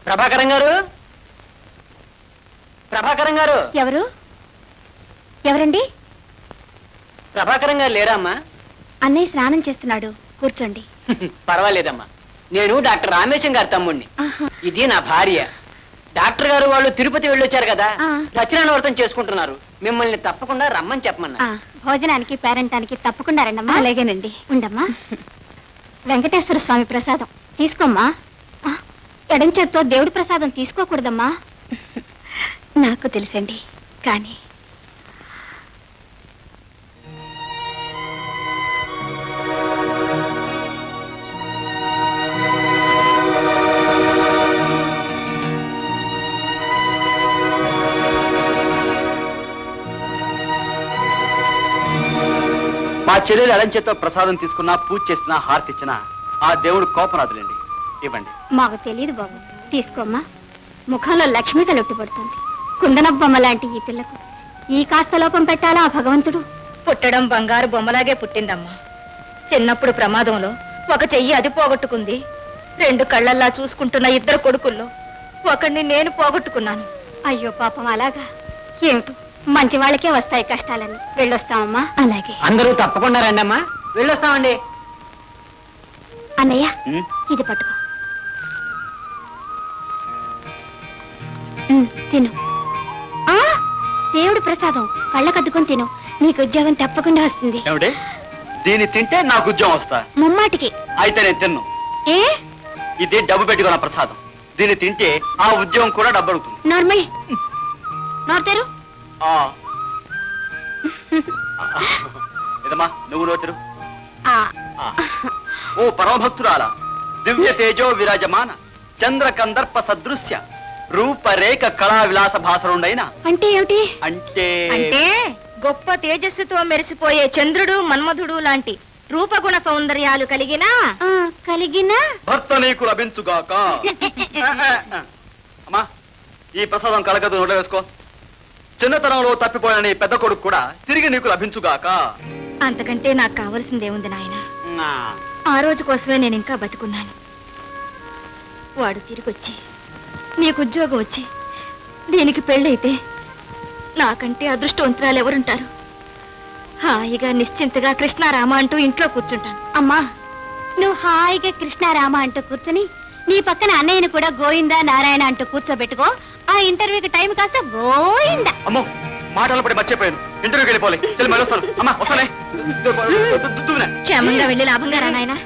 ప్రభాకరం గారు ప్రభాకరం గారు ఎవరు ఎవరండి ప్రభాకరం గారు లేరా అమ్మా అన్నయ్య స్నానం చేస్తున్నాడు కూర్చోండి పర్వాలేదమ్మా నేను డాక్టర్ రామేశం గారి తమ్ముడిని ఆహా. ఇది నా భార్య డాక్టర్ గారు వాళ్ళు తిరుపతి వెళ్ళొచ్చారు కదా ఆ. రచన వ్రతం చేసుకుంటున్నారు మిమ్మల్ని తప్పకుండా రమ్మని చెప్పమన్నా ఆ, భోజనానికి పేరంటానికి తప్పకుండా రండమ్మా అలాగేనండి ఉండమ్మా వెంకటేశ్వర స్వామి ప్రసాదం తీసుకోమ్మా ఆ, ఎడం చేత్తో దేవుడి ప్రసాదం తీసుకోకూడదమ్మా నాకు తెలుసండి కానీ మా చెల్లెలు అలంచేతో ప్రసాదం తీసుకున్నా పూజ చేసినా హారతి ఇచ్చినా ఆ దేవుడు కోపనాథులేండి ఇవ్వండి మాకు తెలియదు బాబు తీసుకోమ్మా ముఖంలో లక్ష్మి కలొట్టి పడుతుంది కుందనబ్బమ్మ లాంటి ఈ పిల్లకు ఈ కాస్త లోపం పెట్టాలా ఆ భగవంతుడు పుట్టడం బంగారు బొమ్మలాగే పుట్టిందమ్మా చిన్నప్పుడు ప్రమాదంలో ఒక చెయ్యి అది పోగొట్టుకుంది రెండు కళ్ళల్లా చూసుకుంటున్న ఇద్దరు కొడుకుల్లో ఒకడిని నేను పోగొట్టుకున్నాను అయ్యో పాపం అలాగా ఏమిటో మంచి వాళ్ళకే వస్తాయి కష్టాలని వెళ్ళొస్తామమ్మా అలాగే అందరూ తప్పకుండా రండి అమ్మా వెళ్ళొస్తామండి అన్నయ్య ఉమ్, ఇది పట్టుకో ఉమ్, తిను ఆ దేవుడి ప్రసాదం కళ్ళకద్దుకొని తిను నీకు ఉద్యోగం తప్పకుండా వస్తుంది ఏమిటి దీన్ని తింటే నాకు ఉద్యోగం వస్తా ముమ్మాటికి అయితే నేను తిన్ను ఏ ఇది డబ్బు పెట్టుకున్న ప్రసాదం దీన్ని తింటే ఆ ఉద్యోగం కూడా డబ్బు అడుగుతుంది నార్మల్ నోరు ఆ. ఇదమ్మా నువ్వు నోతిరు ఆ ఆ. ఓ పరమభక్తురాల దివ్య తేజో విరాజమాన చంద్ర కందర్ప సదృశ్య రూపరేఖ కళా విలాస భాసరుండైన అంటే ఏమిటి అంటే అంటే గొప్ప తేజస్సుతో మెరిసిపోయే చంద్రుడు మన్మధుడు లాంటి రూపగుణ సౌందర్యాలు కలిగిన ఆ, కలిగిన భర్త నీకు లభించుగాక అమ్మా ఈ ప్రసాదం కలగదు నోట వేసుకో చిన్నతనంలో తప్పిపోయిన నీ పెద్ద కొడుకు కూడా తిరిగి నీకు లభించుగాక అంతకంటే నాకు కావలసిందేముంది నాయన ఆ రోజు కోసమే నేను ఇంకా బతుకున్నాను వాడు తిరిగొచ్చి నీకు ఉద్యోగం వచ్చి దీనికి పెళ్ళైతే నాకంటే అదృష్టవంతురాలు ఎవరుంటారు హాయిగా నిశ్చింతగా కృష్ణారామ అంటూ ఇంట్లో కూర్చుంటాను అమ్మా నువ్వు హాయిగా కృష్ణారామ అంటూ కూర్చుని నీ పక్కన అన్నయ్యని కూడా గోయిందా నారాయణ అంటూ కూర్చోబెట్టుకో ఆ ఇంటర్వ్యూకి టైం కాస్త గోయిందా అమ్మో మాటలు పడి మర్చిపోయాను ఇంటర్వ్యూకి వెళ్ళిపోలే చెల్లి మళ్ళీ వస్తాను అమ్మా వస్తానే దుద్దునే. క్షేమంగా వెళ్ళి లాభంగా రా నాయనా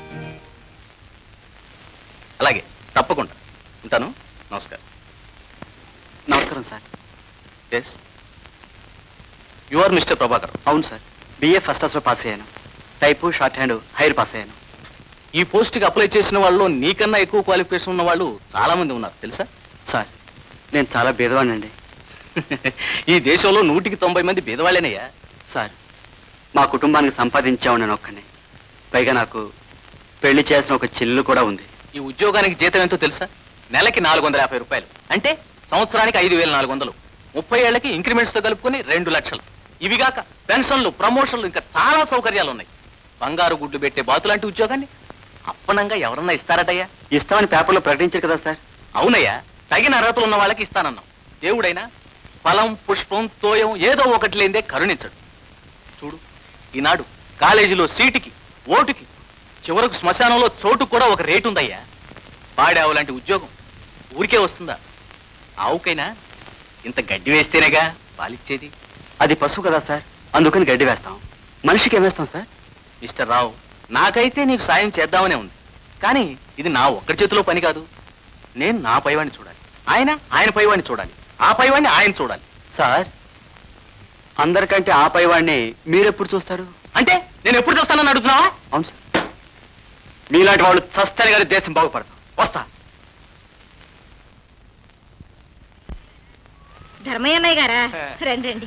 అలాగే తప్పకుండా ఉంటాను నమస్కారం నమస్కారం sir yes you are mister Prabhakar అవును సార్ బిఏ ఫస్ట్ క్లాస్లో పాస్ అయ్యాను type shorthand higher pass అయ్యాను ఈ పోస్ట్కి అప్లై చేసిన వాళ్ళు నీకన్నా ఎక్కువ క్వాలిఫికేషన్ ఉన్న వాళ్ళు చాలా మంది ఉన్నారు తెలుసా సార్ నేను చాలా భేదవాడినండి ఈ దేశంలో నూటికి తొంభై మంది పేదవాళ్ళేనయ్యా సార్ మా కుటుంబానికి సంపాదించాము నేను ఒక్కనే పైగా నాకు పెళ్లి చేసిన ఒక చెల్లెలు కూడా ఉంది ఈ ఉద్యోగానికి జీతం ఎంతో తెలుసా నెలకి నాలుగు వందల యాభై రూపాయలు అంటే సంవత్సరానికి ఐదు వేల నాలుగు వందలు ముప్పై ఏళ్లకి ఇంక్రిమెంట్స్ తో కలుపుకొని రెండు లక్షలు ఇవిగాక పెన్షన్లు ప్రమోషన్లు ఇంకా చాలా సౌకర్యాలు ఉన్నాయి బంగారు గుడ్లు పెట్టే బాతులాంటి ఉద్యోగాన్ని అప్పనంగా ఎవరన్నా ఇస్తారటయ్యా ఇస్తామని పేపర్లో ప్రకటించారు కదా సార్ అవునయ్యా తగిన అర్హతలు ఉన్న వాళ్ళకి ఇస్తానన్నాం దేవుడైనా ఫలం పుష్పం తోయం ఏదో ఒకటి లేదే కరుణించడు చూడు ఈనాడు కాలేజీలో సీటుకి ఓటుకి చివరకు శ్మశానంలో చోటు కూడా ఒక రేటు ఉందయ్యా పాడావు లాంటి ఉద్యోగం ఊరికే వస్తుందా ఆవుకైనా ఇంత గడ్డి వేస్తేనేగా పాలిచ్చేది అది పశువు కదా సార్ అందుకని గడ్డి వేస్తాం మనిషికి ఏమేస్తాం సార్ మిస్టర్ రావు నాకైతే నీకు సాయం చేద్దామనే ఉంది కానీ ఇది నా ఒక్కడి చేతిలో పని కాదు నేను నా పైవాడిని చూడాలి ఆయన ఆయన పైవాడిని చూడాలి ఆ పైవాడిని ఆయన చూడాలి సార్ అందరికంటే ఆ పైవాడిని మీరెప్పుడు చూస్తారు అంటే నేను ఎప్పుడు చూస్తానని అడుగుతున్నావా అవును సార్ మీలాంటి వాళ్ళు చస్తని గారి దేశం బాగుపడతాం వస్తా ధర్మయ్యన్నయ్య గారా రండి రండి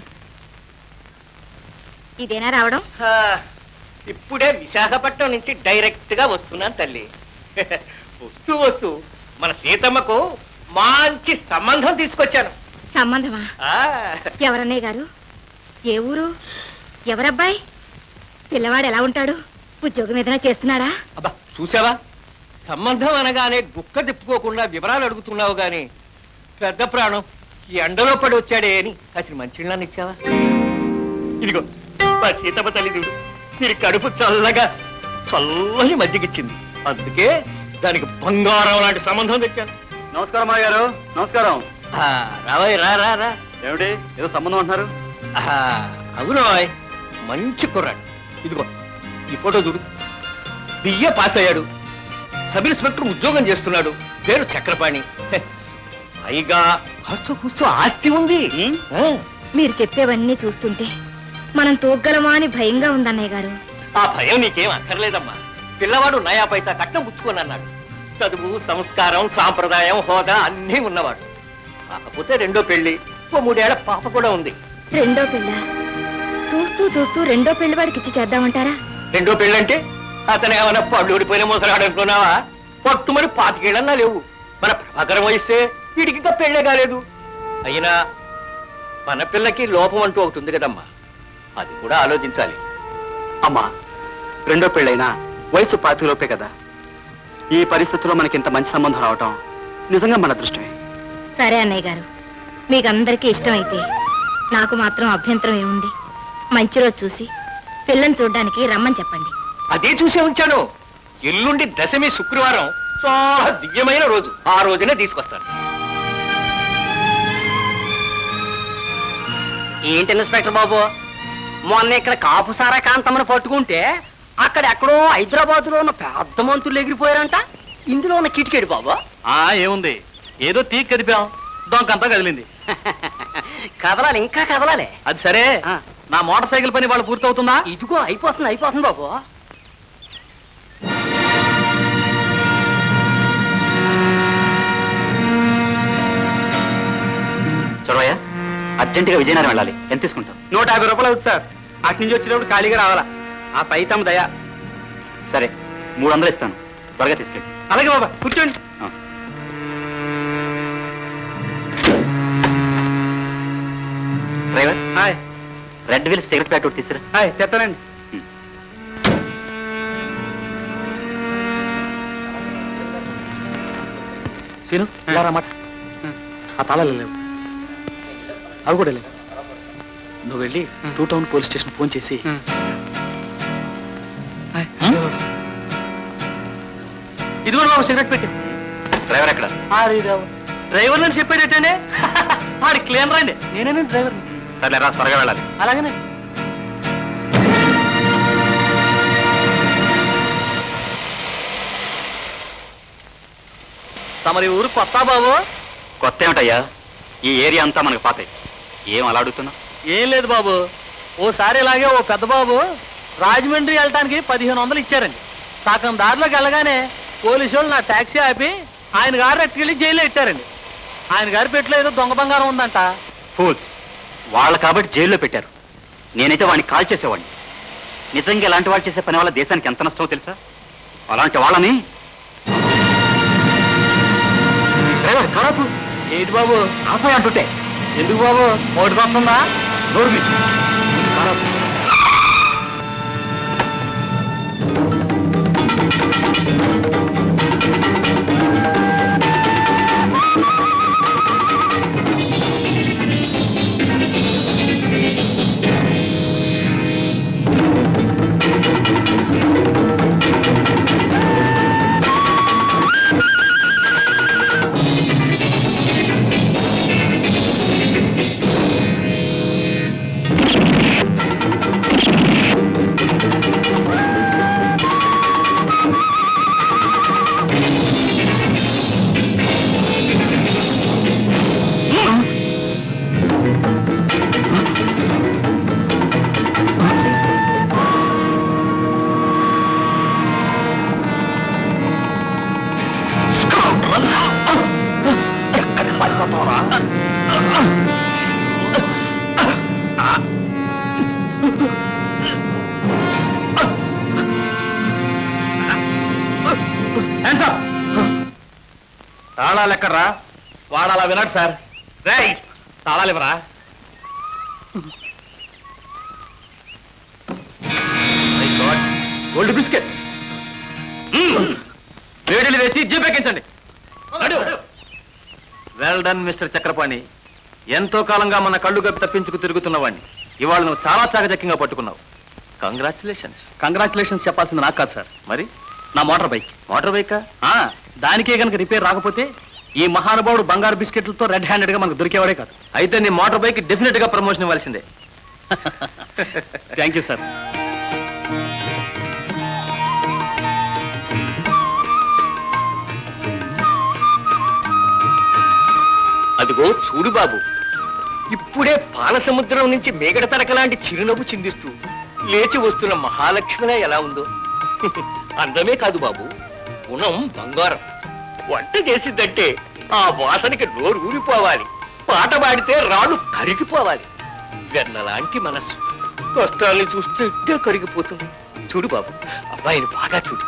ఇదేనా రావడం ఆ, ఇప్పుడే విశాఖపట్నం నుంచి డైరెక్ట్ గా వస్తున్నాను తల్లి వస్తూ వస్తూ మన సీతమ్మకు మంచి సంబంధం తీసుకొచ్చాను సంబంధమా ఆ, ఎవరన్నయ్య గారు ఏ ఊరు ఎవరబ్బాయి పిల్లవాడు ఎలా ఉంటాడు ఉద్యోగం ఏదైనా చేస్తున్నాడా అబ్బా చూసావా సంబంధం అనగానే గుక్క తిప్పుకోకుండా వివరాలు అడుగుతున్నావు గాని పెద్ద ప్రాణం ఈ ఎండలో పడి వచ్చాడే అని అసలు మంచిళ్ళని ఇచ్చావా ఇదిగో మా సీతమ్మ తల్లి చూడు మీరు కడుపు చల్లగా చల్లని మజ్జిగిచ్చింది అందుకే దానికి బంగారం లాంటి సంబంధం తెచ్చాను నమస్కారం మాయ గారు నమస్కారం ఆ, రావయ్య రా రా రా ఏమిటి ఏదో సంబంధం అంటున్నారు ఆహా, అవునోయ్ మంచి కుర్రాడు ఇదిగో ఈ ఫోటో చూడు బియ్య పాస్ అయ్యాడు సబ్ ఇన్స్పెక్టర్ ఉద్యోగం చేస్తున్నాడు పేరు చక్రపాణి హె, పైగా హస్తు పుస్తు ఆస్తి ఉంది ఆ, మీరు చెప్పేవన్నీ చూస్తుంటే మనం తూగ్గలమా అని భయంగా ఉందన్నయ్య గారు ఆ భయం నీకేం అక్కర్లేదమ్మా పిల్లవాడు నయా పైసా కట్నం పుచ్చుకొని అన్నాడు చదువు సంస్కారం సాంప్రదాయం హోదా అన్నీ ఉన్నవాడు కాకపోతే రెండో పెళ్లి ఓ మూడేళ్ల పాప కూడా ఉంది రెండో పిల్ల చూస్తూ చూస్తూ రెండో పెళ్లి వాడికి ఇచ్చి చేద్దామంటారా రెండో పెళ్ళంటే అతను ఏమైనా పళ్ళు ఊడిపోయిన మోసరాడు అనుకున్నావా పట్టుమని పాతికేళ్ళన్నా లేవు మన ప్రభాకరం వయస్తే వీడికి ఇంకా పెళ్ళే కాలేదు అయినా మన పిల్లకి లోపం అంటూ ఒకటి ఉంది కదమ్మా అది కూడా ఆలోచించాలి అమ్మా రెండో పెళ్ళైనా వయసు పాతిలోపే కదా ఈ పరిస్థితిలో మనకి ఇంత మంచి సంబంధం రావటం నిజంగా మన అదృష్టమే సరే అన్నయ్య గారు మీకందరికీ ఇష్టమైతే నాకు మాత్రం అభ్యంతరం ఏముంది మంచి రోజు చూసి పిల్లని చూడ్డానికి రమ్మని చెప్పండి అదే చూసే ఉంచాను ఎల్లుండి దశమి శుక్రవారం చాలా దివ్యమైన రోజు ఆ రోజునే తీసుకొస్తాను ఏంటి ఇన్స్పెక్టర్ బాబు మొన్న ఇక్కడ కాపు సారా కాంతమ్మను పట్టుకుంటే అక్కడ ఎక్కడో హైదరాబాద్ లో ఉన్న పెద్ద మంత్రులు ఎగిరిపోయారంట ఇందులో ఉన్న కిటికెడు బాబు ఆ ఏముంది ఏదో తీ కదిపాం దొంకంతా కదిలింది కదలాలి ఇంకా కదలాలి అది సరే ఆ. నా మోటార్ సైకిల్ పని వాళ్ళు పూర్తవుతుందా ఇదిగో అయిపోతుంది అయిపోతుంది బాబు చొరవయ్య అర్జెంటుగా విజయనగరం వెళ్ళాలి ఎంత తీసుకుంటాం నూట యాభై రూపాయలు అవుతుంది సార్ అటు నుంచి వచ్చేటప్పుడు ఖాళీగా రావాలా ఆ పై తమ దయ సరే మూడు వందలు ఇస్తాను త్వరగా తీసుకెళ్ళి అలాగే బాబా కూర్చోండి driver hi red Wills cigarette packet ఒకటి తీసురా హాయ్ తెస్తానండి సీను ఇలా మాట ఆ తాళాలు లేవు అవి కూడా లేవు నువ్వు వెళ్ళి two town police station phone చేసి ఇది కూడా బాబు సిగరెట్ పెట్టి డ్రైవర్ ఎక్కడ డ్రైవర్ అని చెప్పాడేటండి ఆడి క్లీన్ రండి నేనే డ్రైవర్ సరే రా త్వరగా వెళ్ళాలి అలాగనే తమరి ఊరు కొత్త బాబు కొత్త ఏమిటయ్యా ఈ ఏరియా అంతా మనకు పాతాయి ఏం అలా అడుగుతున్నావు ఏం లేదు బాబు ఓసారి ఇలాగే ఓ పెద్ద బాబు రాజమండ్రి వెళ్ళటానికి పదిహేను వందలు ఇచ్చారండి సగం దారిలోకి వెళ్ళగానే పోలీసు వాళ్ళు నా ట్యాక్సీ ఆపి ఆయన గారు ఎట్టుకెళ్ళి జైల్లో ఇట్టారండి ఆయన గారి పెట్టులో ఏదో దొంగ బంగారం ఉందంట ఫూల్స్ వాళ్ళు కాబట్టి జైల్లో పెట్టారు నేనైతే వాడిని కాల్ చేసేవాడిని నిజంగా ఇలాంటి వాళ్ళు చేసే పని వల్ల దేశానికి ఎంత నష్టమో తెలుసా అలాంటి వాళ్ళని డ్రైవర్ కాపు ఏంటి బాబు ఆపే అంటుంటే ఎందుకు బాబు ఒకటి వస్తుందా నోరు మీ. కారాపు. Hands up. తాళాలు ఎక్కడ్రా వాడు అలా వినాడు సార్ రేయ్ తాళాలు ఇవ్వరా గోల్డ్ బిస్కెట్స్ వేడిలు వేసి జీపెక్కించండి వెల్ డన్ మిస్టర్ చక్రపాణి ఎంతో కాలంగా మన కళ్ళు గప్పి తప్పించుకు తిరుగుతున్నవాడిని ఇవాళ నువ్వు చాలా చాకచక్యంగా పట్టుకున్నావు కంగ్రాచులేషన్స్ కంగ్రాచులేషన్స్ చెప్పాల్సింది నాకు కాదు సార్ మరి నా మోటార్ బైక్ మోటార్ బైకా ఆ, దానికే కనుక రిపేర్ రాకపోతే ఈ మహానుభావుడు బంగారు బిస్కెట్లతో రెడ్ హ్యాండెడ్ గా మనకు దొరికేవాడే కాదు అయితే నీ మోటార్ బైక్ డెఫినెట్ గా ప్రమోషన్ ఇవ్వాల్సిందే థ్యాంక్ యూ సార్ అదిగో చూడు బాబు ఇప్పుడే పాల సముద్రం నుంచి మేగడ తడక లాంటి చిరునవ్వు చిందిస్తూ లేచి వస్తున్న మహాలక్ష్మిలా ఎలా ఉందో అందమే కాదు బాబు గుణం బంగారం వంట చేసిందంటే ఆ వాసనకి నోరు ఊరిపోవాలి పాట పాడితే రాళ్ళు కరిగిపోవాలి వెన్నలాంటి మనస్సు కష్టాల్ని చూస్తే ఇట్టే కరిగిపోతుంది చూడు బాబు అబ్బాయిని బాగా చూడు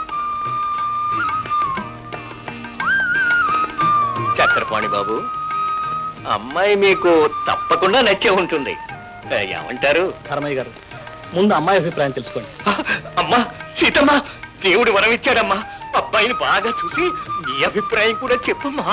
చక్రపాణి బాబు అమ్మాయి మీకు తప్పకుండా నచ్చే ఉంటుంది ఏ, ఏమంటారు ధర్మయ్య గారు ముందు అమ్మాయి అభిప్రాయం తెలుసుకోండి ఆ, అమ్మా సీతమ్మ దేవుడు వరం ఇచ్చాడమ్మా అబ్బాయిని బాగా చూసి నీ అభిప్రాయం కూడా చెప్పమ్మా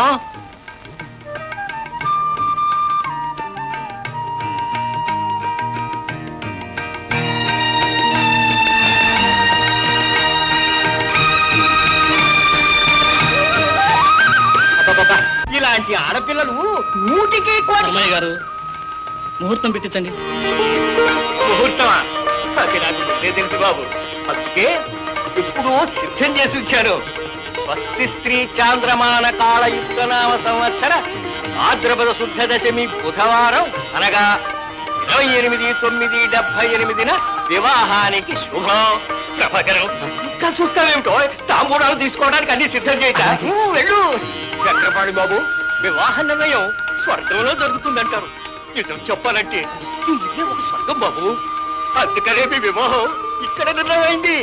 అబ్బబ్బబ్బా, ఇలాంటి ఆడపిల్లలు నూటికి కోటి ధర్మయ్య గారు ముహూర్తం పెట్టించండి ముహూర్తమా అది నాకు ముందే తెలుసు బాబు అందుకే ఇప్పుడు సిద్ధం చేసి ఉంచాను స్వస్తి స్త్రీ చాంద్రమాన కాళ యుక్తనామ సంవత్సర ఆద్రపద శుద్ధ దశమి బుధవారం అనగా ఇరవై ఎనిమిది తొమ్మిది డెబ్బై ఎనిమిదిన వివాహానికి శుభం ప్రభకరం ఇంకా చూస్తావేమిటో తాంబూలాలు తీసుకోవడానికి అన్ని సిద్ధం చేయ వెళ్ళు చక్రపాణి బాబు వివాహ నిర్ణయం స్వర్గంలో జరుగుతుందంటారు నిజం చెప్పాలంటే ఈ ఇల్లే ఒక స్వర్గం బాబు అందుకనే మీ వివాహం ఇక్కడ నిర్ణయమైంది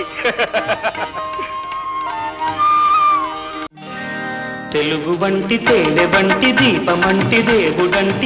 తెలుగు వంటి తేనె వంటి దీపమంటి దేవుడంటి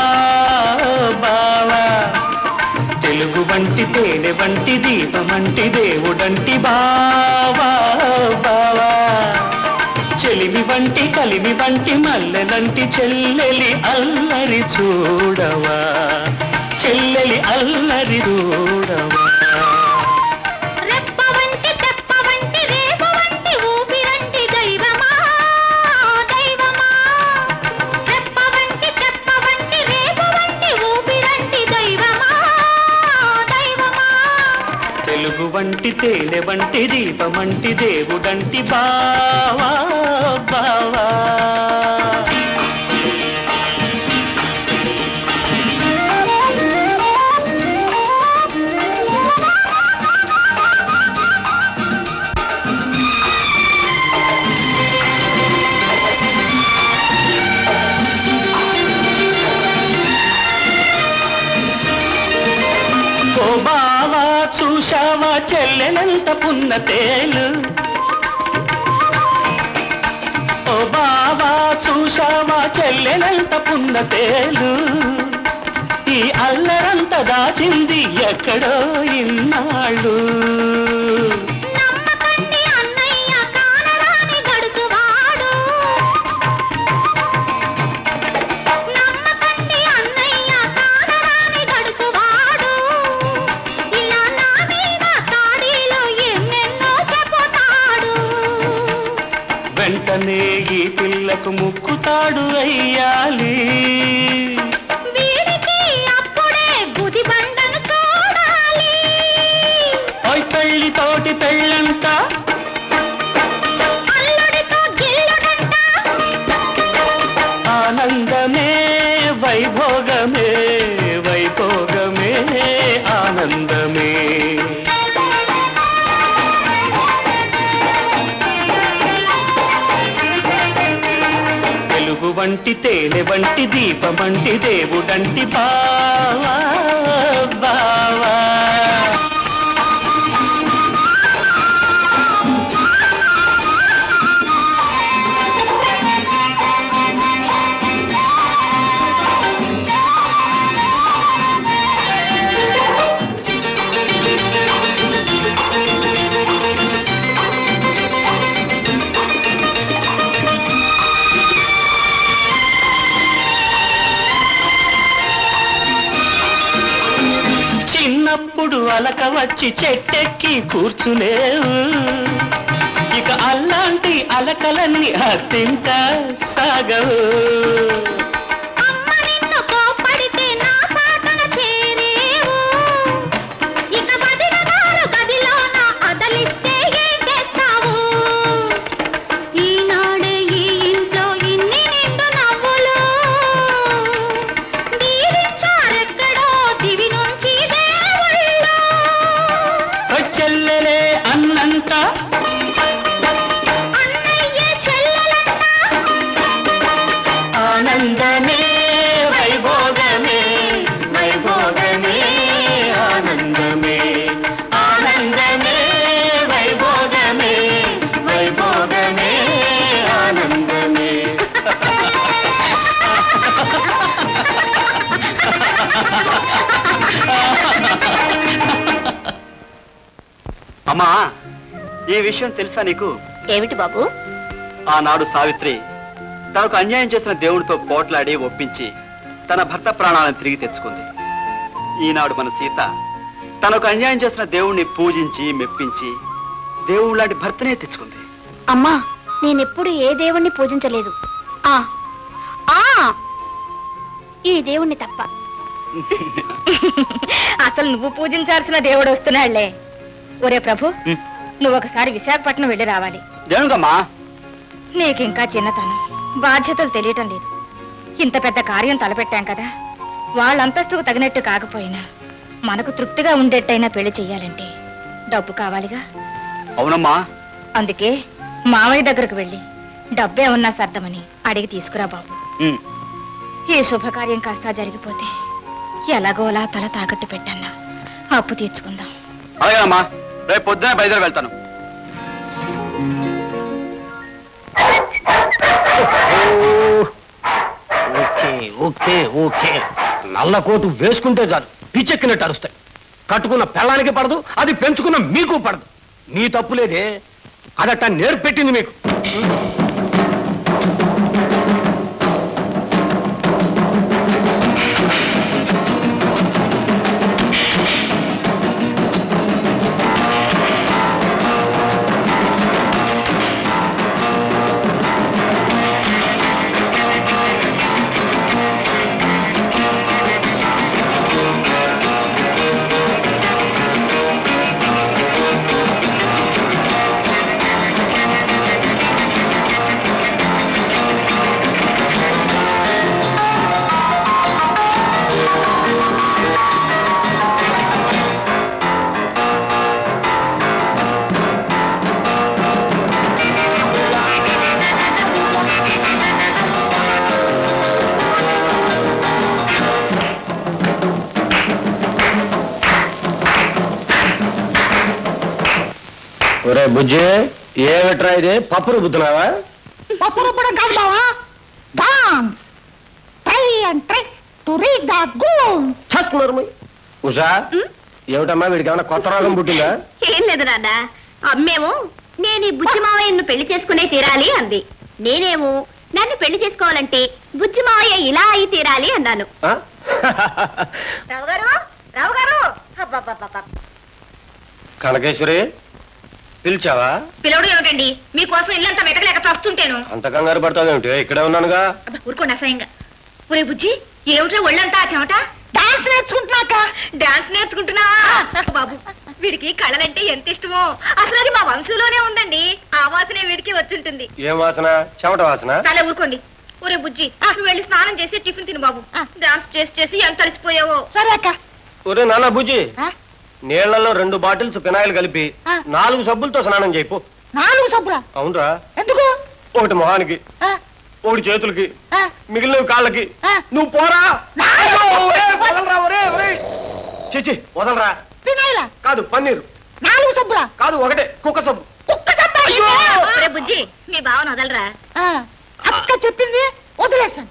బావా తెలుగు వంటి తేనె వంటి దీపమంటి దేవుడంటి బావా బావా చెలిమి వంటి కలిమి వంటి మల్లెలంటి చెల్లెలి అల్లరి చూడవా చెల్లెలి అల్లరి చూడవా రెప్ప వంటి తెప్ప వంటి రేపు వంటి ఊపిరంటి దైవమా దైవమా రెప్ప వంటి తెప్ప వంటి రేపు వంటి ఊపిరంటి దైవమా దైవమా తెలుగు వంటి తేనె వంటి దీపమంటి దేవుడంటి బావా బావా ఓ బావా చూశావా చెల్లెనంత పున్న తేలు ఓ బావా చూశావా చెల్లెనంత పున్న తేలు ఈ అల్లరంత దాచింది ఎక్కడో ఇన్నాళ్ళు నమ్మకండి అన్నయ్య కానరాని గడుసువాడు నమ్మకండి అన్నయ్య కానరాని గడుసువాడు ఇలా నా మీద తాడీలో ఎన్నెన్నో చెప్పుతాడు వెంటనే ఈ పిల్లకు ముక్కుతాడు అయ్యాలి వీరికి అప్పుడే గుది బండను చూడాలి ఓయ్ పెళ్లి తోటి పెళ్ళంట అల్లుడితో గిల్లుడంట ఆనందమే వైభోగమే వైభోగమే ఆనందమే తెలుగు వంటి తేనె వంటి దీపమంటి దేవుడంటి బావా బావా అలక వచ్చి చెట్టెక్కి కూర్చులేవు ఇక అలాంటి అలకలన్నీ అత్తింట సాగవు అమ్మ నిన్ను కోప్పడితే నా సాటన చేరేవు ఇక వదినగారు గదిలోన అదలిస్తే ఏం చేస్తావు ఈనాడే ఈ ఇంట్లో ఇన్ని నిండు నవ్వులు దీవించారెక్కడో దివి నుంచి దేవుళ్ళు చెల్లెలే అన్నంత అన్నయ్య చెల్లెలంట ఆనందమే వైభోగమే వైభోగమే ఆనందమే ఆనందమే వైభోగమే వైభోగమే ఆనందమే అమ్మా ఈ విషయం తెలుసా నీకు ఏమిటి బాబు ఆనాడు సావిత్రి తనకు అన్యాయం చేసిన దేవుడితో పోట్లాడి ఒప్పించి తన భర్త ప్రాణాలను తిరిగి తెచ్చుకుంది ఈనాడు మన సీత తనకు అన్యాయం చేసిన దేవుణ్ణి పూజించి మెప్పించి దేవుడు లాంటి భర్తనే తెచ్చుకుంది అమ్మా నేనెప్పుడు ఏ దేవుణ్ణి పూజించలేదు ఆ ఆ ఈ దేవుణ్ణి తప్ప అసలు నువ్వు పూజించాల్సిన దేవుడు వస్తున్నాడులే ఒరే ప్రభు హ్మ్. నువ్వు ఒకసారి విశాఖపట్నం వెళ్ళి రావాలి దేవునికమ్మా నీకింకా చిన్నతనం బాధ్యతలు తెలియటం లేదు ఇంత పెద్ద కార్యం తలపెట్టాం కదా వాళ్ళ అంతస్తుకు తగినట్టు కాకపోయినా మనకు తృప్తిగా ఉండేట్టయినా పెళ్లి చెయ్యాలంటే డబ్బు కావాలిగా అవునమ్మా అందుకే మామయ్య దగ్గరకు వెళ్ళి డబ్బే ఉన్నా సర్దమని అడిగి తీసుకురా బాబు ఉమ్. ఈ శుభకార్యం కాస్త జరిగిపోతే ఎలాగోలా తల తాకట్టు పెట్టన్నా అప్పు తీర్చుకుందాం అలాగేనమ్మా రేపు పొద్దునే బయలుదేరి వెళ్తాను ఓకే ఓకే ఓకే నల్ల కోటు వేసుకుంటే చాలు పిచ్చెక్కినట్టు అరుస్తాయి కట్టుకున్న పెళ్ళానికి పడదు అది పెంచుకున్న మీకు పడదు నీ తప్పు లేదే అదట్ట నేర్పెట్టింది మీకు ఒరే బుజ్జి ఏమిట్రా ఇది పప్పు రుబ్బుతున్నావా పప్పు రుబ్బడం కాదు బావా dance try and try to read the గూమ్ చస్తున్నారు ఉషా ఏమిటమ్మా వీడికి ఏమైనా కొత్త రోగం పుట్టిందా ఏం లేదు నాన్న అమ్మేమో నేను ఈ బుజ్జి మావయ్యను పెళ్లి చేసుకునే తీరాలి అంది నేనేమో నన్ను పెళ్లి చేసుకోవాలంటే బుజ్జి మావయ్య ఇలా అయి తీరాలి అన్నాను ఆ? రావు గారు రావు గారు కనకేశ్వరి పిలిచావా పిలవడు ఏమిటండి మీకోసం ఇల్లంతా వెతకలేక చస్తుంటేను అంత కంగారు పడతావేమిటి ఇక్కడే ఉన్నానుగా అబ్బా, ఊరుకోండి అసహ్యంగా ఒరే బుజ్జి ఏమిట్రా ఒళ్ళంతా ఆ చెమట డాన్స్ నేర్చుకుంటున్నాక డాన్స్ నేర్చుకుంటున్నా బాబు వీడికి కళలంటే ఎంత ఇష్టమో అసలు అది మా వంశంలోనే ఉందండి ఆ వాసనే వీడికి వచ్చుంటుంది ఏం వాసన చెమట వాసన చాలా ఊరుకోండి ఒరే బుజ్జి నువ్వు వెళ్ళి స్నానం చేసి టిఫిన్ తిను బాబు డాన్స్ చేసి చేసి ఎంత అలసిపోయావో సరే అక్క ఒరే నాన్న బుజ్జి నీళ్లలో రెండు బాటిల్స్ ఫినాయిల్ కలిపి నాలుగు సబ్బులతో స్నానం చేయిపో నాలుగు సబ్బురా అవునరా ఎందుకు ఒకటి మొహానికి ఒకటి చేతులకి మిగిలినవి కాళ్ళకి నువ్వు పోరా నాలుగు. అయ్యో, ఒరే, వదలరా, ఒరే, ఒరే. చిచి వదలరా పినాయిలా కాదు పన్నీరు నాలుగు సబ్బురా కాదు ఒకటే కుక్క సబ్బు కుక్క తప్ప ఒరే బుజ్జి మీ భావన వదలరా అక్క చెప్పింది వదిలేశాను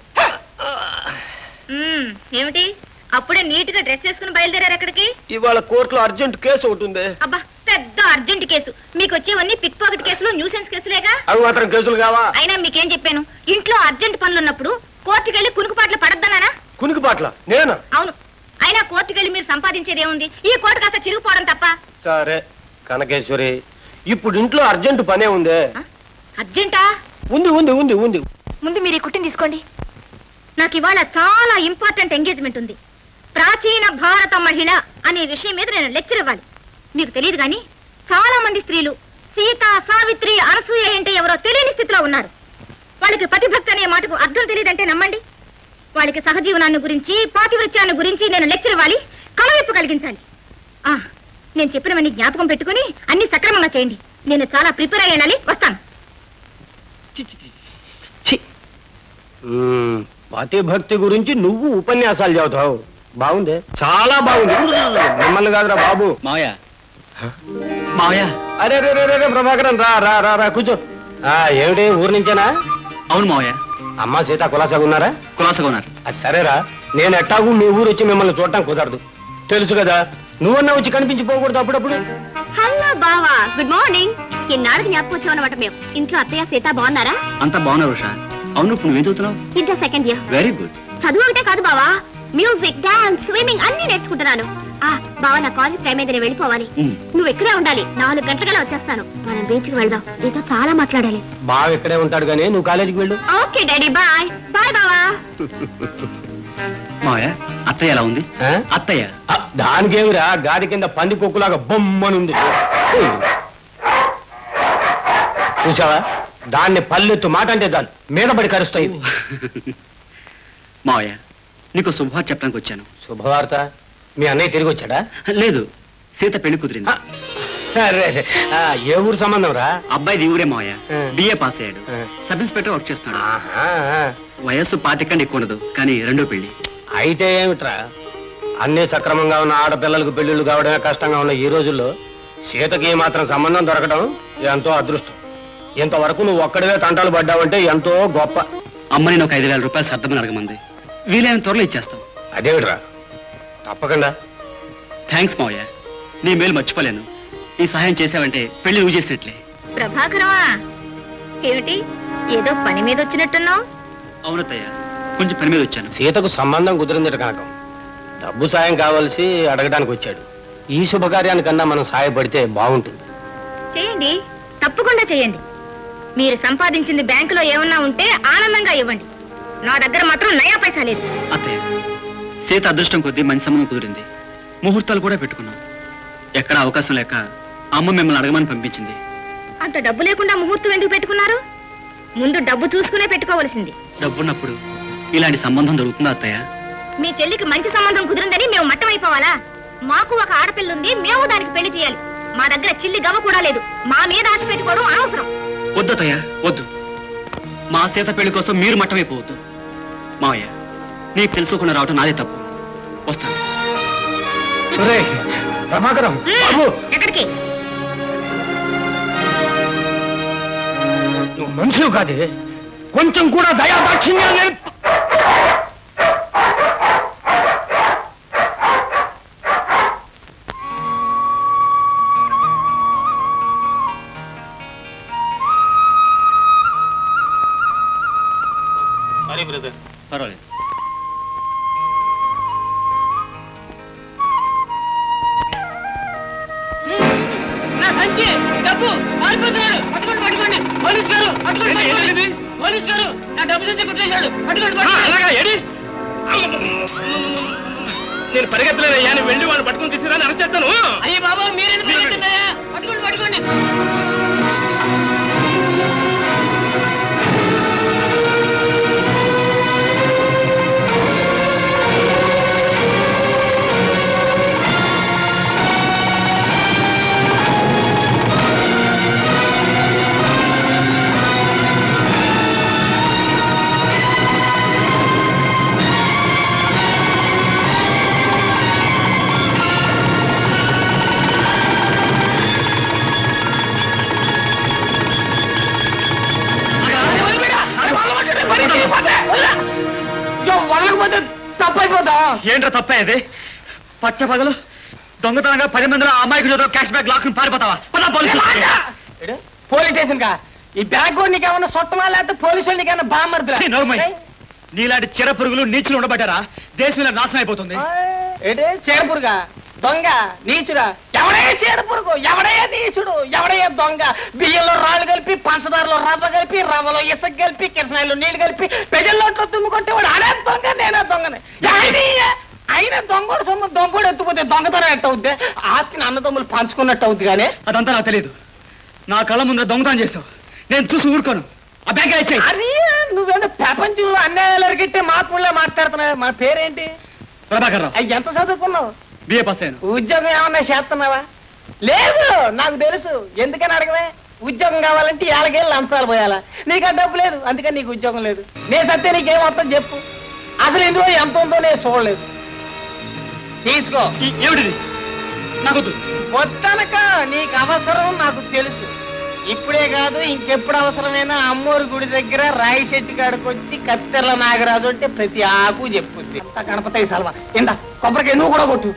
ఉమ్, ఏమిటి అప్పుడే నీట్ గా డ్రెస్ చేసుకుని బయలుదేరారు ఎక్కడికి ఇవాళ కోర్టులో అర్జెంట్ కేసు ఒకటి ఉంది అబ్బా పెద్ద అర్జెంట్ కేసు మీకు వచ్చేవన్నీ పిక్ పాకెట్ కేసులు న్యూసెన్స్ కేసులేగా అవి మాత్రం కేసులు కావా అయినా మీకేం చెప్పాను ఇంట్లో అర్జెంట్ పనులు ఉన్నప్పుడు కోర్టుకి వెళ్ళి కునుకుపాట్లు పడద్దన్నానా కునికి పాటల నేనా అవును అయినా కోర్టుకి వెళ్ళి మీరు సంపాదించేది ఏముంది ఈ కోర్టు కాస్త చిరిగిపోవడం తప్ప సరే కనకేశ్వరి ఇప్పుడు ఇంట్లో అర్జెంట్ పనే ఉందే అర్జెంటా ఉంది ఉంది ఉంది ఉంది ముందు మీరు ఈ కుట్టిని తీసుకోండి నాకు ఇవాళ చాలా ఇంపార్టెంట్ ఎంగేజ్మెంట్ ఉంది ప్రాచీన భారత మహిళ అనే విషయం మీద నేను లెక్చర్ ఇవ్వాలి మీకు తెలియదు కానీ చాలా మంది స్త్రీలు సీత సావిత్రి అనసూయ అంటే ఎవరో తెలియని స్థితిలో ఉన్నారు వాళ్ళకి పతిభక్తి అనే మాటకు అర్థం తెలియదంటే నమ్మండి వాళ్ళకి సహజీవనాన్ని గురించి పాతివృత్యాన్ని గురించి నేను లెక్చర్ ఇవ్వాలి కలవిప్పు కలిగించాలి ఆ నేను చెప్పినవన్నీ జ్ఞాపకం పెట్టుకుని అన్ని సక్రమంగా చేయండి నేను చాలా ప్రిపేర్ అయ్యి వెళ్ళాలి వస్తాను మ్మ్, పతి భక్తి గురించి నువ్వు ఉపన్యాసాలు చదువుతావు బాగుంది చాలా బాగుంది మిమ్మల్ని కాదురా బాబు మావయ్య మావయ్య అరే రే రే రే రే, ప్రభాకరన్ రా రా రా రా కూర్చో ఆ ఏమిటి ఊరు నుంచేనా అవును మావయ్య అమ్మ సీత కులాసాగా ఉన్నారా కులాసగా ఉన్నారు అది సరేరా నేను ఎట్టాగు మీ ఊరు వచ్చి మిమ్మల్ని చూడటం కుదరదు తెలుసు కదా నువ్వన్నా వచ్చి కనిపించిపోకూడదు అప్పుడప్పుడు హలో బావా గుడ్ మార్నింగ్ ఇన్నాళ్ళకి జ్ఞాపకం వచ్చాం అనమాట మేము ఇంట్లో అత్తయ్య సీత బాగున్నారా అంతా బాగున్నారు ఉషా అవును ఇప్పుడు నువ్వేం చదువుతున్నావు inter second year very good చదువు ఒకటే కాదు బావా మ్యూజిక్ డాన్స్ స్విమ్మింగ్ అన్ని నేర్చుకుంటున్నాను ఆ బావా నా కాలేజ్ టైం అయితే నేను వెళ్ళిపోవాలి మ్. నువ్వు ఇక్కడే ఉండాలి నాలుగు గంటలకల్లా వచ్చేస్తాను మనం బీచ్ కి వెళ్దాం నీతో చాలా మాట్లాడాలి బాగా ఇక్కడే ఉంటాడు కానీ నువ్వు కాలేజీకి వెళ్ళు ఓకే డాడీ బాయ్ బాయ్ బావా మావయ్య అత్తయ్య ఎలా ఉంది ఆ? అత్తయ్య ఆ, దానికేమిరా గాది కింద పంది కొక్కులాగా బొమ్మనుంది చూసావా దాన్ని పల్లెత్తు మాట అంటే చాలు మీద పడి కరుస్తాయి మావయ్య నీకు శుభవార్త చెప్పడానికి వచ్చాను శుభవార్త మీ అన్నయ్య తిరిగి వచ్చాడా లేదు సీత పెళ్లి కుదిరింది ఆ, సరే ఆ, ఏ ఊరు సంబంధం రా అబ్బాయి ఊరే మావయ్య ఆ. బిఏ పాస్ అయ్యాడు ఆ. సబ్ ఇన్స్పెక్టర్ వర్క్ చేస్తున్నాడు ఆహా, వయస్సు పాతికండి ఎక్కువ ఉండదు కానీ రెండో పెళ్లి అయితే ఏమిట్రా అన్ని సక్రమంగా ఉన్న ఆడపిల్లలకు పెళ్లిళ్ళు కావడమే కష్టంగా ఉన్న ఈ రోజుల్లో సీతకి ఏ మాత్రం సంబంధం దొరకడం ఎంతో అదృష్టం ఇంతవరకు నువ్వు ఒక్కడివే తంటాలు పడ్డావంటే ఎంతో గొప్ప అమ్మ నేను ఒక ఐదు వేల రూపాయలు సర్దమని అడగమంది వీలైన త్వరలో ఇచ్చేస్తాం అదేమిట్రా తప్పకుండా థ్యాంక్స్ మావయ్య నీ మేలు మర్చిపోలేను ఈ సహాయం చేసావంటే పెళ్లి నువ్వు చేసినట్లే ప్రభాకరమా ఏమిటి ఏదో పని మీద వచ్చినట్టున్నావు అవునత్తయ్య కొంచెం పని మీద వచ్చాను సీతకు సంబంధం కుదిరిందట కనుక డబ్బు సాయం కావాల్సి అడగడానికి వచ్చాడు ఈ శుభకార్యానికన్నా మనం సహాయపడితే బాగుంటుంది చేయండి తప్పకుండా చేయండి మీరు సంపాదించింది బ్యాంకులో ఏమన్నా ఉంటే ఆనందంగా ఇవ్వండి నా దగ్గర మాత్రం నయా పైసా లేదు అత్తయ్య సీత అదృష్టం కొద్దీ మంచి సంబంధం కుదిరింది ముహూర్తాలు కూడా పెట్టుకున్నాం ఎక్కడ అవకాశం లేక అమ్మ మిమ్మల్ని అడగమని పంపించింది అంత డబ్బు లేకుండా ముహూర్తం ఎందుకు పెట్టుకున్నారు ముందు డబ్బు చూసుకునే పెట్టుకోవలసింది డబ్బున్నప్పుడు ఇలాంటి సంబంధం దొరుకుతుందా అత్తయ్య మీ చెల్లికి మంచి సంబంధం కుదిరిందని మేము మట్టం అయిపోవాలా మాకు ఒక ఆడపిల్ల ఉంది మేము దానికి పెళ్లి చేయాలి మా దగ్గర చిల్లి గవ్వ కూడా లేదు మా మీద ఆశ పెట్టుకోవడం అనవసరం వద్దు అత్తయ్య వద్దు మా సీత పెళ్లి కోసం మీరు మట్టమైపోవద్దు మావయ్య నీకు తెలుసుకోకుండా రావటం నాదే తప్పు వస్తాను ఒరేయ్, ప్రభాకరం బాబు ఎక్కడికి నువ్వు మనుషులు కాదే కొంచెం కూడా దయా దాక్షిణ్యాలు లేని- పర్వాలేదు నా సంచి డబ్బు పారిపోతున్నాడు పట్టుకోండి పట్టుకోండి పోలీస్ గారు పట్టుకోండి పట్టుకోండి. పోలీస్ గారు నా డబ్బు సంచి కొట్టేశాడు పట్టుకోండి పట్టుకోండి నేను పరిగెత్తలేనయ్యా నేను వెళ్ళి వాళ్ళు పట్టుకుని తీసుకురా అరెస్ట్ చేస్తాను అయ్యి బాబా మీరెందుకు పరిగెత్తున్నాయా? పట్టుకోండి పట్టుకోండి వాళ్ళకపోతే తప్పైపోతా ఏంట్రా తప్పేది పచ్చ పగలు దొంగతనంగా పది మందిలో ఆ అమ్మాయికి చేతిలో క్యాష్ బ్యాక్ లాక్కుని పారిపోతావా పద పోలీసు పోలీస్ స్టేషన్ కా ఈ బ్యాగ్ కూడా నీకేమన్నా సొట్టమా లేకపోతే పోలీసులు నీకేమన్నా బామ్మర్దురా నోర్మై నీలాంటి చిర పురుగులు నీచులు ఉండబట్టారా దేశం ఇలా నాశనం అయిపోతుంది ఏంటి చేడపురుగా దొంగ నీచుడా ఎవడే చేడపురుగు ఎవడే నీచుడు ఎవడే దొంగ బియ్యంలో రాళ్ళు కలిపి పంచదారలో రవ్వ కలిపి రవ్వలో ఇసుక కలిపి కిరసనాయిలో నీళ్లు కలిపి పెజల్లోట్లో తుమ్ముకుంటే వాడు ఆడే దొంగ నేనే దొంగని ఆయన అయినా దొంగడు సొమ్ము దొంగడు ఎత్తుపోతే దొంగతనం ఎట్ట అవుద్ది ఆస్తిని అన్నదమ్ములు పంచుకున్నట్టు అవుద్ది కానీ అదంతా నాకు తెలియదు నా కళ్ళ ముందర దొంగతనం చేసావు నేను చూసి ఊరుకోను ఆ బ్యాంక్ ఇచ్చాయి అది నువ్వేందో ప్రపంచంలో అన్యాయాలు అరిగిట్టే మాత్రమే మాట్లాడుతున్నావు మా పేరేంటి ప్రభాకర్ రావు అయ్యి ఎంత చదువుకున్నావు బిఏ పాస్ అయ్యాను ఉద్యోగం ఏమన్నా చేస్తున్నావా లేదు నాకు తెలుసు ఎందుకని అడగవే ఉద్యోగం కావాలంటే ఏళ్ళకేళ్ళు లంచాలు పోయాలా నీకు ఆ డబ్బు లేదు అందుకని నీకు ఉద్యోగం లేదు నేను సత్తే నీకేం మొత్తం చెప్పు అసలు ఇందులో ఎంత ఉందో నేను చూడలేదు తీసుకో ఈ- ఏమిటిది నాకొద్దు మొత్తానక నీకు అవసరం నాకు తెలుసు ఇప్పుడే కాదు ఇంకెప్పుడు అవసరమైనా అమ్మోరి గుడి దగ్గర రాయి చెట్టు కాడికి వచ్చి కత్తెర్ల నాగరాజు అంటే ప్రతి ఆకు చెప్పుద్ది అంతా గణపతి సల్వా ఇంత కొబ్బరికి నువ్వు కూడా కొట్టు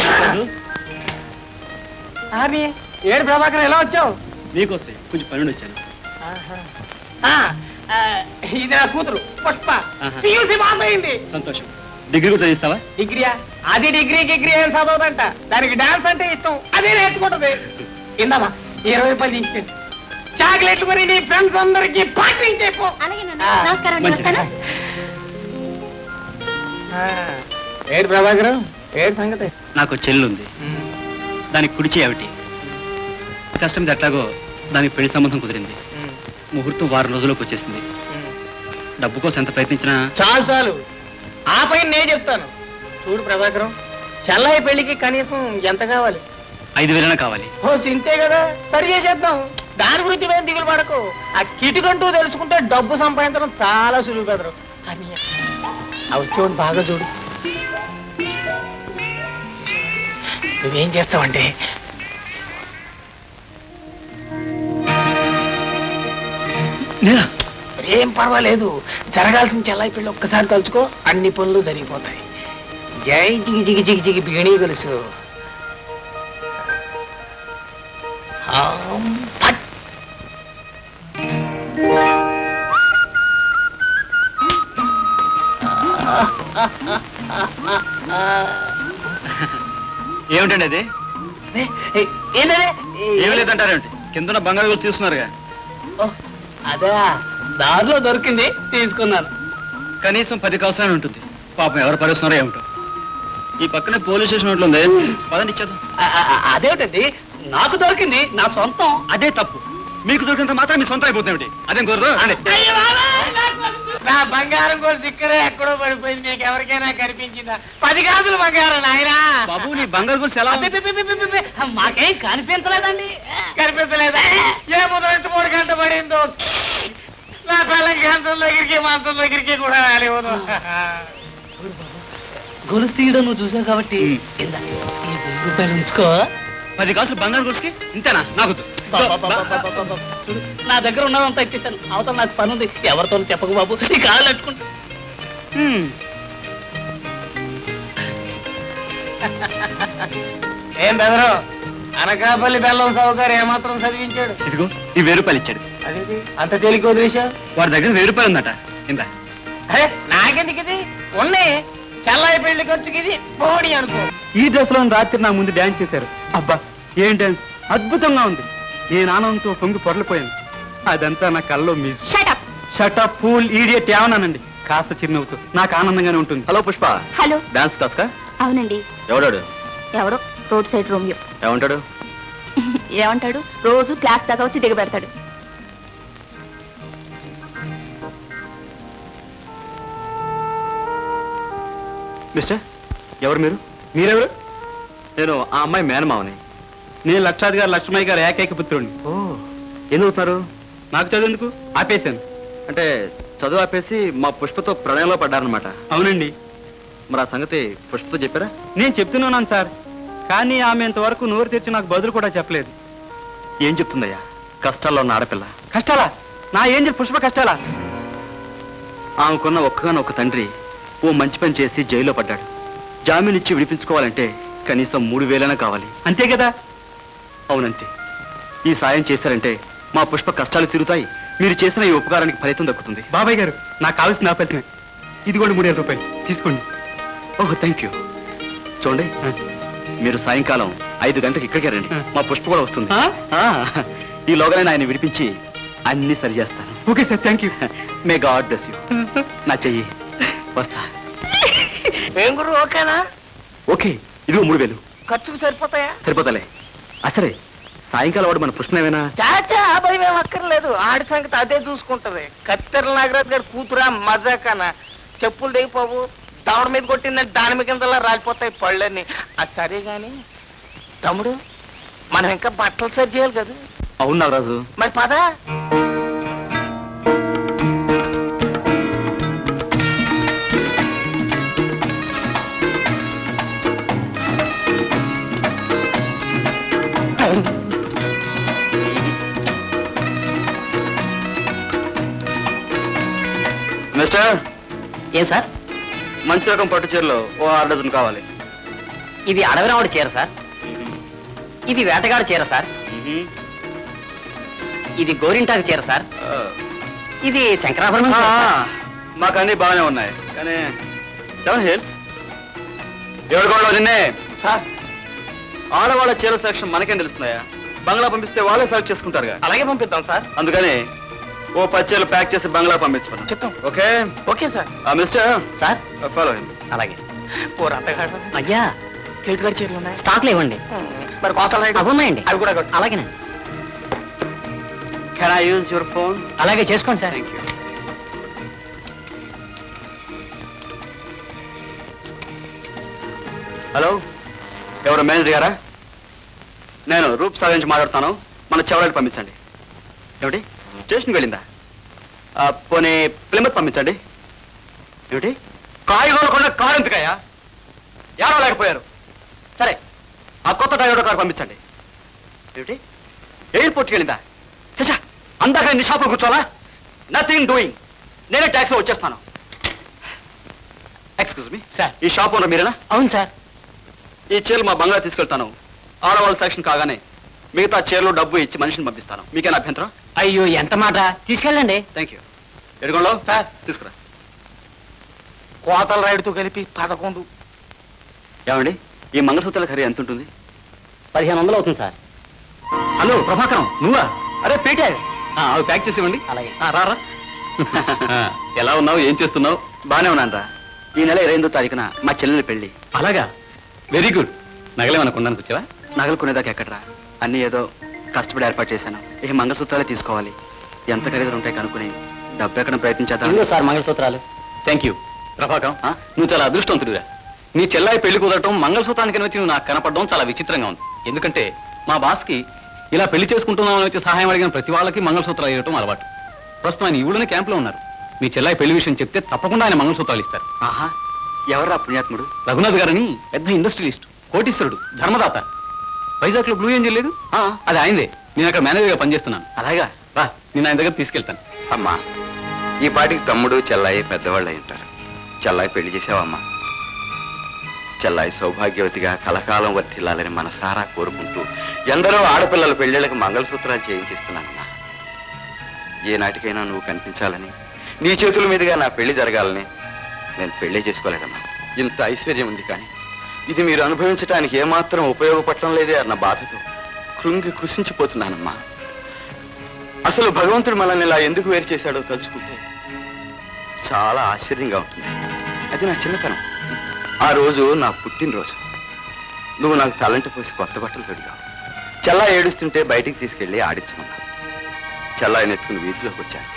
ఆర్ని ఏడు ప్రభాకర్ ఎలా వచ్చావు నీకోసం కొంచెం పని వచ్చాను ఆ, ఆ, ఇది నా కూతురు పుష్ప ఆహా. పియూసీ పాస్ అయింది సంతోషం డిగ్రీ కూడా చదివిస్తావా డిగ్రీయా అది డిగ్రీ డిగ్రీ ఏం చదవదంట దానికి డాన్స్ అంటే ఇష్టం అదే నేర్చుకుంటది ఇందమ్మా ఇరవై రూపాయలు తీసుకెళ్ళి చాక్లెట్లు కొని నీ ఫ్రెండ్స్ అందరికి పార్టీ చెప్పు అలాగేనండి ఆ, నమస్కారం అండి, మంచిది. వస్తాను. ఏడు ప్రభాకర్ ఏడు సంగతి నాకు చెల్లి ఉంది దానికి కుడిచి ఏమిటి కష్టం మీద ఎట్లాగో దానికి పెళ్లి సంబంధం కుదిరింది ముహూర్తం వారం రోజుల్లోకి వచ్చేసింది డబ్బు కోసం ఎంత ప్రయత్నించినా చాలు చాలు ఆ పైన నేను చెప్తాను చూడు ప్రభాకరం చెల్లయ్య పెళ్లికి కనీసం ఎంత కావాలి ఐదు వేలైనా కావాలి ఓ సింతే కదా సరి చేసేద్దాం దాని గురించి మేము దిగులు పడకు ఆ కిటికంటూ తెలుసుకుంటే డబ్బు సంపాదించడం చాలా సులువు కదరు కానీ అవి చూడు బాగా చూడు నువ్వేం చేస్తావంటే నేనా ఏం పర్వాలేదు జరగాల్సిన చెల్లాయి పెళ్ళి ఒక్కసారి తలుచుకో అన్ని పనులు జరిగిపోతాయి జై జిగి జిగి జిగి జిగి బిగిణి తెలుసు ఆం ఫట్. ఏమిటండి అది ఏ, ఏ, ఏంటది? ఏమి లేదంటారేమిటి కింద బంగారు గురించి తీసుకున్నారుగా ఓ, అదే దారిలో దొరికింది తీసుకున్నాను కనీసం పది కవసరాలు ఉంటుంది పాపం ఎవరు పరుస్తున్నారో ఏమిటో ఈ పక్కనే పోలీస్ స్టేషన్ ఒకటి ఉంది పదండి ఇచ్చేద్దాం ఆ, ఆ, ఆ, అదేమిటండి నాకు దొరికింది నా సొంతం అదే తప్పు మీకు దొరికినంత మాత్రం మీ సొంతం అయిపోతుంది అదేం కుదరదు రండి. నా బంగారం కూడా దిక్కరే ఎక్కడో పడిపోయింది మీకు ఎవరికైనా కనిపించిందా పది గాజులు బంగారం నాయనా బాబు నీ బంగారు గురించి ఎలా ఉంది? అబ్బబ్బబ్బబ్బబ్బబ్బ. మాకేం కనిపించలేదండి కనిపించలేదా ఏ ముదరంటే మూడు గంట పడిందో నా పిల్లకి గంటల దగ్గరికి మంచం దగ్గరికి కూడా రాలేవదు గొలుసు తీయడం నువ్వు చూసావు కాబట్టి ఉమ్. ఇందా, ఈ వెయ్యి రూపాయలు ఉంచుకో పది కాసులు బంగారు గురించి ఇంతేనా నాకు చూడు, నా దగ్గర ఉన్నదంతా ఇచ్చేసాను అవతల నాకు పని ఉంది ఎవరితో చెప్పకు బాబు నీ కాళ్ళు అట్టుకుంటా ఏం బెదరు అనకాపల్లి బెల్లం సౌకర్యం ఏమాత్రం చదివించాడు ఇదిగో ఈ వెయ్యి రూపాయలు ఇచ్చాడు అదేది అంత తేలిక వదిలేశావు వాడి దగ్గర వెయ్యి రూపాయలు ఉందట ఇందా అరే నాకెందుకు ఇది ఉన్నాయి చల్లాయి పెళ్లి ఖర్చుకి ఇది పోడి అనుకో ఈ డ్రెస్ లో రాత్రి నా ముందు డాన్స్ చేశారు అబ్బా ఏం డాన్స్ అద్భుతంగా ఉంది నేను ఆనందంతో పొంగి పొరలిపోయాను అదంతా నా కల్లో మీ Shut up. Shut up fool idiot ఏమన్నానండి కాస్త చిరునవ్వుతూ నాకు ఆనందంగానే ఉంటుంది hello Pushpa hello dance class కా అవునండి ఎవడాడు ఎవడో రోడ్ సైడ్ రోమియో ఏమంటాడు ఏమంటాడు రోజు క్లాస్ దాకా వచ్చి దిగబెడతాడు మిస్టర్ ఎవరు మీరు మీరెవరు నేను ఆ అమ్మాయి మేనమావని నేను లక్షాధికారి లక్ష్మయ్య గారు ఏకైక పుత్రుడిని ఓ ఎందుకు అవుతున్నారు నాకు చదువు ఎందుకు ఆపేశాను అంటే చదువు ఆపేసి మా పుష్పతో ప్రణయంలో పడ్డారనమాట అవునండి మరి ఆ సంగతి పుష్పతో చెప్పారా నేను చెప్తున్నాను సార్ కానీ ఆమె ఇంతవరకు నోరు తెరిచి నాకు బదులు కూడా చెప్పలేదు ఏం చెప్తుందయ్యా కష్టాల్లో ఉన్న ఆడపిల్ల కష్టాలా నా ఏం పుష్ప కష్టాలా ఆమెకున్న ఒక్కగానో ఒక తండ్రి ఓ మంచి పని చేసి జైల్లో పడ్డాడు జామీన్ ఇచ్చి విడిపించుకోవాలంటే కనీసం మూడు వేలైనా కావాలి అంతే కదా అవునంతే ఈ సాయం చేశారంటే మా పుష్ప కష్టాలు తీరుతాయి మీరు చేసిన ఈ ఉపకారానికి ఫలితం దక్కుతుంది బాబాయ్ గారు నాకు కావాల్సిన ఫలితమే ఇది కూడా మూడు వేల రూపాయలు తీసుకోండి ఓహ్ థ్యాంక్ యూ చూడండి మీరు సాయంకాలం ఐదు గంటలకు ఇక్కడికే రండి మా పుష్ప కూడా వస్తుంది ఆ, ఈ లోగానే ఆయన విడిపించి అన్ని సరి చేస్తాను okay sir thank you may God bless you నా చెయ్యి వస్తా ఏం గురు ఓకేనా ఓకే ఇదిగో మూడు వేలు ఖర్చుకు సరిపోతాయా సరిపోతలే అసలే సాయంకాలం వాడు మన పుష్పనేమైనా చాచా ఆ భయం ఏం అక్కర్లేదు ఆడి సంగతి అదే చూసుకుంటది కత్తెర నాగరాజు గారి కూతురా మజాకనా చెప్పులు దిగిపోవు దవడ మీద కొట్టిందంటే దాని మీద కిందలా రాలిపోతాయి పళ్ళని అది సరే గాని తమ్ముడు మనం ఇంకా బట్టలు సరి చేయాలి కదా అవును నాగరాజు మరి పద మిస్టర్ ఏం సార్ మంచి రకం పట్టు చీరలో ఓ ఆరు డజన్ కావాలి ఇది అడవిరావుడి చీర సార్ ఇది వేటగాడి చీర సార్ ఇది గోరింటాకు చీర సార్ ఇది శంకరాభరణం చీర సార్. మాకు అన్ని బాగానే ఉన్నాయి కానీ సెవెన్ హిల్స్ ఎవరు కూడా నిన్నే సార్ ఆడవాళ్ళ చీర సెలక్షన్ మనకేం తెలుస్తున్నాయా బంగ్లా పంపిస్తే వాళ్ళే సెలెక్ట్ చేసుకుంటారుగా అలాగే పంపిద్దాం సార్ అందుకని ఓ పచ్చీలు ప్యాక్ చేసి బంగ్లా పంపించమను చిత్తం ఓకే ఓకే సార్ ఆ మిస్టర్ సార్ ఫాలో అలాగే ఓ రత్తగాడు అయ్యా కేటు గారి చీరలు ఉన్నాయి స్టాక్లు ఇవ్వండి మరి కోతలు రైడు? అవి ఉన్నాయండి అవి కూడా కొట్టు. అలాగేనండి can I use your phone అలాగే చేసుకోండి సార్ థ్యాంక్ యూ హలో ఎవరు మేనేజర్ గారా నేను రూప్ సార్ నుంచి మాట్లాడుతాను మన చెవరాకి పంపించండి ఏమిటి స్టేషన్కి వెళ్ళిందా ఆ, పోనీ ప్లిమత్ పంపించండి ఏమిటి కాయగూరలు కొన్న కారు ఎందుకయ్యా ఎవరో లేకపోయారు సరే ఆ కొత్త డ్రైవర్ కారు పంపించండి ఏమిటి ఎయిర్పోర్ట్కి వెళ్ళిందా చచ్చా అందాక నీ షాపులో కూర్చోవాలా నథింగ్ డూయింగ్ నేనే ట్యాక్సీ వచ్చేస్తాను ఎక్స్క్యూజ్ మీ సార్ ఈ షాప్ ఓనర్ మీరేనా అవును సార్ ఈ చీరలు మా బంగ్లా తీసుకెళ్తాను ఆడవాళ్ళ సెక్షన్ కాగానే మిగతా చీరలు డబ్బు ఇచ్చి మనిషిని పంపిస్తాను మీకేనా అభ్యంతరం అయ్యో ఎంత మాట తీసుకెళ్ళండి థ్యాంక్ యూ ఎడుగోళ్ళు తీసుకురా కోతల రైడుతో కలిపి పదకొండు ఏమండి ఈ మంగళసూత్రాల ఖరీ ఎంత ఉంటుంది పదిహేను వందలు అవుతుంది సార్ హలో ప్రభాకరం నువ్వా అరే పేటే ఆ, అవి ప్యాక్ చేసి ఇవ్వండి అలాగే ఆ, రారా ఎలా ఉన్నావు ఏం చేస్తున్నావు బానే ఉన్నాను రా ఈ నెల ఇరవై ఎనిమిదో తారీఖున మా చెల్లెలి పెళ్లి అలాగా వెరీ గుడ్ నగలేమన్నా కొనడానికి వచ్చావా నగలు కొనేదాకా ఎక్కడరా అన్ని ఏదో కష్టపడి ఏర్పాటు చేశాను ఈ మంగళసూత్రాలే తీసుకోవాలి ఎంత ఖరీదులు ఉంటాయి కనుక్కుని డబ్బు ఎక్కడ ప్రయత్నించేద్దాం ఇదిగో సార్ మంగళసూత్రాలు థ్యాంక్ యూ ప్రభాకరం ఆ, నువ్వు చాలా అదృష్టవంతుడిరా నీ చెల్లాయి పెళ్లి కుదరటం మంగళసూత్రానికి వచ్చి నువ్వు నాకు కనపడడం చాలా విచిత్రంగా ఉంది ఎందుకంటే మా బాస్కి ఇలా పెళ్లి చేసుకుంటున్నామని వచ్చి సహాయం అడిగిన ప్రతి వాళ్ళకి మంగళసూత్రాలు ఇవ్వటం అలవాటు ప్రస్తుతం ఆయన ఈవిడనే క్యాంపులో ఉన్నారు మీ చెల్లాయి పెళ్లి విషయం చెప్తే తప్పకుండా ఆయన మంగళసూత్రాలు ఇస్తారు ఆహా ఎవర్రా పుణ్యాత్ముడు రఘునాథ్ గారని పెద్ద ఇండస్ట్రియలిస్ట్ కోటీశ్వరుడు ధర్మదాత వైజాగ్ లో బ్లూ ఏంజల్ లేదు ఆ, అది ఆయనదే నేను అక్కడ మేనేజర్గా పనిచేస్తున్నాను అలాగా రా నేను ఆయన దగ్గర తీసుకెళ్తాను అమ్మా ఈ పాటికి తమ్ముడు చెల్లాయి పెద్దవాళ్ళు అయి ఉంటారు చెల్లాయి పెళ్లి చేసావమ్మా చెల్లాయి సౌభాగ్యవతిగా కలకాలం వర్తిల్లాలని మనసారా కోరుకుంటూ ఎందరో ఆడపిల్లల పెళ్లిళ్ళకి మంగళసూత్రాలు చేయించిస్తున్నానమ్మా ఏ నాటికైనా నువ్వు కనిపించాలని నీ చేతుల మీదుగా నా పెళ్లి జరగాలని నేను పెళ్లి చేసుకోలేదమ్మా ఇంత ఐశ్వర్యం ఉంది కానీ ఇది మీరు అనుభవించడానికి ఏమాత్రం ఉపయోగపడటం లేదే అన్న బాధతో కృంగి కృషించిపోతున్నానమ్మా అసలు భగవంతుడు మనల్ని ఇలా ఎందుకు వేరు చేశాడో తలుచుకుంటే చాలా ఆశ్చర్యంగా ఉంటుంది అది నా చిన్నతనం ఆ రోజు నా పుట్టినరోజు నువ్వు నాకు తలంటి పోసి కొత్త బట్టలు తొడిగావు చల్లా ఏడుస్తుంటే బయటికి తీసుకెళ్ళి ఆడించమన్నావు చల్లా ఎత్తుకుని వీధిలోకి వచ్చాను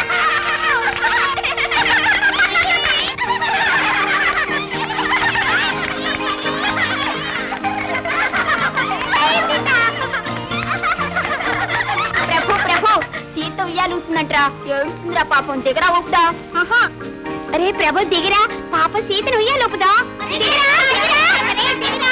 ప్రభు ప్రభు సీత ఉయ్యాలుంటుందంట్రా ఏడుస్తుందిరా పాపం దిగరా ఊపుదా ఆహా. అరే ప్రభు దిగిరా పాప సీతను ఉయ్యాలుపుదా దిగిరా దిగిరా అరే, దిగిరా.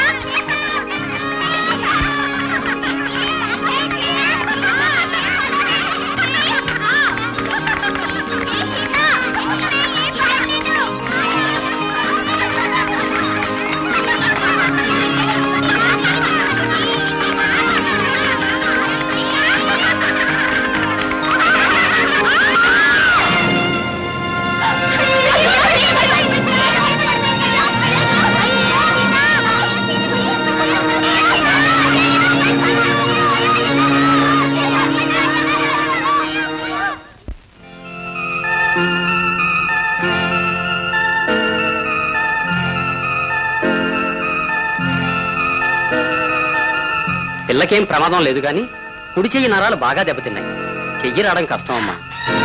పిల్లకేం ప్రమాదం లేదు కానీ కుడి చెయ్యి నరాలు బాగా దెబ్బతిన్నాయి చెయ్యి రావడం కష్టం అమ్మా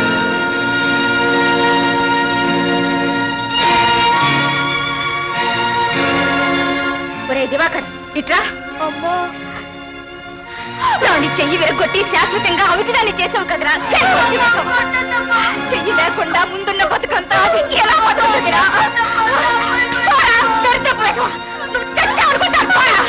ఒరే దివాకర్ ఇట్రా దాని చెయ్యి విరగొట్టి శాశ్వతంగా అవిటిదాన్ని చేసావు కదరా చెయ్యి లేకుండా ముందున్న బతుకంతా అది ఎలా బతుకుతుందిరా పోరా, దరిద్రపు వెధవ. నువ్వు చచ్చావు అనుకుంటాను, పోరా.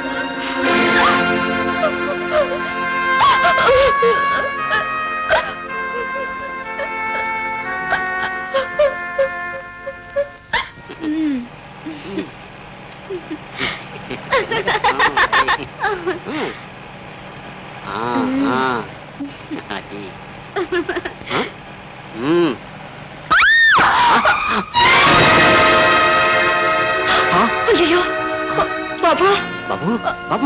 ఆ, ఆ. అది. ఆ? మ్మ్. అయ్యయ్యో బాబు బాబు బాబు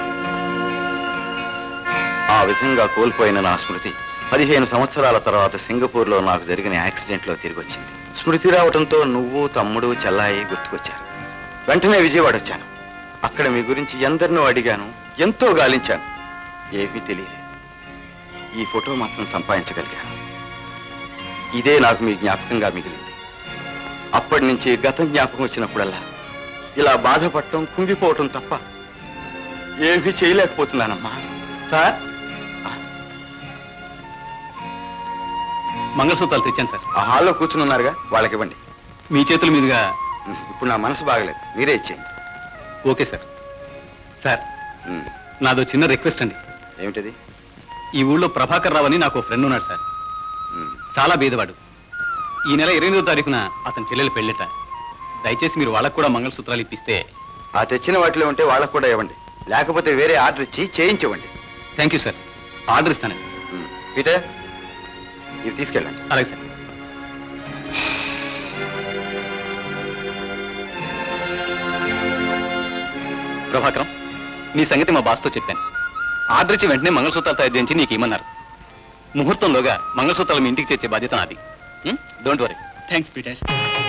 ఆ విధంగా కోల్పోయిన నా స్మృతి పదిహేను సంవత్సరాల తర్వాత సింగపూర్లో నాకు జరిగిన యాక్సిడెంట్లో తిరిగి వచ్చింది స్మృతి రావడంతో నువ్వు తమ్ముడు చెల్లాయి గుర్తుకొచ్చారు వెంటనే విజయవాడ వచ్చాను అక్కడ మీ గురించి ఎందరినో అడిగాను ఎంతో గాలించాను ఏమీ తెలియలేదు ఈ ఫోటో మాత్రం సంపాదించగలిగాను ఇదే నాకు మీ జ్ఞాపకంగా మిగిలింది అప్పటి నుంచి గతం జ్ఞాపకం వచ్చినప్పుడల్లా ఇలా బాధపడటం కుంగిపోవటం తప్ప ఏమీ చేయలేకపోతున్నానమ్మా సార్ మంగళసూత్రాలు తెచ్చాను సార్ ఆ హాల్లో కూర్చుని ఉన్నారుగా వాళ్ళకి ఇవ్వండి మీ చేతుల మీదుగా ఇప్పుడు నా మనసు బాగలేదు మీరే ఇచ్చేయండి ఓకే సార్ సార్ ఉమ్, నాదో చిన్న రిక్వెస్ట్ అండి ఏమిటది ఈ ఊళ్ళో ప్రభాకర్ రావు అని నాకు ఫ్రెండ్ ఉన్నాడు సార్ ఉమ్, చాలా బీదవాడు ఈ నెల ఇరవై తారీఖున అతని చెల్లెలు పెళ్ళిట దయచేసి మీరు వాళ్ళకు కూడా మంగళసూత్రాలు ఇప్పిస్తే ఆ తెచ్చిన వాటిలో ఉంటే వాళ్ళకు కూడా ఇవ్వండి లేకపోతే వేరే ఆర్డర్ ఇచ్చి చేయించివ్వండి థ్యాంక్ యూ సార్ ఆర్డర్ ఇస్తానండి ఉమ్, పీటర్ ఇవి తీసుకెళ్ళండి అలాగే సార్ ప్రభాకరం నీ సంగతి మా బాస్తో చెప్పాను ఆర్డర్ ఇచ్చి వెంటనే మంగళసూత్రాలు తయారు చేయించి నీకు ఇమ్మన్నారు ముహూర్తంలోగా మంగళసూత్రాలు మీ ఇంటికి చేర్చే బాధ్యత నాది డోంట్ వరీ థ్యాంక్స్ పీటర్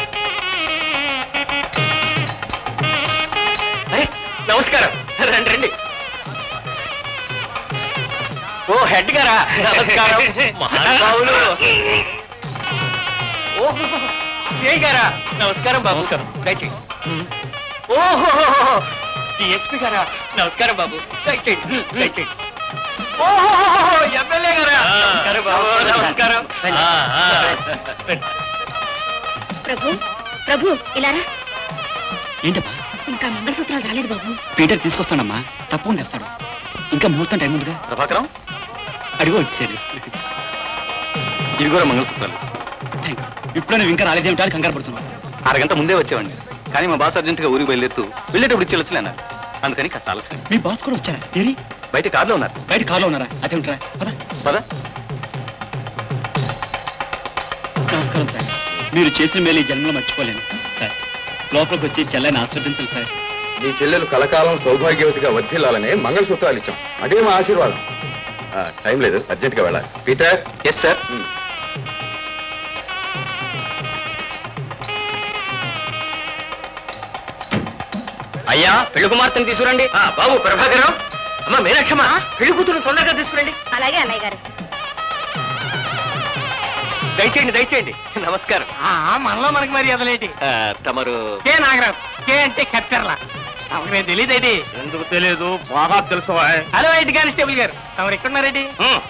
నమస్కారం రండి రండి ఓ హెడ్ గారా నమస్కారం మహానుభావులు ఓహో జయ్ గారా నమస్కారం బాబు నమస్కారం దయచేయండి ఓహో డిఎస్పి గారా నమస్కారం బాబు దయచేయండి దయచేయండి ఓహో ఎమ్మెల్యే గారా నమస్కారం బాబు నమస్కారం ప్రభు ప్రభు ఇలా రా. ఏంటమ్మా ఇంకా మంగళసూత్రాలు రాలేదు బాబు పీటర్ తీసుకొస్తానమ్మా తప్పకుండా తెస్తాడు ఇంకా ముహూర్తం టైం ఉందిగా ప్రభాకరం అడిగో వచ్చేది ఇవి కూడా మంగళసూత్రాలు ఇప్పుడు నువ్వు ఇంకా రాలేదేమిటా అని కంగారు పడుతున్నావు అరగంట ముందే వచ్చేవాడిని కానీ మా బాస్ అర్జెంట్గా ఊరికి బయలుదేరుతూ వెళ్ళేటప్పుడు ఇచ్చి వచ్చలే అన్నారు అందుకని కాస్త ఆలస్యం మీ బాస్ కూడా వచ్చారా ఏరి బయట కార్లో ఉన్నారు బయట కారులో ఉన్నారా అదేమిట్రా పద పద నమస్కారం సార్ మీరు చేసిన మేలు ఈ జన్మలో మర్చిపోలేను సార్ లోపలికి వచ్చి చెల్లని ఆస్వాదించాలి సార్ నీ చెల్లెలు కలకాలం సౌభాగ్యవతిగా వర్ధిల్లాలని మంగళసూత్రాలు ఇచ్చాం అదే మా ఆశీర్వాదం ఆ, టైం లేదు అర్జెంట్గా వెళ్ళాలి పీటర్ ఎస్ సార్ ఉమ్. అయ్యా పెళ్లి కుమార్తెను తీసుకురండి బాబు ప్రభాకరం అమ్మ మీనాక్షమ్మ పెళ్లి కూతురు తొందరగా తీసుకురండి అలాగే అన్నయ్య గారు దయచేయండి దయచేయండి నమస్కారం మనలో మనకి మరి అదలేటి ఆ, తమరు కే నాగరాజు కే అంటే కత్తెరల తమకు నేను తెలియదేటి ఎందుకు తెలియదు బాగా తెలుసు హలో ఐటీ కానిస్టేబుల్ గారు తమరు ఎక్కడున్నారేటి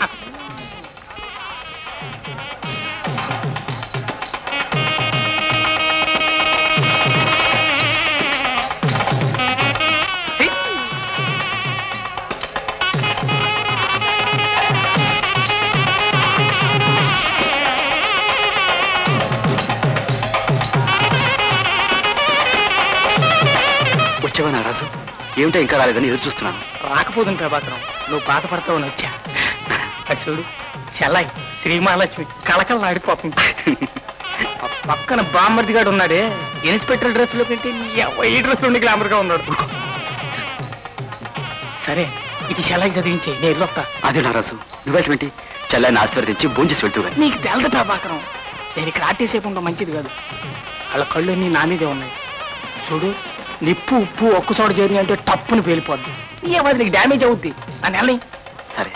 వచ్చావా నారాజు ఏమిటో ఇంకా రాలేదని ఎదురు చూస్తున్నాను రాకపోతుంది ప్రభాకరం నువ్వు బాధపడతావని వచ్చా అది చూడు చెల్లాయి శ్రీమహాలక్ష్మి కలకల ఆడిపోతుంది ఆ పక్కన బామ్మర్ది గాడు ఉన్నాడే ఇన్స్పెక్టర్ డ్రెస్ లో పెట్టి ఈ డ్రెస్ నుండి గ్లామర్ గా ఉన్నాడు సరే ఇది చెల్లాయి చదివించే నేను వెళ్ళొస్తా అదే నారాజు నువ్వేటువంటి చెల్లాయిని ఆశీర్వదించి భోంచేసి వెళ్తూ గాని నీకు తెలదు ప్రభాకరం నేను ఇక్కడ ఆటేసేపు ఉండడం మంచిది కాదు వాళ్ళ కళ్ళు అన్నీ నా మీదే ఉన్నాయి చూడు నిప్పు ఉప్పు ఒక్క చోట చేరినాయి అంటే టప్పుని పేలిపోద్ది ఏమది నీకు డ్యామేజ్ అవుద్ది అని వెళ్ళి సరే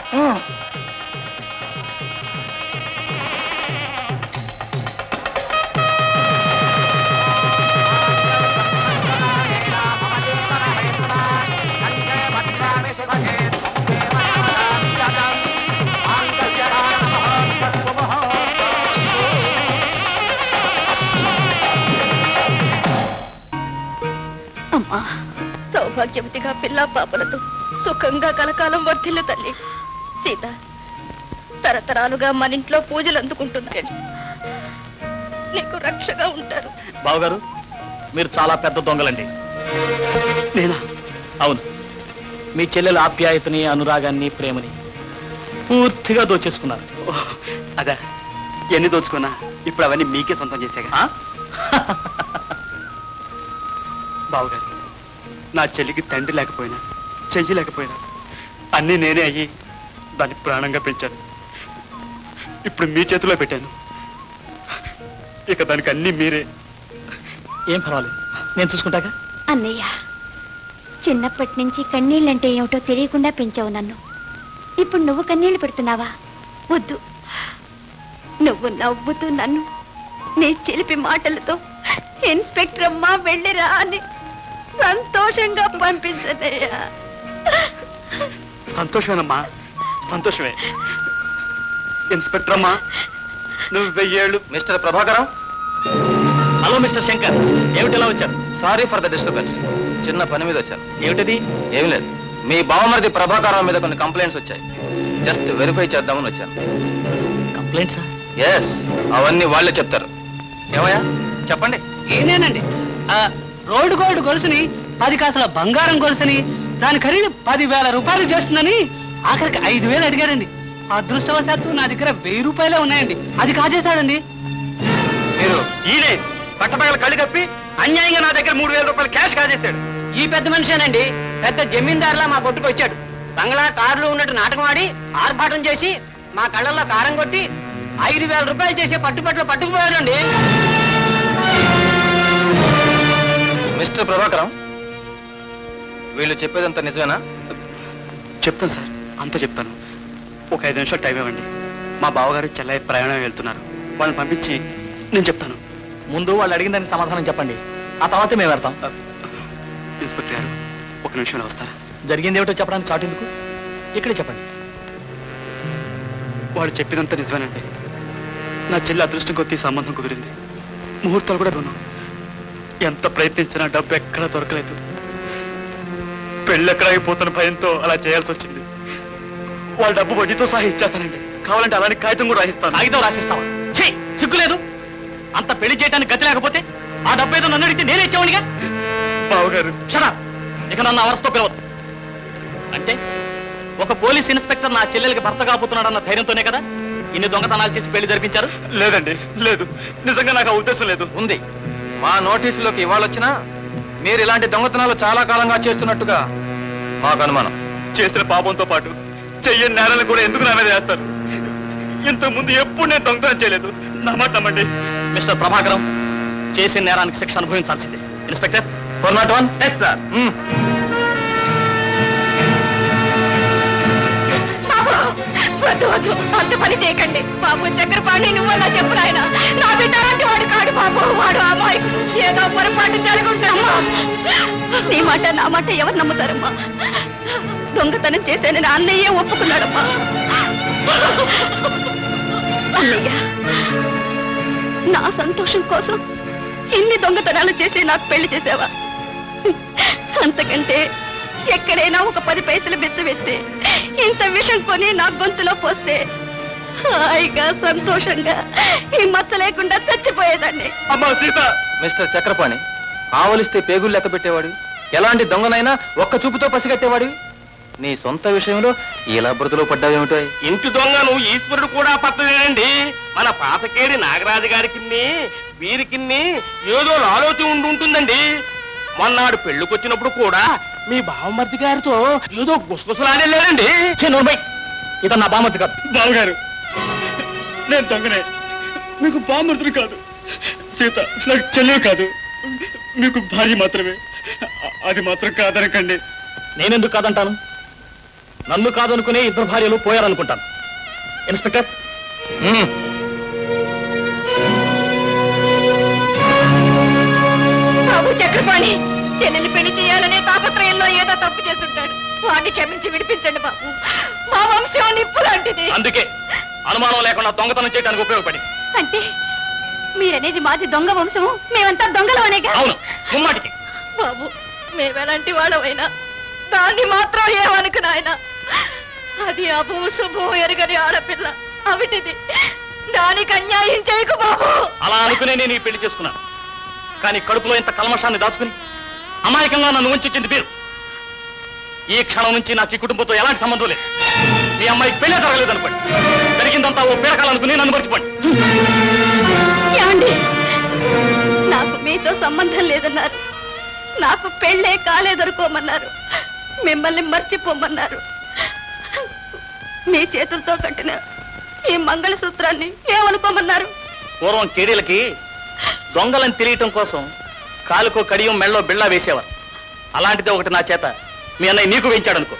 అమ్మా సౌభాగ్యవతిగా పిల్ల పాపలతో సుఖంగా కలకాలం వర్ధిల్లు తల్లి సీత తరతరాలుగా మన ఇంట్లో పూజలు అందుకుంటున్నాడు నీకు రక్షగా ఉంటారు బావగారు మీరు చాలా పెద్ద దొంగలండి నేనా అవును మీ చెల్లెల ఆప్యాయతని అనురాగాన్ని ప్రేమని పూర్తిగా దోచేసుకున్నారు అదే ఎన్ని దోచుకున్నా ఇప్పుడు అవన్నీ మీకే సొంతం చేసేగా ఆ? బావగారు నా చెల్లికి తండ్రి లేకపోయినా చెయ్యి లేకపోయినా అన్నీ నేనే అయ్యి దాన్ని ప్రాణంగా పెంచాను ఇప్పుడు మీ చేతిలో పెట్టాను ఇక దానికి అన్నీ మీరే ఏం పర్వాలేదు నేను చూసుకుంటాగా అన్నయ్య చిన్నప్పటి నుంచి కన్నీళ్ళంటే ఏమిటో తెలియకుండా పెంచావు నన్ను ఇప్పుడు నువ్వు కన్నీళ్లు పెడుతున్నావా వద్దు నువ్వు నవ్వుతూ నన్ను నీ చిలిపి మాటలతో ఇన్స్పెక్టర్ అమ్మా వెళ్ళిరా అని సంతోషంగా పంపించదయ్యా సంతోషమేనమ్మా సంతోషమే ఇన్స్పెక్టర్ అమ్మా నువ్వు వెయ్యేళ్ళు mister Prabhakaram hello mister Shankar ఏమిటి ఇలా వచ్చారు సారీ ఫర్ ద డిస్టర్బెన్స్ చిన్న పని మీద వచ్చాను ఏమిటది ఏమి లేదు మీ బావమరిది ప్రభాకరం మీద కొన్ని కంప్లైంట్స్ వచ్చాయి జస్ట్ వెరిఫై చేద్దామని వచ్చాను కంప్లైంట్స్ ఎస్ అవన్నీ వాళ్ళే చెప్తారు ఏమయ్యా చెప్పండి ఏనేనండి ఆ రోడ్డు గోల్డ్ గొలుసుని పది కాసుల బంగారం గొలుసుని దాని ఖరీదు పదివేల రూపాయలు చేస్తుందని ఆఖరికి ఐదు వేలు అడిగారండి అదృష్టవశాత్తు నా దగ్గర వెయ్యి రూపాయలే ఉన్నాయండి అది కాజేశాడండి మీరు ఈయనే పట్టపగల కళ్ళు కప్పి అన్యాయంగా నా దగ్గర మూడు వేల రూపాయలు క్యాష్ కాజేశాడు ఈ పెద్ద మనిషేనండి పెద్ద జమీందారులా మా కొట్టుకు వచ్చాడు బంగ్లా కారులో ఉన్నట్టు నాటకం ఆడి ఆర్భాటం చేసి మా కళ్ళల్లో కారం కొట్టి ఐదు వేల రూపాయలు చేసే పట్టుబట్టలు పట్టుకుపోయాడండి మిస్టర్ ప్రభాకరం వీళ్ళు చెప్పేదంతా నిజమేనా చెప్తాను సార్ అంత చెప్తాను ఒక ఐదు నిమిషాలు టైం ఇవ్వండి మా బావగారు చెల్లయ్య ప్రయాణం వెళ్తున్నారు వాళ్ళని పంపించి నేను చెప్తాను ముందు వాళ్ళు అడిగిన దానికి సమాధానం చెప్పండి ఆ తర్వాత మేము వెళ్తాం ఇన్స్పెక్టర్ గారు ఒక నిమిషంలో వస్తారా జరిగింది ఏమిటో చెప్పడానికి చాటెందుకు ఇక్కడే చెప్పండి వాళ్ళు చెప్పినంత నిజమేనండి నా చెల్లి అదృష్టం కొద్దీ సంబంధం కుదిరింది ముహూర్తాలు కూడా రుణం ఎంత ప్రయత్నించినా డబ్బు ఎక్కడా దొరకలేదు పెళ్ళి ఎక్కడ అయిపోతున్న భయంతో అలా చేయాల్సి వచ్చింది వాళ్ళ డబ్బు వడ్డీతో సహా ఇచ్చేస్తానండి కావాలంటే అలాంటి కాగితం కూడా రాసిస్తాను కాగితం రాసిస్తావా ఛీ సిగ్గులేదు అంత పెళ్లి చేయడానికి గతి లేకపోతే ఆ డబ్బు ఏదో నన్ను అడిగితే నేనే ఇచ్చేవాడిగా బావగారు షడా ఇక నన్ను అవస్థతో పిలవద్దు అంటే ఒక పోలీస్ ఇన్స్పెక్టర్ నా చెల్లెలకి భర్త కాబోతున్నాడన్న ధైర్యంతోనే కదా ఇన్ని దొంగతనాలు చేసి పెళ్లి జరిపించారు లేదండి లేదు నిజంగా నాకు ఆ ఉద్దేశం లేదు ఉంది మా నోటీసులోకి ఇవాళ వచ్చినా మీరు ఇలాంటి దొంగతనాలు చాలా కాలంగా చేస్తున్నట్టుగా మాకు అనుమానం చేసిన పాపంతో పాటు చెయ్యని నేరాలను కూడా ఎందుకు నా మీద వేస్తారు ఇంతకు ముందు ఎప్పుడు నేను దొంగతనం చేయలేదు నా మాట నమ్మండి మిస్టర్ ప్రభాకరం చేసిన నేరానికి శిక్ష అనుభవించాల్సిందే inspector four nought one yes sir బాబు వద్దు వద్దు అంత పని చేయకండి బాబు చక్రపాణి నువ్వు అలా చెప్పు నాయన నా బిడ్డ అలాంటి వాడు కాడు బాబు వాడు అమాయకుడు ఏదో పొరపాటు జరుగుంటామ్మా నీ మాట నా మాట ఎవరు నమ్ముతారమ్మా దొంగతనం చేశానని అన్నయ్యే ఒప్పుకున్నాడమ్మా అన్నయ్య నా సంతోషం కోసం ఇన్ని దొంగతనాలు చేసి నాకు పెళ్లి చేసావా అంతకంటే ఎక్కడైనా ఒక పది పైసలు బెచ్చబెట్టి ఇంత విషం కొని నా గొంతులో పోస్తే హాయిగా సంతోషంగా ఈ మచ్చ లేకుండా చచ్చిపోయేదాన్ని అమ్మా సీత మిస్టర్ చక్రపాణి ఆవలిస్తే పేగులు లెక్క పెట్టేవాడివి ఎలాంటి దొంగనైనా ఒక్క చూపుతో పసిగట్టేవాడివి నీ సొంత విషయంలో ఇలా బురదలో పడ్డావేమిటో ఇంటి దొంగను ఈశ్వరుడు కూడా పట్టలేనండి మన పాతకేడి నాగరాజు గారికి వీరికి ఏదో లాలోచి ఉండి ఉంటుందండి మొన్నాడు పెళ్ళికొచ్చినప్పుడు కూడా మీ బావమర్ది గారితో ఏదో గుసగుసలాడే లేదండి ఇతను నా బామతి కాదు బావగారు నేను దొంగనే మీకు బామృతులు కాదు సీత నాకు చెల్లెలు కాదు మీకు భార్య మాత్రమే అ- అది మాత్రం కాదనకండి నేనెందుకు కాదంటాను నన్ను కాదనుకునే ఇద్దరు భార్యలు పోయారనుకుంటాను ఇన్స్పెక్టర్ మ్మ్. బాబు చక్రపాణి చెల్లెలు పెళ్లి చేయాలనే తాపత్రయంలో ఏదో తప్పు చేస్తుంటాడు వాడిని క్షమించి విడిపించండి బాబు మా వంశం నిప్పు లాంటిది అందుకే అనుమానం లేకుండా దొంగతనం చేయడానికి ఉపయోగపడి అంటే మీరనేది మాది దొంగ వంశము మేమంతా దొంగలు అనేగా అవును ముమ్మాటికి బాబు మేమెలాంటి వాళ్ళమైనా దాన్ని మాత్రం ఏమనుకుని ఆయన అది అభూ శుభం ఎరగని ఆడపిల్ల అవిటిది దానికి అన్యాయం చేయకు బాబు అలా అనుకునే నేను ఈ పెళ్లి చేసుకున్నాను కానీ కడుపులో ఇంత కల్మషాన్ని దాచుకుని అమాయకంగా నన్ను ఉంచింది మీరు ఈ క్షణం నుంచి నాకు ఈ కుటుంబంతో ఎలాంటి సంబంధం లేదు మీ అమ్మాయికి పెళ్ళే జరగలేదు అనుకోండి జరిగిందంతా ఓ పీడకాలనుకుని నన్ను మర్చిపోండి ఏమండి నాకు మీతో సంబంధం లేదన్నారు నాకు పెళ్ళే కాలేదనుకోమన్నారు మిమ్మల్ని మర్చిపోమన్నారు మీ చేతులతో కట్టిన ఈ మంగళసూత్రాన్ని ఏమనుకోమన్నారు పూర్వం కేడీలకి దొంగలని తెలియటం కోసం కాలుకో కడియం మెళ్ళో బిళ్ళ వేసేవారు అలాంటిది ఒకటి నా చేత మీ అన్నయ్య నీకు వేయించాడనుకో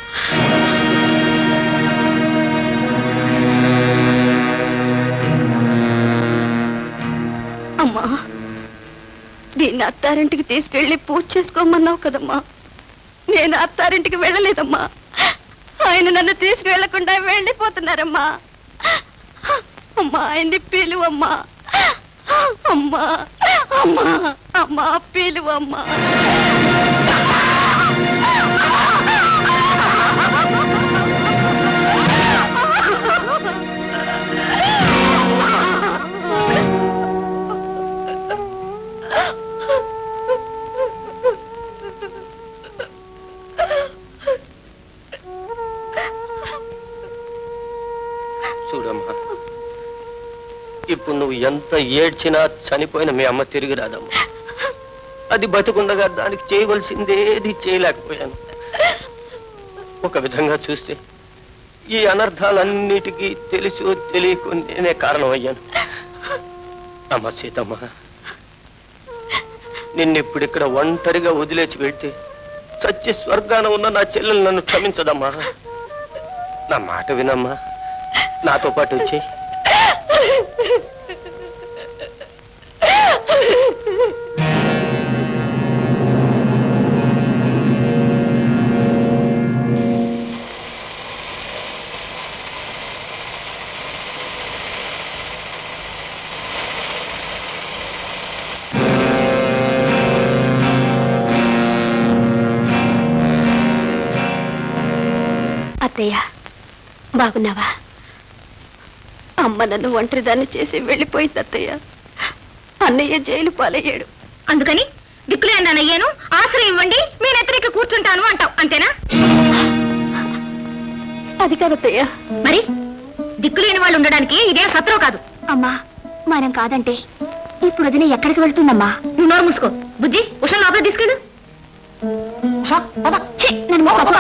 అమ్మా దీన్ని అత్తారింటికి తీసుకెళ్లి పూజ చేసుకోమన్నావు కదమ్మా నేను అత్తారింటికి వెళ్ళలేదమ్మా ఆయన నన్ను తీసుకువెళ్లకుండా వెళ్ళిపోతున్నారమ్మా అమ్మా ఆయన్ని పిలువమ్మా అమ్మా అమ్మా అమ్మా పిలువమ్మా చూడమ్మా ఇప్పుడు నువ్వు ఎంత ఏడ్చినా చనిపోయిన మీ అమ్మ తిరిగి రాదమ్మా అది బతుకుండగా దానికి చేయవలసిందేది చేయలేకపోయాను ఒక విధంగా చూస్తే ఈ అనర్థాలన్నిటికీ తెలుసు తెలియకు నేనే కారణమయ్యాను అమ్మ సీతమ్మ నిన్నిప్పుడు ఇక్కడ ఒంటరిగా వదిలేసి వెళ్తే చచ్చి స్వర్గాన ఉన్న నా చెల్లెలు నన్ను క్షమించదమ్మా నా మాట వినమ్మా నాతో పాటు వచ్చి అత్తయ్య బాగున్నావా అమ్మ నన్ను ఒంటరిదాన్ని చేసి వెళ్ళిపోయింది అత్తయ్య అన్నయ్య జైలు పాలయ్యాడు అందుకని దిక్కులేని అయ్యాను ఆశ్రయం ఇవ్వండి మీ నెత్తరికి కూర్చుంటాను అంటావు అంతేనా అది కాదత్తయ్య మరి దిక్కులేని వాళ్ళు ఉండడానికి ఇదేం సత్రం కాదు అమ్మా మనం కాదంటే ఇప్పుడు వదిన ఎక్కడికి వెళ్తుందమ్మా నువ్వు నోరు మూసుకో బుజ్జి ఉషా లోపల తీసుకెళ్ళు ఛీ, నన్ను మోపకు.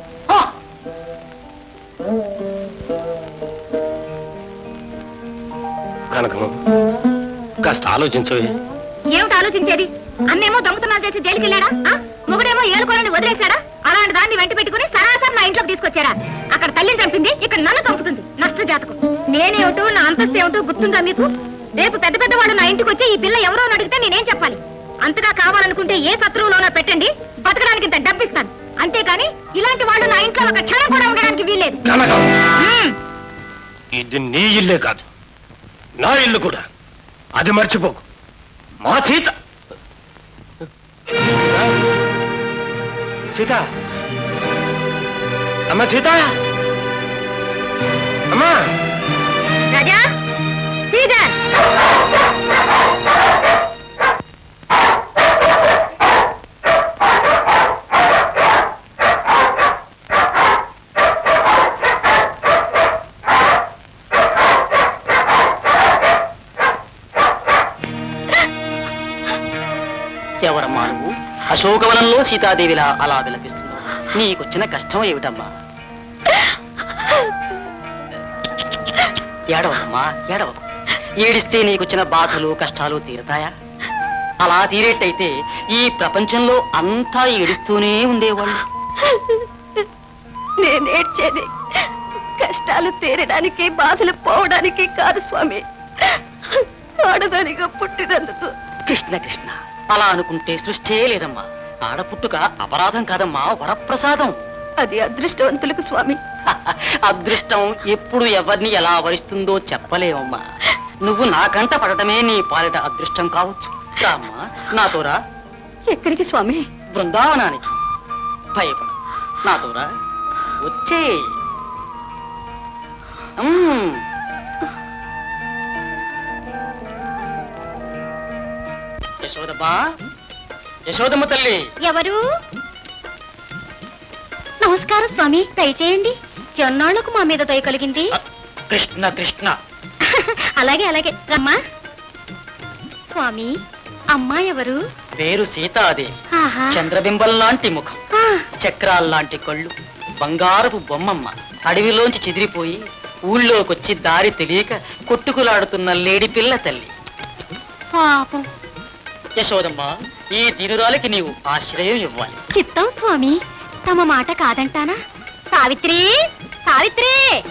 కనకమ్మ కాస్త ఆలోచించవే ఏమిటి ఆలోచించేది అన్నేమో దొంగతనాలు చేసి జైలుకి వెళ్ళాడా ఆ? మొగుడేమో ఏలుకోనని వదిలేశాడా అలాంటి దాన్ని వెంట పెట్టుకుని సరాసరి నా ఇంట్లోకి తీసుకొచ్చారా అక్కడ తల్లిని చంపింది ఇక్కడ నన్ను చంపుతుంది నష్ట జాతకం నేనేమిటో నా అంతస్తు ఏమిటో గుర్తుందా మీకు రేపు పెద్ద పెద్ద వాళ్ళు నా ఇంటికి వచ్చి ఈ పిల్ల ఎవరో అని అడిగితే నేనేం చెప్పాలి అంతగా కావాలనుకుంటే ఏ శత్రువులోనో పెట్టండి బతకడానికి ఇంత డబ్బిస్తాను అంతేకాని ఇలాంటి వాళ్ళు నా ఇంట్లో ఒక క్షణం కూడా ఉండడానికి వీల్లేదు కనకం మ్మ్. ఇది నీ ఇల్లే కాదు నా ఇల్లు కూడా అది మర్చిపోకు మా సీత సీత అమ్మ సీత అమ్మా రాజా శ్రీధర్ ఎవరమ్మా నువ్వు అశోకవనంలో సీతాదేవిలా అలా విలపిస్తున్నావు నీకొచ్చిన కష్టం ఏమిటమ్మా ఏడవకమ్మా ఏడవకు ఏడిస్తే నీకొచ్చిన బాధలు కష్టాలు తీరతాయా అలా తీరేట్టయితే ఈ ప్రపంచంలో అంతా ఏడుస్తూనే ఉండేవాళ్ళు నేను ఏడ్చేది కష్టాలు తీరడానికి బాధలు పోవడానికి కాదు స్వామి ఆడదానిగా పుట్టినందుకు కృష్ణ కృష్ణ అలా అనుకుంటే సృష్టే లేదమ్మా ఆడపుట్టుక అపరాధం కాదమ్మా వరప్రసాదం అది అదృష్టవంతులకు స్వామి అదృష్టం ఎప్పుడు ఎవరిని ఎలా వరిస్తుందో చెప్పలేమమ్మా నువ్వు నాకంట పడటమే నీ పాలిట అదృష్టం కావచ్చు రామ్మా నాతో రా ఎక్కడికి స్వామి బృందావనానికి భయపడు నాతో రా వచ్చే యశోదమ్మా యశోదమ్మ తల్లి ఎవరు నమస్కారం స్వామి దయచేయండి ఎన్నాళ్లకు మా మీద దయ కలిగింది కృష్ణ కృష్ణ అలాగే అలాగే రమ్మా స్వామి అమ్మా ఎవరు పేరు సీతాదేవి ఆహా చంద్రబింబం లాంటి ముఖం ఆ, చక్రాల్లాంటి కళ్ళు బంగారపు బొమ్మమ్మ అడవిలోంచి చెదిరిపోయి ఊళ్ళోకొచ్చి దారి తెలియక కొట్టుకులాడుతున్న లేడి పిల్ల తల్లి పాపం యశోదమ్మ ఈ దీనురాలికి నీవు ఆశ్రయం ఇవ్వాలి చిత్తం స్వామి తమ మాట కాదంటానా సావిత్రి సావిత్రి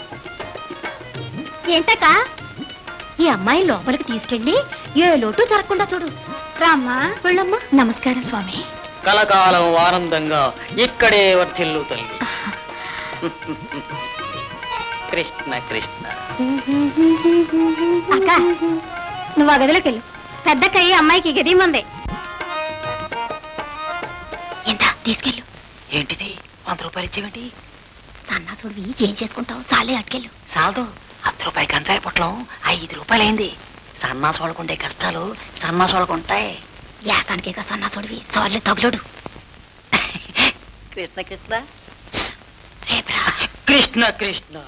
ఏంటక్క ఈ అమ్మాయి లోపలికి తీసుకెళ్ళి ఏ లోటు జరగకుండా చూడు రామ్మా వెళ్ళమ్మా నమస్కారం స్వామి కలకాలం ఆనందంగా ఇక్కడే వర్ధిల్లు తల్లి కృష్ణ కృష్ణ అక్క నువ్వు ఆ గదిలోకి వెళ్ళు పెద్దక్కయ్యి అమ్మాయికి గది మంది ఎంత తీసుకెళ్ళు ఏంటిది వంద రూపాయలు ఇచ్చేవేంటి సన్నాసుడివి ఏం చేసుకుంటావు సాలే అటుకెళ్ళు చాలదు అర్ధ రూపాయి గంజాయి పొట్లం ఐదు రూపాయలైంది సన్నాసోళ్ళకుండే కష్టాలు సన్నాసోళ్ళకుంటాయి యాసానికేగా సన్నాసుడివి సార్లు తగులుడు కృష్ణ కృష్ణ రేపురా కృష్ణ కృష్ణ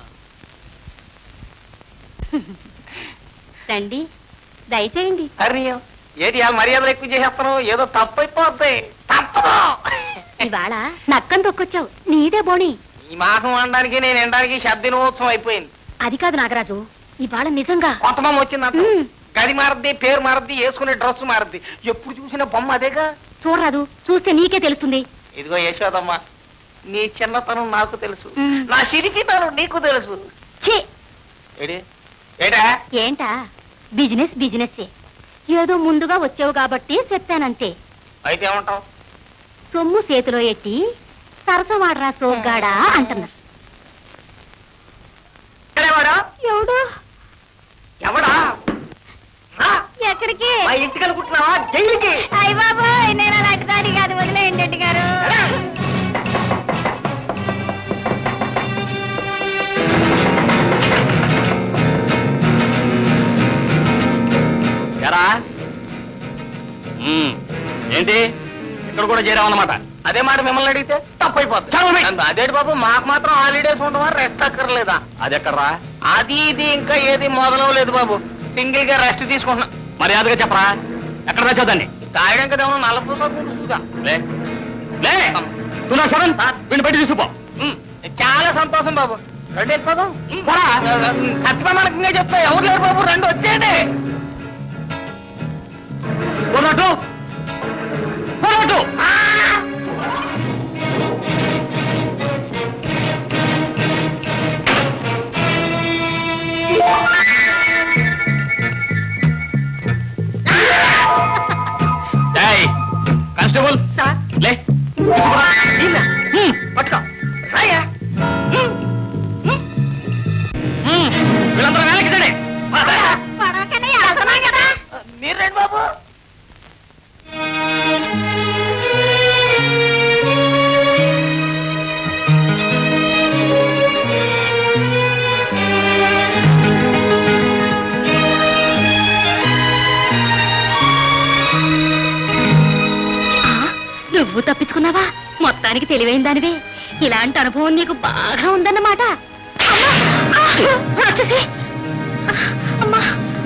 రండి దయచేయండి అరే ఏది ఆ మర్యాదలు ఎక్కువ చేసేస్తాను ఏదో తప్పు అయిపోద్ది తప్పదు ఇవాళ నక్కం తొక్కొచ్చావు నీదే బోణి ఈ మాసం అనడానికి నేను ఎండడానికి శబ్దినోత్సవం అయిపోయింది అది కాదు నాగరాజు ఇవాళ నిజంగా కొత్తమమ్మ వచ్చిందంట ఉమ్. గది మారద్ది పేరు మారద్ది వేసుకునే డ్రెస్ మారద్ది ఎప్పుడు చూసిన బొమ్మ అదేగా చూడరాదు చూస్తే నీకే తెలుస్తుంది ఇదిగో యశోదమ్మ నీ చిన్నతనం నాకు తెలుసు ఉమ్. నా సిరికితనం నీకు తెలుసు ఛీ ఏడి ఏటా ఏంటా బిజినెస్ బిజినెస్ ఏదో ముందుగా వచ్చావు కాబట్టి చెప్పానంతే అయితే ఏమంటావు సొమ్ము చేతిలో ఎట్టి సరసవాడరా సోగ్గాడా అంటున్నా ఎవడా ఎవడు ఎవడా రా, ఎక్కడికి మా ఇంటికి అనుకుంటున్నావా జైలుకి అయ్య బాబోయ్ నేను అలాంటి దాడి కాదు వదిలేయండి రెడ్డి గారు ఎరా మ్మ్. ఏంటి ఇక్కడ కూడా చేరావన్నమాట అదే మాట మిమ్మల్ని అడిగితే తప్పైపోతుంది అదేంటి బాబు మాకు మాత్రం హాలిడేస్ ఉండవా రెస్ట్ అక్కర్లేదా అది ఎక్కడరా అది ఇది ఇంకా ఏది మొదలవలేదు బాబు సింగిల్ గా రెస్ట్ తీసుకుంటున్నా మర్యాదగా చెప్పరా ఎక్కడ రాచోదండి తాగడం కదా నలభై చూద్దాం లే లే నువ్వు నా శరణ్ వీడిని బయట తీసుకుపో ఉమ్, చాలా సంతోషం బాబు రండి వెళ్ళిపోదాం సత్యప్రమాణకంగా చెప్తా ఎవరు లేరు బాబు రండి వచ్చేది పోరాటు పోరాటు ఏయ్, కానిస్టేబుల్ లే తీసుకురా. హ్మ్, పట్టుకో రాయా హ్మ్, వీళ్ళందరూ వెనక్కి సరే మీరు రండి బాబు నువ్వు తప్పించుకున్నావా మొత్తానికి తెలివైన దానివే ఇలాంటి అనుభవం నీకు బాగా ఉందన్నమాట అమ్మా! ఆ! రాక్షసి! అమ్మా!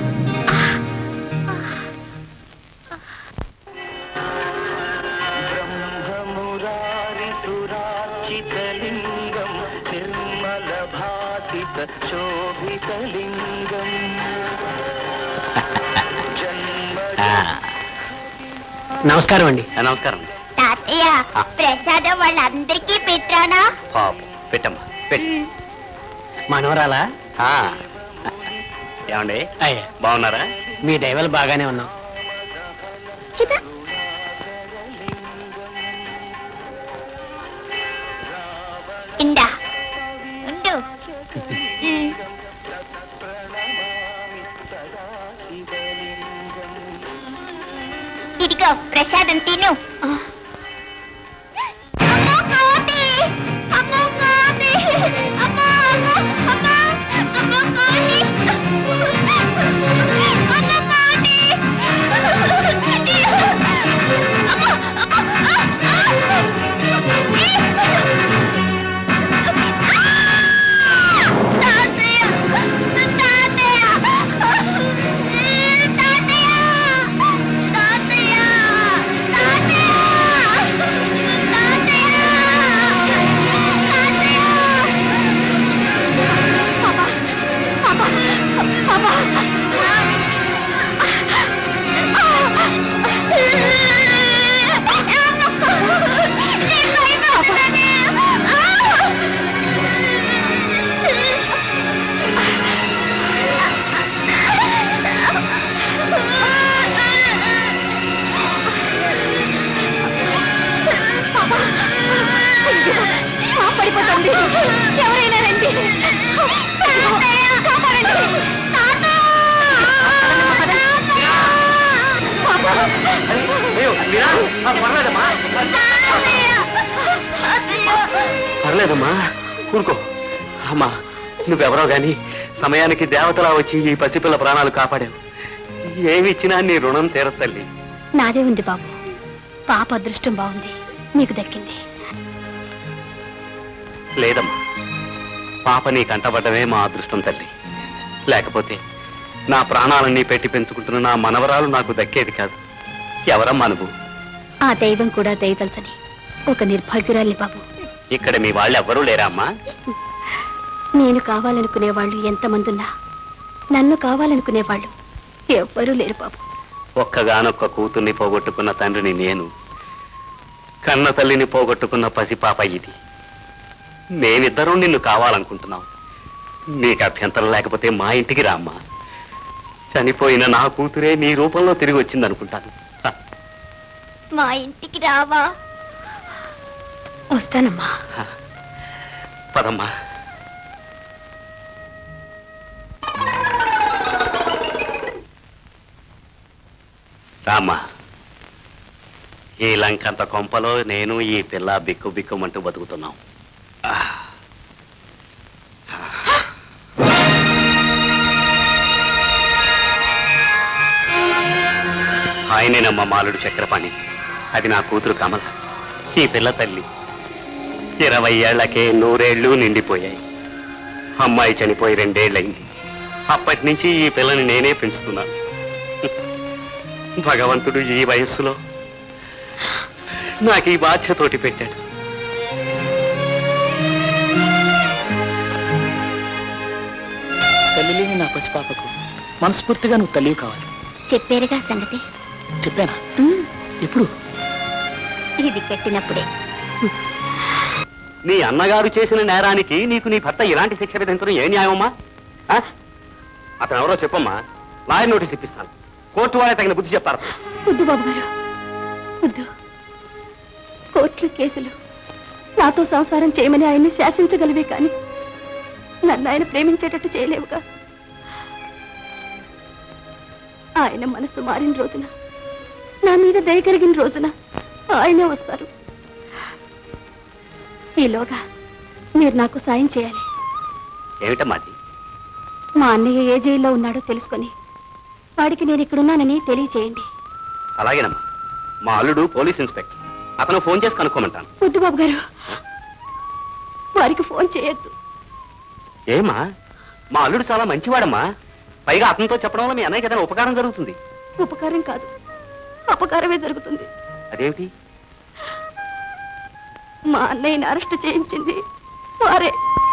సురార్చితలింగం నిర్మల భాసిత శోభితలింగం నమస్కారం అండి నమస్కారం తాత తాతయ్య ప్రసాదం వాళ్ళందరికీ పెట్టానా పాపం పెట్టమ్మా పెట్టు మనవరాలా ఆ. ఏమండి అయ్యా బాగున్నారా మీ దైవాలు బాగానే ఉన్నాం చిత ఇందా ఉండు ఇదిగో ప్రసాదం తిను అమ్మో, కోతి! అమ్మో, కోతి! అమ్మో, అమ్మో, అమ్మో! అమ్మో, కోతి! అమ్మో, కోతి! అమ్మో, అమ్మో! తాతయ్య! తాతయ్య! తాతయ్య! తాతయ్య! పడిపోతుంది ఎవరైనా రండి కాపాడండి పర్లేదమ్మా ఊరుకో అమ్మా నువ్వెవరో గాని సమయానికి దేవతలా వచ్చి ఈ పసిపిల్ల ప్రాణాలు కాపాడావు ఏమి ఇచ్చినా నీ రుణం తీరదు తల్లి నాదే ఉంది బాబు పాప అదృష్టం బాగుంది నీకు దక్కింది లేదమ్మా పాప నీ కంటపడ్డమే మా అదృష్టం తల్లి లేకపోతే నా ప్రాణాలన్నీ పెట్టి పెంచుకుంటున్న నా మనవరాలు నాకు దక్కేది కాదు ఎవరమ్మా నువ్వు ఆ దైవం కూడా దయతలసని ఒక నిర్భాగ్యురాలి బాబు ఇక్కడ మీ వాళ్ళు ఎవ్వరూ లేరా అమ్మా నేను కావాలనుకునే వాళ్ళు ఎంతమందున్నా నన్ను కావాలనుకునే వాళ్ళు ఎవ్వరూ లేరు బాబు ఒక్కగానొక్క కూతుర్ని పోగొట్టుకున్న తండ్రిని నేను కన్న తల్లిని పోగొట్టుకున్న పసిపాప ఇది మేమిద్దరం నిన్ను కావాలనుకుంటున్నాం నీకు అభ్యంతరం లేకపోతే మా ఇంటికి రామ్మా చనిపోయిన నా కూతురే నీ రూపంలో తిరిగి వచ్చిందనుకుంటాను హ, మా ఇంటికి రావా వస్తానమ్మా పదమ్మా రామ్మా ఈ లంకంత కొంపలో నేను ఈ పిల్ల బిక్కు బిక్కుమంటూ బతుకుతున్నాం ఆ. ఆయనేనమ్మ మాలుడు చక్రపాణి అది నా కూతురు కమల ఈ పిల్ల తల్లి ఇరవై ఏళ్లకే నూరేళ్లు నిండిపోయాయి అమ్మాయి చనిపోయి రెండేళ్లయింది అప్పటి నుంచి ఈ పిల్లని నేనే పెంచుతున్నాను భగవంతుడు ఈ వయస్సులో నాకు ఈ బాధ్యతోటి పెట్టాడు తల్లి లేని నా పసిపాపకు మనస్ఫూర్తిగా నువ్వు తల్లివి కావాలి చెప్పారుగా సంగతి చెప్పానా ఉమ్, ఎప్పుడు ఇది కట్టినప్పుడే నీ అన్నగారు చేసిన నేరానికి నీకు నీ భర్త ఇలాంటి శిక్ష విధించడం ఏ న్యాయమమ్మా ఆ? అతను ఎవరో చెప్పమ్మా లాయర్ నోటీస్ ఇప్పిస్తాను కోర్టు వాళ్ళే తగిన బుద్ధి చెప్తారు వద్దు బాబు గారు వద్దు కోర్టులు కేసులు నాతో సంసారం చేయమని ఆయన్ని శాసించగలివే కానీ నన్ను ఆయన ప్రేమించేటట్టు చేయలేవుగా ఆయన మనసు మారిన రోజున నా మీద దయ కలిగిన రోజున ఆయనే వస్తారు ఈలోగా మీరు నాకు సాయం చేయాలి ఏమిటమ్మా అది మా అన్నయ్య ఏ జైల్లో ఉన్నాడో తెలుసుకొని వాడికి నేను ఇక్కడున్నానని తెలియచేయండి అలాగేనమ్మా మా అల్లుడు పోలీస్ ఇన్స్పెక్టర్ అతను ఫోన్ చేసి కనుక్కోమంటాను వద్దు బాబు గారు వారికి ఫోన్ చేయొద్దు ఏమా మా అల్లుడు చాలా మంచివాడమ్మా పైగా అతనితో చెప్పడం వల్ల మీ అన్నయ్యకి ఏదైనా ఉపకారం జరుగుతుంది ఉపకారం కాదు అపకారమే జరుగుతుంది అదేమిటి మా అన్నయ్యని అరెస్ట్ చేయించింది వారే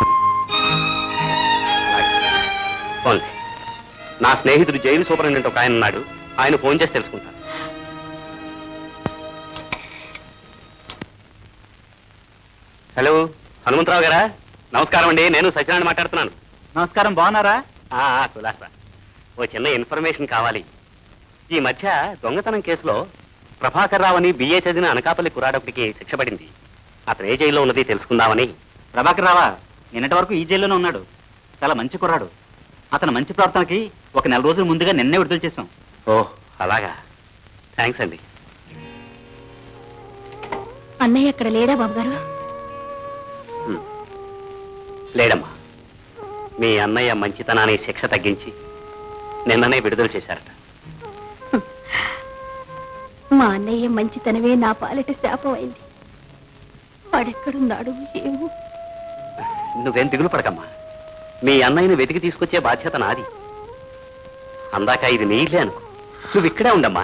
ఫోన్లే నా స్నేహితుడు జైలు సూపరింటెండెంట్ ఒక ఆయన ఉన్నాడు ఆయన ఫోన్ చేసి తెలుసుకుంటాను హలో హనుమంతరావు గారా నమస్కారం అండి నేను సత్యనారాయణ మాట్లాడుతున్నాను నమస్కారం బాగున్నారా ఆ, ఆ, కులాసా ఓ చిన్న ఇన్ఫర్మేషన్ కావాలి ఈ మధ్య దొంగతనం కేసులో ప్రభాకర్ రావు అని బిఏ చదివిన అనకాపల్లి కురాడొకటికి శిక్ష పడింది అతను ఏ జైల్లో ఉన్నది తెలుసుకుందామని ప్రభాకర్ రావా నిన్నటి వరకు ఈ జైల్లోనే ఉన్నాడు చాలా మంచి కుర్రాడు అతను మంచి ప్రవర్తనకి ఒక నెల రోజుల ముందుగా నిన్నే విడుదల చేశాం ఓ అలాగా థ్యాంక్స్ అండి అన్నయ్య అక్కడ లేడా బాబు గారు లేడమ్మా మీ అన్నయ్య మంచితనాన్ని శిక్ష తగ్గించి నిన్ననే విడుదల చేశారట మా అన్నయ్య మంచితనమే నా పాలిట శాపం అయింది వాడెక్కడున్నాడు ఏమో నువ్వేం దిగులు పడకమ్మా మీ అన్నయ్యను వెతికి తీసుకొచ్చే బాధ్యత నాది అందాక ఇది నీ ఇల్లే అనుకో నువ్వు ఇక్కడే ఉండమ్మా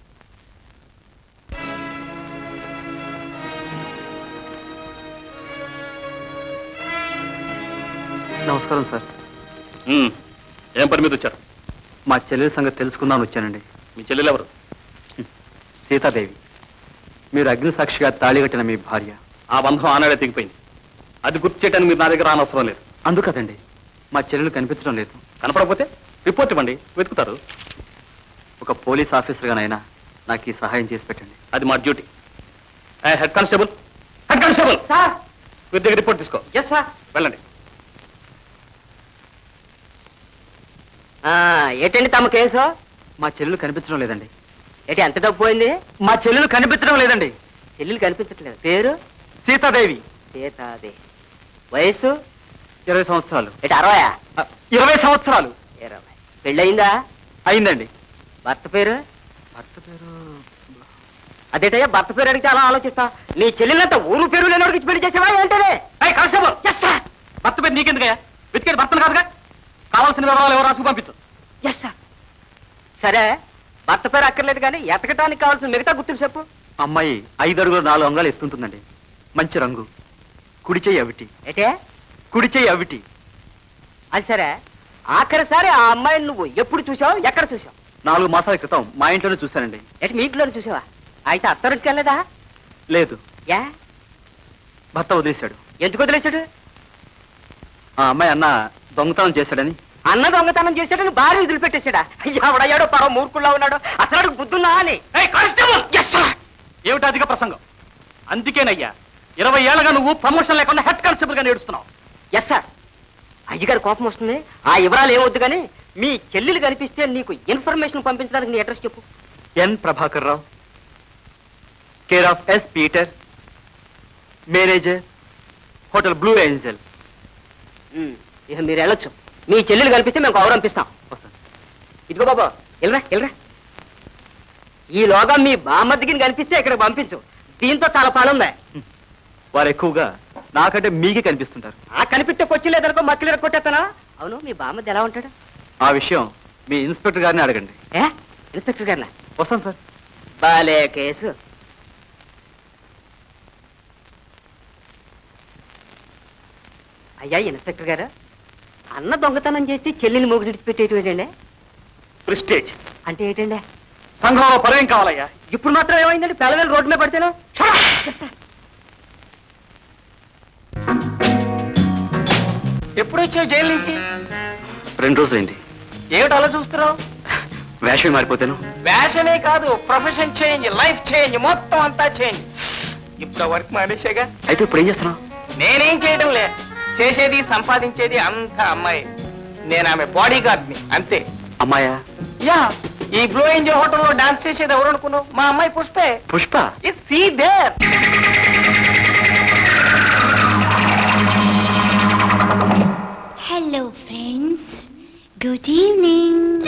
నమస్కారం సార్ ఏం పని మీద వచ్చారు మా చెల్లెల సంగతి తెలుసుకుందామని వచ్చానండి మీ చెల్లెలు ఎవరు సీతాదేవి మీరు అగ్ని సాక్షిగా తాళి కట్టిన మీ భార్య ఆ బంధం ఆనాడే తెగిపోయింది అది గుర్తు చేయడానికి మీరు నా దగ్గర రానవసరం లేదు అందుకదండి మా చెల్లెలు కనిపించడం లేదు కనపడకపోతే రిపోర్ట్ ఇవ్వండి వెతుకుతారు ఒక పోలీస్ ఆఫీసర్గానైనా నాకు ఈ సహాయం చేసి పెట్టండి అది మా duty head constable head constable sir వీరి దగ్గర రిపోర్ట్ తీసుకో ఎస్ సార్ వెళ్ళండి ఏంటండి తమ కేసు మా చెల్లెలు కనిపించడం లేదండి ఏంటి ఎంత డబ్బు పోయింది మా చెల్లెలు కనిపించడం లేదండి చెల్లెలు కనిపించట్లేదు పేరు సీతాదేవి సీతాది వయస్సు ఇరవై సంవత్సరాలు ఏంటి అరవయా ఆ, ఇరవై సంవత్సరాలు ఇరవై పెళ్ళయిందా అయిందండి భర్త పేరు భర్త పేరు అదేటయ్యా భర్త పేరు అడిగితే అలా ఆలోచిస్తా నీ చెల్లెలంత ఊరు పేరు లేనివాడికి ఇచ్చి పెళ్లి చేసావా ఏంటనే కానిస్టేబుల్ భర్త పేరు నీకెందుకయ్యా వెతికేది భర్తను కాదుగా కావాల్సిన వివరాలు ఎవరు రాసుకు పంపించు ఎస్ సార్ సరే భర్త పేరు అక్కర్లేదు కానీ ఎతకటానికి కావాల్సిన మిగతా గుర్తులు చెప్పు అమ్మాయి ఐదు అడుగులు నాలుగు అంగాలు ఎత్తుంటుందండి మంచి రంగు కుడి చెయ్యి అవిటి ఏటే కుడి చెయ్యి అవిటి అది సరే ఆఖరిసారి ఆ అమ్మాయిని నువ్వు ఎప్పుడు చూసావు ఎక్కడ చూసావు నాలుగు మాసాల క్రితం మా ఇంట్లోనే చూశానండి ఎటు మీ ఇంట్లోనే చూసావా అయితే అత్తరింటికి వెళ్ళలేదా లేదు యా భర్త వదిలేశాడు ఎందుకు వదిలేశాడు ఆ అమ్మాయి అన్న దొంగతనం చేశాడని అన్న దొంగతనం చేశాడని భార్య వదిలిపెట్టేశాడా ఎవడయ్యాడో పరమ మూర్ఖుల్లో ఉన్నాడు అసలు అడుగు బుద్ధుందా అని కానిస్టేబుల్ ఏమిటి అధిక ప్రసంగం అందుకేనయ్యా ఇరవై ఏళ్ళగా నువ్వు ప్రమోషన్ లేకుండా హెడ్ కానిస్టేబుల్ గా నేడుస్తున్నావు ఎస్ సార్ అయ్యగారి కోపం వస్తుంది ఆ వివరాలు ఏమొద్దు కానీ మీ చెల్లెలు కనిపిస్తే నీకు ఇన్ఫర్మేషన్ పంపించడానికి నీ అడ్రస్ చెప్పు N Prabhakar Rao care of S Peter manager hotel blue angel um, ఇక మీరు వెళ్ళొచ్చు మీ చెల్లెలు కనిపిస్తే మేము గౌరవిస్తాం వస్తాను ఇదిగో బాబా వెళ్ళరా వెళ్ళరా ఈలోగా మీ బామ్మద్దికి కనిపిస్తే ఇక్కడ పంపించు దీంతో చాలా పని ఉంది వారు ఎక్కువగా నాకంటే మీకే కనిపిస్తుంటారు ఆ కనిపిస్తే కొచ్చి లేదనుకో మక్కలు కొట్టేస్తానా అవును మీ బామ్మద్ది ఎలా ఉంటాడు ఆ విషయం మీ ఇన్స్పెక్టర్ గారిని అడగండి ఏ ఇన్స్పెక్టర్ గారినా వస్తాను సార్ బాలే కేసు అయ్యా ఇన్స్పెక్టర్ గారు అన్న దొంగతనం చేసి చెల్లిని మూగు విడిచిపెట్టేటివేటండి ప్రిస్టేజ్ అంటే ఏంటండి సంఘంలో పర్వేం కావాలయ్యా ఇప్పుడు మాత్రం ఏమైందండి పిల్లవేలు రోడ్డు మీద పడితేను ఎప్పుడు వచ్చావు జైలు నుంచి రెండు రోజులైంది ఏమిటి అలా చూస్తున్నావు వేషం మారిపోతాను వేషనే కాదు ప్రొఫెషన్ చేంజ్ లైఫ్ చేంజ్ మొత్తం అంతా చేంజ్ ఇప్పుడు ఆ వర్క్ మానేసాగా అయితే ఇప్పుడు ఏం చేస్తున్నావు నేనేం చేయడం లే చేసేది సంపాదించేది అంతా అమ్మాయి నేను ఆమె బాడీ గార్డ్ ని అంతే అమ్మాయా యా ఈ బ్లూ ఏంజల్ హోటల్లో డాన్స్ చేసేది ఎవరు అనుకున్నావు మా అమ్మాయి పుష్పే Pushpa it see there hello friends good evening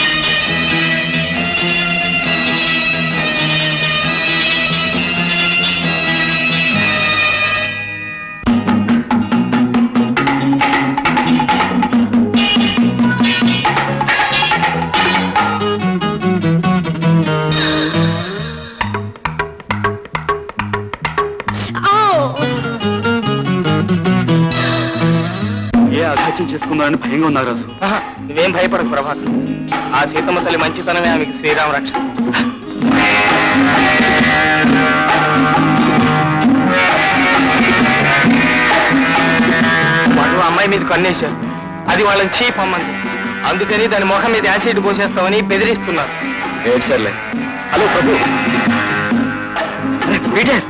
ఏ అఘాత్యం చేసుకుందామని భయంగా ఉన్నారు రాజు ఆహా, నువ్వేం భయపడకు ప్రభాకర్ ఆ సీతమ్మ తల్లి మంచితనమే ఆమెకి శ్రీరామ రక్ష మీద కన్నేశారు అది వాళ్ళని చీప్ అమ్మంది అందుకని దాని ముఖం మీద యాసిడ్ పోసేస్తామని బెదిరిస్తున్నారు ఏడు సర్లే హలో ప్రభు పీటర్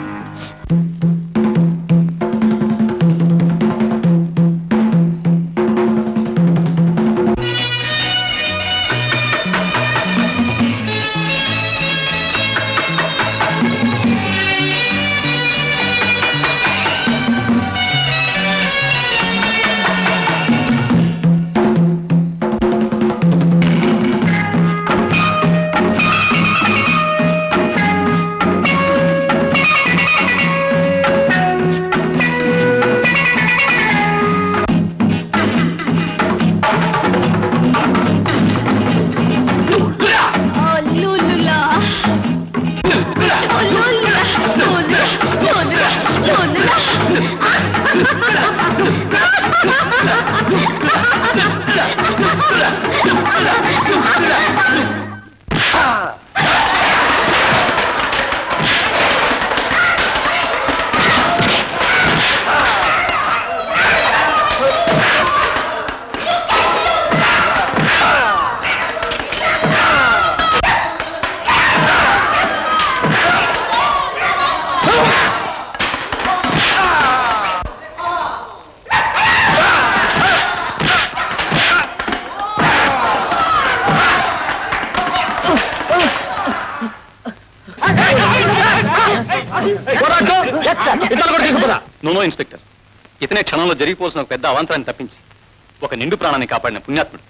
నూనో ఇన్స్పెక్టర్ ఇతనే క్షణంలో జరిగిపోవాల్సిన ఒక పెద్ద అవాంతరాన్ని తప్పించి ఒక నిండు ప్రాణాన్ని కాపాడిన పుణ్యాత్ముడు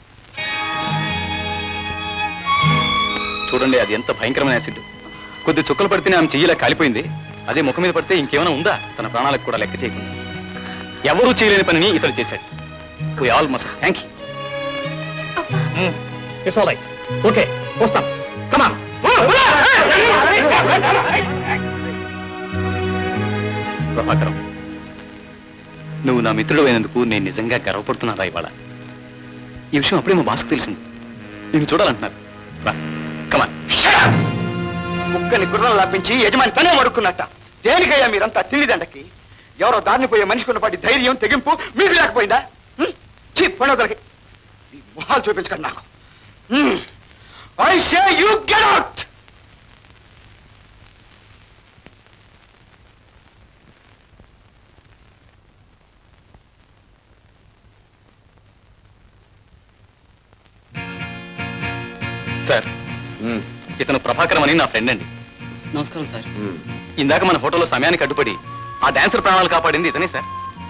చూడండి అది ఎంత భయంకరమైన యాసిడ్ కొద్ది చుక్కలు పడితేనే ఆమె చెయ్యిలా కాలిపోయింది అదే ముఖం మీద పడితే ఇంకేమైనా ఉందా తన ప్రాణాలకు కూడా లెక్క చేయకుండా ఎవరూ చేయలేని పనిని ఇతడు చేశాడు We all must thank you. It's all right okay వస్తాం కమాన్ ప్రభాకరం నువ్వు నా మిత్రుడు అయినందుకు నేను నిజంగా గర్వపడుతున్నారా ఇవాళ ఈ విషయం అప్పుడే మా బాస్కు తెలిసింది నేను చూడాలంటున్నారు రా కమాన్ కుక్కని గుర్రం లాపించి యజమాని తనే మడుక్కున్నట్ట దేనికయ్యా మీరంతా తిండి దండకి ఎవరో దారిని పోయే మనిషికి ఉన్నపాటి ధైర్యం తెగింపు మీకు లేకపోయిందా చీ పండుగలకి ఈ మొహాలు చూపించకండి నాకు I say you get out sir ఇతను ప్రభాకరం అని నా ఫ్రెండ్ అండి నమస్కారం సార్ ఇందాక మన ఫోటోలో సమయానికి అడ్డుపడి ఆ డాన్సర్ ప్రాణాలు కాపాడింది ఇతనే సార్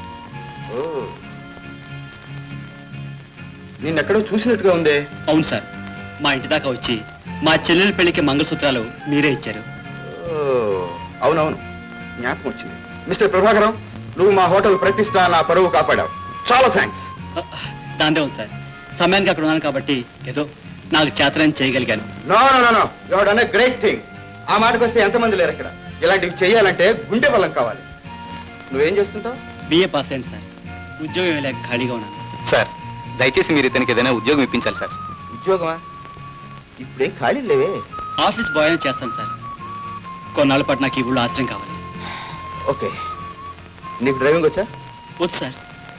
నిన్నెక్కడో చూసినట్టుగా ఉందే అవును సార్ మా ఇంటి దాకా వచ్చి మా చెల్లెల పెళ్లికి మంగళసూత్రాలు మీరే ఇచ్చారు ఓ, అవునవును జ్ఞాపకం వచ్చింది మిస్టర్ ప్రభాకరం నువ్వు మా హోటల్ ప్రతిష్ట నా పరువు కాపాడావు చాలా థ్యాంక్స్ దాందే ఉంది సార్ సమయానికి అక్కడ ఉన్నాను కాబట్టి ఏదో నాకు చేతనని చేయగలిగాను no no no no your done great thing ఆ మాటకు వస్తే ఎంతమంది లేరు ఇక్కడ ఇలాంటివి చేయాలంటే గుండె బలం కావాలి నువ్వేం చేస్తుంటావు బిఏ పాస్ అయింది సార్ ఉద్యోగం లేక ఖాళీగా ఉన్నాను సార్ దయచేసి మీరు ఇతనికి ఏదైనా ఉద్యోగం ఇప్పించాలి సార్ ఉద్యోగమా ఇప్పుడేం ఖాళీ లేవే ఆఫీస్ బాయ్ అని చేస్తాను సార్ కొన్నాళ్ళ పాటు నాకు ఈ ఊళ్ళో ఆశ్రయం కావాలి ఓకే నీకు డ్రైవింగ్ వచ్చా వద్దు సార్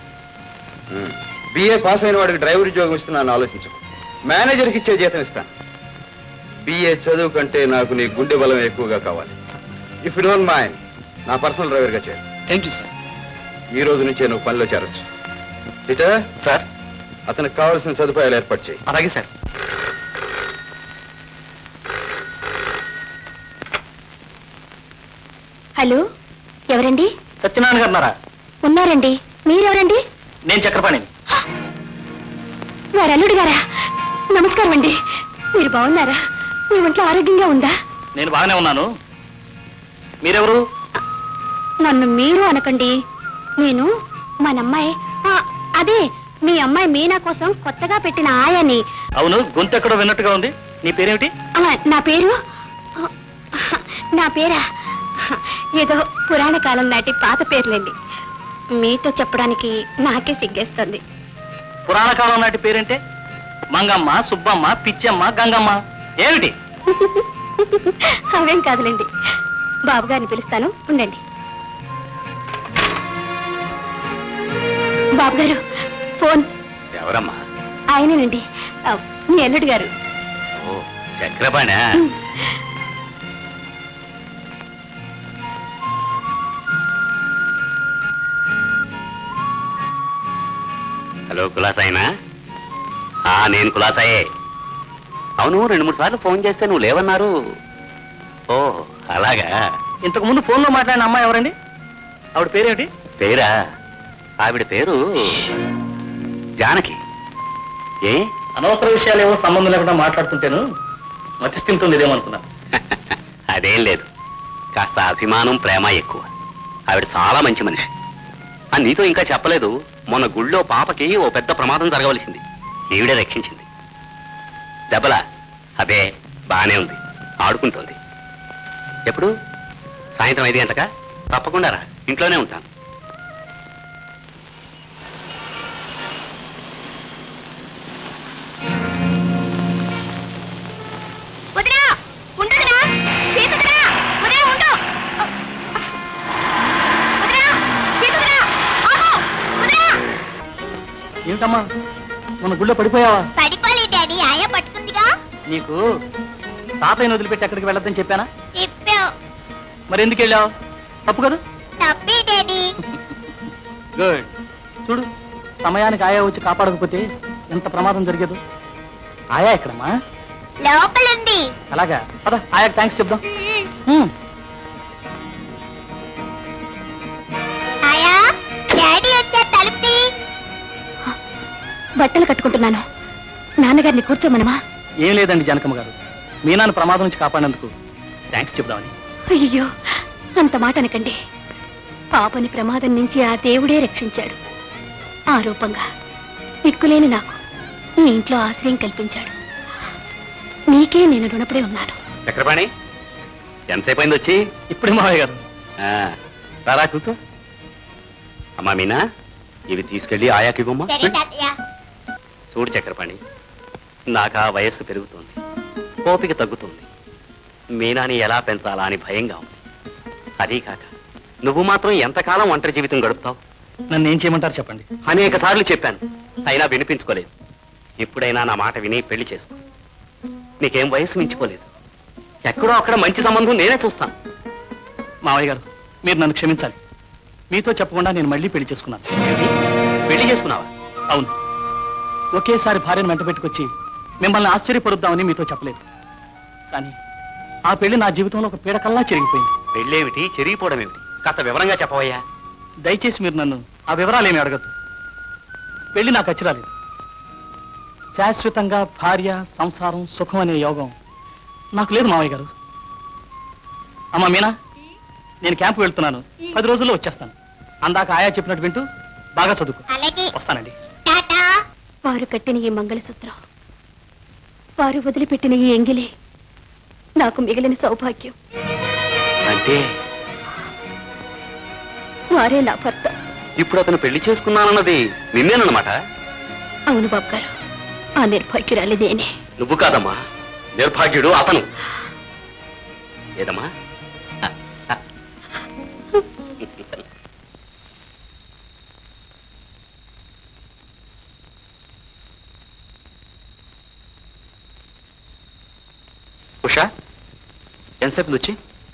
బిఏ పాస్ అయిన వాడికి డ్రైవర్ ఉద్యోగం ఇస్తున్నాను ఆలోచించు మేనేజర్కి ఇచ్చే జీతం ఇస్తాను బిఏ చదువు కంటే నాకు నీ గుండె బలం ఎక్కువగా కావాలి ఇఫ్ యు డోంట్ మైండ్ నా పర్సనల్ డ్రైవర్గా చేరు థ్యాంక్ యూ సార్ ఈ రోజు నుంచే నువ్వు పనిలో చేరొచ్చు పీటర్ సార్ అతనికి కావాల్సిన సదుపాయాలు ఏర్పాటు చేయి అలాగే సార్ హలో ఎవరండి సత్యనారాయణ గారు ఉన్నారా ఉన్నారండి మీరెవరండి నేను చక్రపాణిని వారు అల్లుడు గారా నమస్కారం అండి మీరు బాగున్నారా మీ ఒంట్లో ఆరోగ్యంగా ఉందా నేను బాగానే ఉన్నాను మీరెవరు నన్ను మీరు అనకండి నేను మన అమ్మాయి ఆ, అదే మీ అమ్మాయి మీనా కోసం కొత్తగా పెట్టిన ఆయాని అవును గొంతు ఎక్కడో విన్నట్టుగా ఉంది నీ పేరేమిటి ఆ, నా పేరు నా పేరా ఏదో పురాణ కాలం నాటి పాత పేర్లండి మీతో చెప్పడానికి నాకే సిగ్గేస్తుంది పురాణ కాలం నాటి పేరంటే మంగమ్మ సుబ్బమ్మ పిచ్చమ్మ గంగమ్మ ఏమిటి అవేం కాదులేండి బాబు గారిని పిలుస్తాను ఉండండి బాబు గారు ఫోన్ ఎవరమ్మా ఆయనేనండి ఆ, మీ అల్లుడు గారు ఓ చక్రపాణా హలో కులాసాయినా ఆ, నేను కులాసాయే అవును రెండు మూడు సార్లు ఫోన్ చేస్తే నువ్వు లేవన్నారు ఓ అలాగా ఇంతకు ముందు ఫోన్లో మాట్లాడిన అమ్మాయి ఎవరండి ఆవిడ పేరేమిటి పేరా ఆవిడ పేరు జానకి ఏ అనవసర విషయాలు ఏవో సంబంధం లేకుండా మాట్లాడుతుంటేను మతిస్థిమితం ఇదేమనుకున్నా అదేం లేదు కాస్త అభిమానం ప్రేమ ఎక్కువ ఆవిడ చాలా మంచి మనిషి ఆ నీతో ఇంకా చెప్పలేదు మొన్న గుళ్ళో పాపకి ఓ పెద్ద ప్రమాదం జరగవలసింది ఈవిడే రక్షించింది దెబ్బలా అదే బానే ఉంది ఆడుకుంటోంది ఎప్పుడు సాయంత్రం ఐదు గంటకా తప్పకుండా రా ఇంట్లోనే ఉంటాను వదినా ఉండదునా సీతదినా వదినా ఉండు వదినా సీతదినా ఆహో వదినా ఏమిటమ్మా మన గుళ్ళో పడిపోయావా పడిపోలే డాడీ ఆయా పట్టుకుందిగా నీకు తాతయ్యను వదిలిపెట్టి ఎక్కడికి వెళ్ళొద్దని చెప్పానా చెప్పావు మరి ఎందుకు వెళ్ళావు తప్పు కదా తప్పే డాడీ గుడ్ చూడు సమయానికి ఆయా వచ్చి కాపాడకపోతే ఎంత ప్రమాదం జరిగేదు ఆయా ఎక్కడమ్మా లోపలుంది అలాగా పద ఆయాకి థ్యాంక్స్ చెప్దాం హ్మ్. ఆయా డాడీ వచ్చే తలుపి బట్టలు కట్టుకుంటున్నాను నాన్నగారిని కూర్చోమనమా ఏం లేదండి జనకమ్మ గారు మీనాన్ని ప్రమాదం నుంచి కాపాడినందుకు థ్యాంక్స్ చెప్దామని అయ్యో అంత మాట అనకండి పాపని ప్రమాదం నుంచి ఆ దేవుడే రక్షించాడు ఆ రూపంగా దిక్కులేని నాకు ఈ ఇంట్లో ఆశ్రయం కల్పించాడు నీకే నేను రుణపడి ఉన్నాను చక్రపాణి ఎంతసేపు అయింది వచ్చి ఇప్పుడే మావయ్య గారు ఆ, రారా కూర్చో అమ్మా మీనా ఇవి తీసుకెళ్ళి ఆయాకి ఇవ్వమ్మా చూడు చక్రపాణి నాకు ఆ వయస్సు పెరుగుతుంది ఓపిక తగ్గుతుంది మీనాని ఎలా పెంచాలా అని భయంగా ఉంది అదీ కాక నువ్వు మాత్రం ఎంతకాలం ఒంటరి జీవితం గడుపుతావు నన్ను ఏం చేయమంటారు చెప్పండి అనేక సార్లు చెప్పాను అయినా వినిపించుకోలేదు ఎప్పుడైనా నా మాట విని పెళ్లి చేసుకో నీకేం వయసు మించిపోలేదు ఎక్కడో అక్కడ మంచి సంబంధం నేనే చూస్తాను మావయ్య గారు మీరు నన్ను క్షమించాలి మీతో చెప్పకుండా నేను మళ్ళీ పెళ్లి చేసుకున్నాను ఏమిటి? పెళ్లి చేసుకున్నావా అవును ఒకేసారి భార్యను వెంట పెట్టుకొచ్చి మిమ్మల్ని ఆశ్చర్యపరుద్దామని మీతో చెప్పలేదు కానీ ఆ పెళ్లి నా జీవితంలో ఒక పీడకల్లా చెరిగిపోయింది పెళ్ళేమిటి చెరిగిపోవడం ఏమిటి కాస్త వివరంగా చెప్పవయ్యా దయచేసి మీరు నన్ను ఆ వివరాలేమి అడగద్దు పెళ్లి నాకు అచ్చిరాలేదు శాశ్వతంగా భార్య సంసారం సుఖం అనే యోగం నాకు లేదు మావయ్య గారు అమ్మా మీనా నేను క్యాంపు వెళ్తున్నాను పది రోజుల్లో వచ్చేస్తాను అందాక ఆయా చెప్పినట్టు వింటూ బాగా చదువుకో అలాగే వస్తానండి వారు కట్టిన ఈ మంగళసూత్రం వారు వదిలిపెట్టిన ఈ ఎంగిలి నాకు మిగిలిన సౌభాగ్యం అంటే వారే నా భర్త ఇప్పుడు అతను పెళ్లి చేసుకున్నానన్నది నిన్నేనమాట అవును బాబు గారు ఆ నిర్భాగ్యురాలి నేనే నువ్వు కాదమ్మా నిర్భాగ్యుడు అతను ఏదమ్మా ఉషా ఎంతసేపు వచ్చి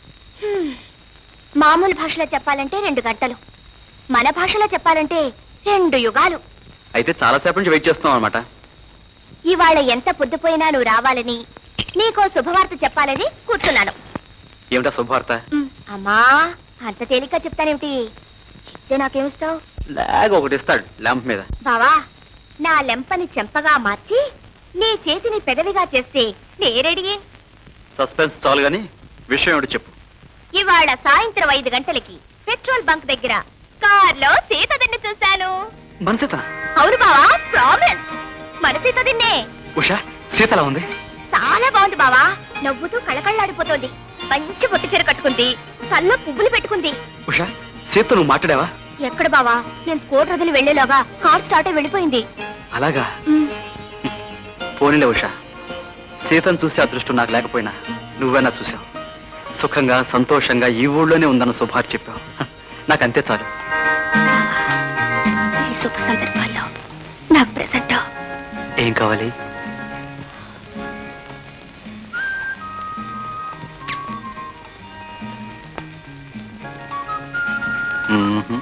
మామూలు భాషలో చెప్పాలంటే రెండు గంటలు మన భాషలో చెప్పాలంటే రెండు యుగాలు అయితే చాలాసేపు నుంచి వెయిట్ చేస్తున్నాం అనమాట ఇవాళ ఎంత పొద్దుపోయినా నువ్వు రావాలని నీకో శుభవార్త చెప్పాలని కూర్చున్నాను ఏమిటా శుభవార్త అమ్మా అంత తేలిక చెప్తానేమిటి చెప్తే నాకేమిస్తావు లాగ్ ఒకటి ఇస్తాడు ల్యాంప్ మీద బావా నా లెంపని చెంపగా మార్చి నీ చేతిని పెదవిగా చేస్తే నేరెడిగి సస్పెన్స్ చాలు గాని విషయం ఏమిటి చెప్పు ఇవాళ సాయంత్రం ఐదు గంటలకి పెట్రోల్ బంక్ దగ్గర కార్లో సీతదిన్ని చూశాను మనసేత అవును బావా ప్రామిస్ మన సీతదిన్నే ఉషా సీతలా ఉంది చాలా బాగుంది బావా నవ్వుతూ కళకళ్ళాడిపోతోంది మంచి పొట్టు చీర కట్టుకుంది కల్లో పువ్వులు పెట్టుకుంది ఉషా సీత నువ్వు మాట్లాడావా ఎక్కడ బావా నేను స్కూటర్ వదిలి వెళ్లేలాగా కార్ స్టార్ట్ అయి వెళ్ళిపోయింది అలాగా ఉమ్, పోనీలే ఉషా సీతను చూసే అదృష్టం నాకు లేకపోయినా నువ్వైనా చూసావు సుఖంగా సంతోషంగా ఈ ఊళ్ళోనే ఉందన్న శుభార్త చెప్పావు హ, నాకంతే చాలు ఈ శుభ సందర్భాల్లో ఏం కావాలి మ్మ్హ్.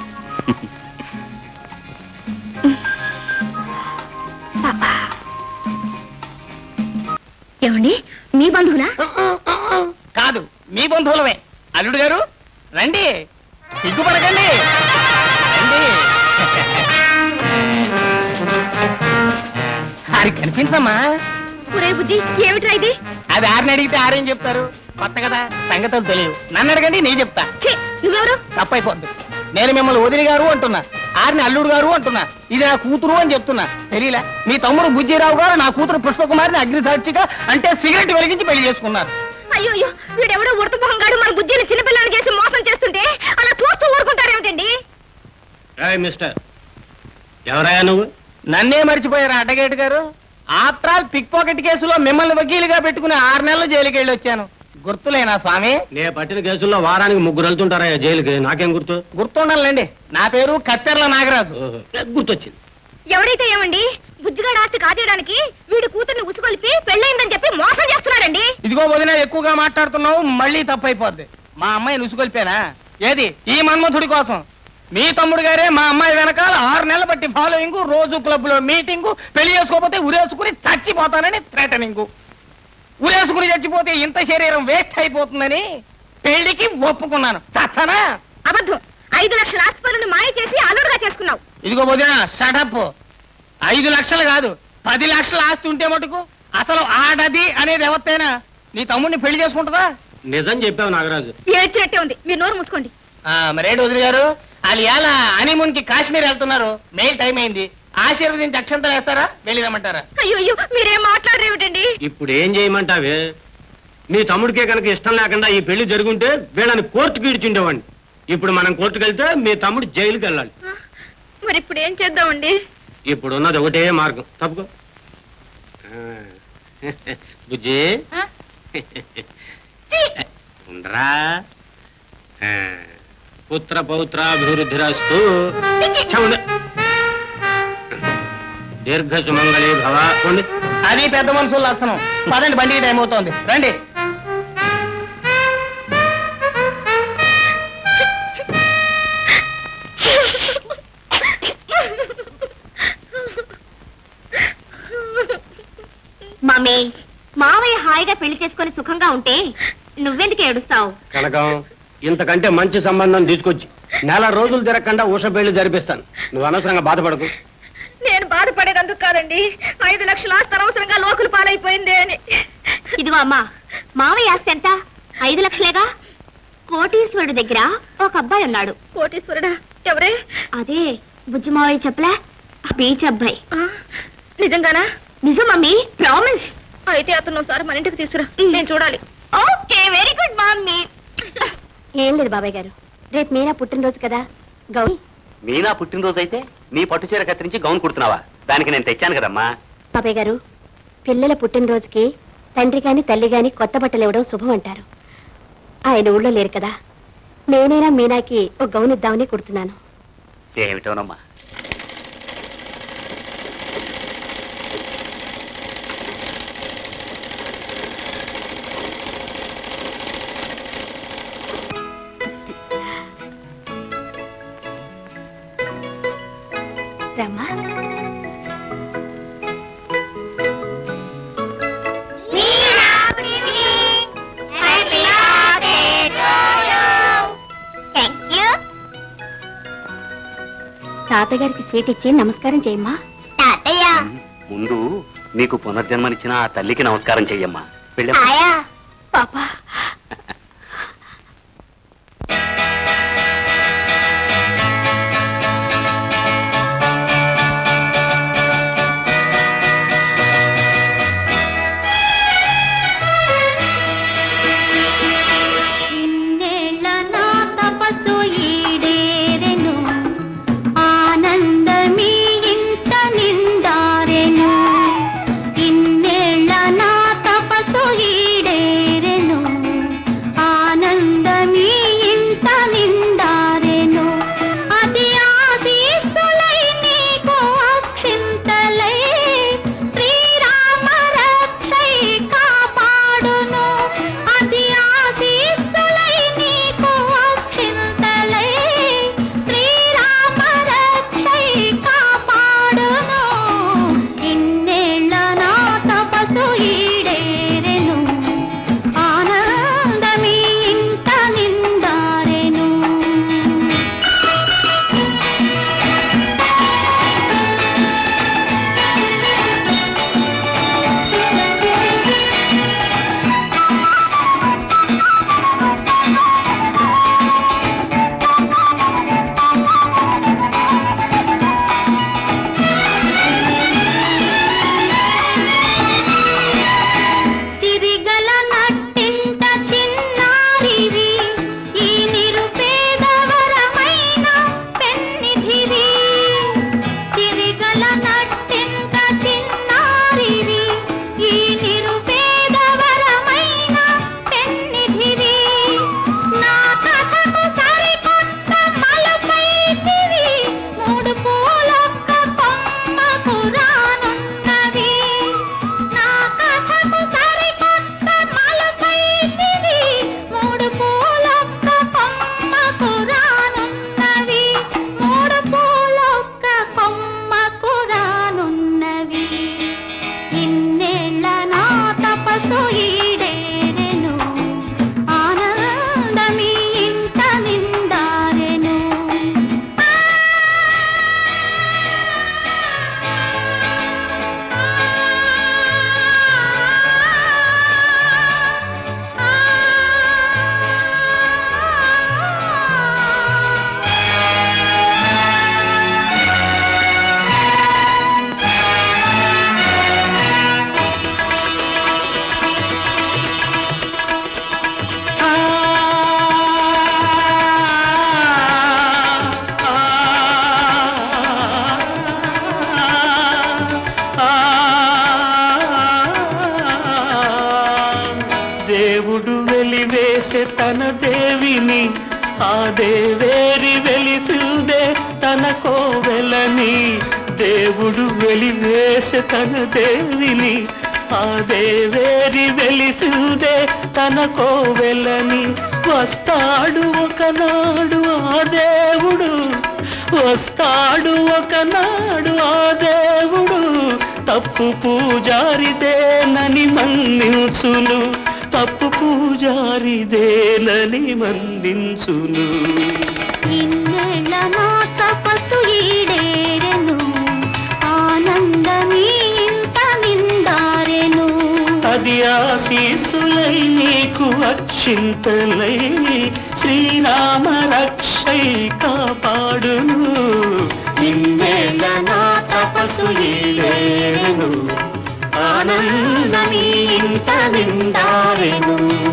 ఏమండి మీ బంధువులా కాదు మీ బంధువులమే అల్లుడు గారు రండి సిగ్గుపడకండి రండి ఆడికి కనిపించమ్మా ఒరే బుజ్జి ఏమిట్రా ఇది అది ఆరిని అడిగితే ఆరేం చెప్తారు కొత్త కదా సంగతులు తెలియదు నన్ను అడగండి నేను చెప్తా ఛీ, నువ్వెవరు తప్పైపోద్ది నేను మిమ్మల్ని వదిలి గారు అంటున్నా ఆరిని అల్లుడు గారు అంటున్నా ఇది నా కూతురు అని చెప్తున్నా తెలియలే మీ తమ్ముడు బుజ్జిరావు గారు నా కూతురు పుష్పకుమారిని అగ్నిసాక్షిగా అంటే సిగరెట్ వెలిగించి పెళ్లి చేసుకున్నారు అయ్యో అయ్యో వీడెవడో ఉడతమొహంగాడు మన బుజ్జిని చిన్నపిల్లని చేసి మోసం చేస్తుంటే అలా చూస్తూ ఊరుకుంటారేమిటండి ఏయ్ మిస్టర్ ఎవరయ్యా నువ్వు నన్నే మర్చిపోయారు అడ్డగేట్ గారు ఆఫ్టర్ ఆల్ పిక్ పాకెట్ కేసులో మిమ్మల్ని వకీలుగా పెట్టుకుని ఆరు నెలలు జైలుకి వెళ్ళి వచ్చాను గుర్తులేనా స్వామి నే పట్టిన కేసుల్లో వారానికి ముగ్గురు వెళ్తుంటారయ్యా జైలుకి నాకేం గుర్తు గుర్తుండాలండి నా పేరు కత్తెర్ల నాగరాజు ఓహో, గుర్తొచ్చింది ఎవడైతే ఏమండి బుజ్జిగాడు ఆస్తి కాజేయడానికి వీడి కూతుర్ని ఉసుకొలిపి పెళ్ళయిందని చెప్పి మోసం చేస్తున్నాడండి ఇదిగో వదిన ఎక్కువగా మాట్లాడుతున్నావు మళ్ళీ తప్పైపోద్ది మా అమ్మాయిని ఉసుకొల్పానా ఏది ఈ మన్మథుడి కోసం మీ తమ్ముడు గారే మా అమ్మాయి వెనకాల ఆరు నెలలు బట్టి ఫాలోయింగ్ రోజు క్లబ్ లో మీటింగ్ పెళ్లి చేసుకోకపోతే ఉరేసుకుని చచ్చిపోతానని థ్రెటనింగ్ ఉరేసుకుని చచ్చిపోతే ఇంత శరీరం వేస్ట్ అయిపోతుందని పెళ్లికి ఒప్పుకున్నాను చస్తానా అబద్ధం ఐదు లక్షల ఆస్తి పనులు మాయ చేసి అల్లుడుగా చేసుకున్నావు ఇదిగో వదిన షటప్ ఐదు లక్షలు కాదు పది లక్షల ఆస్తి ఉంటే మటుకు అసలు ఆడది అనేది ఎవరితైనా నీ తమ్ముడిని పెళ్లి చేసుకుంటుందా నిజం చెప్పావు నాగరాజు ఏడ్చినట్టే ఉంది మీరు నోరు మూసుకోండి ఆ, మరేడు వదిలి గారు వాళ్ళు ఎలా హనీమూన్ కి కాశ్మీర్ వెళ్తున్నారు మెయిల్ టైం అయింది ఆశీర్వదించి అక్షంతలు వేస్తారా వెళ్ళి రమ్మంటారా అయ్యో అయ్యో మీరేం మాట్లాడరేమిటండి ఇప్పుడు ఏం చేయమంటావే మీ తమ్ముడికే కనుక ఇష్టం లేకుండా ఈ పెళ్లి జరుగుంటే వీళ్ళని కోర్టుకి ఇడిచిండేవాడిని ఇప్పుడు మనం కోర్టుకు వెళ్తే మీ తమ్ముడు జైలుకి వెళ్ళాలి మరి ఇప్పుడు ఏం చేద్దామండి ఇప్పుడు ఉన్నది ఒకటే మార్గం తప్పుకో ఆ. బుజ్జి ఆ? ఉండరా ఆ. పుత్ర పౌత్రాభివృద్ధిరస్తు చౌండ దీర్ఘ సుమంగళి భవ ఉండి. అది పెద్ద మనుషుల లక్షణం పదండి బండికి టైం అవుతోంది రండి మమ్మీ మావయ్య హాయిగా పెళ్లి చేసుకొని సుఖంగా ఉంటే నువ్వెందుకు ఏడుస్తావు కనకం ఇంతకంటే మంచి సంబంధం తీసుకొచ్చి నెల రోజులు తిరగకుండా ఊష పెళ్లి జరిపిస్తాను నువ్వు అనవసరంగా బాధపడకు నేను బాధపడేదందుకు కాదండి ఐదు లక్షల ఆస్తి అనవసరంగా లోకులు పాలైపోయింది అని ఇదిగో అమ్మా మావయ్య ఆస్తి ఎంత ఐదు లక్షలేగా కోటీశ్వరుడి దగ్గర ఒక అబ్బాయి ఉన్నాడు కోటీశ్వరుడా ఎవరే అదే బుజ్జి మావయ్య చెప్పలే బీచ్ అబ్బాయి నిజంగానా నిజం మమ్మీ ప్రామిస్ అయితే అతను ఒకసారి మన ఇంటికి తీసుకురా నేను చూడాలి ఓకే వెరీ గుడ్ మమ్మీ ఏం లేదు బాబాయ్ గారు రేపు మీనా పుట్టినరోజు కదా గౌరీ మీనా పుట్టినరోజు అయితే నీ పట్టు చీర కత్తిరించి గౌన్ కుడుతున్నావా దానికి నేను తెచ్చాను కదమ్మా బాబాయ్ గారు పిల్లల పుట్టినరోజుకి తండ్రి గాని తల్లి గాని కొత్త బట్టలు ఇవ్వడం శుభం అంటారు ఆయన ఊళ్ళో లేరు కదా నేనైనా మీనాకి ఒక గౌన్ ఇద్దామని కుడుతున్నాను ఏమిటోనమ్మా రమ్మా తాతగారికి స్వీట్ ఇచ్చి నమస్కారం చేయమ్మా తాతయ్య ముందు నీకు పునర్జన్మనిచ్చిన ఆ తల్లికి నమస్కారం చెయ్యమ్మా వెళ్ళమ్మా ఆయా పాపా ఇన్నేళ్ల నా తపస్సు ఈడేరెను ఆనందమీ ఇంట నిండారెను ఇన్నేళ్ల నా తపస్సు ఈడేరెను వెలివేసే తన దేవిని ఆ దేవేరి వెలిసిందే తన కోవెలని దేవుడు వెలివేసే తన దేవిని ఆ దేవేరి వెలిసిందే తన కోవెలని వస్తాడు ఒకనాడు ఆ దేవుడు వస్తాడు ఒకనాడు ఆ దేవుడు తప్పు పూజారిదేనని మన్నించును తప్పు పూజారిదేనని మన్నించును ఇన్నేళ్ళ నా తపస్సు ఈడేరెను ఆనందమీ ఇంట నిండారెను అది ఆశీసులై నీకు అక్షింతలై శ్రీరామ రక్షై కాపాడును ఇన్నేళ్ళ నా తపస్సు ఈడేను ఆనందమీ ఇంట నిండారెను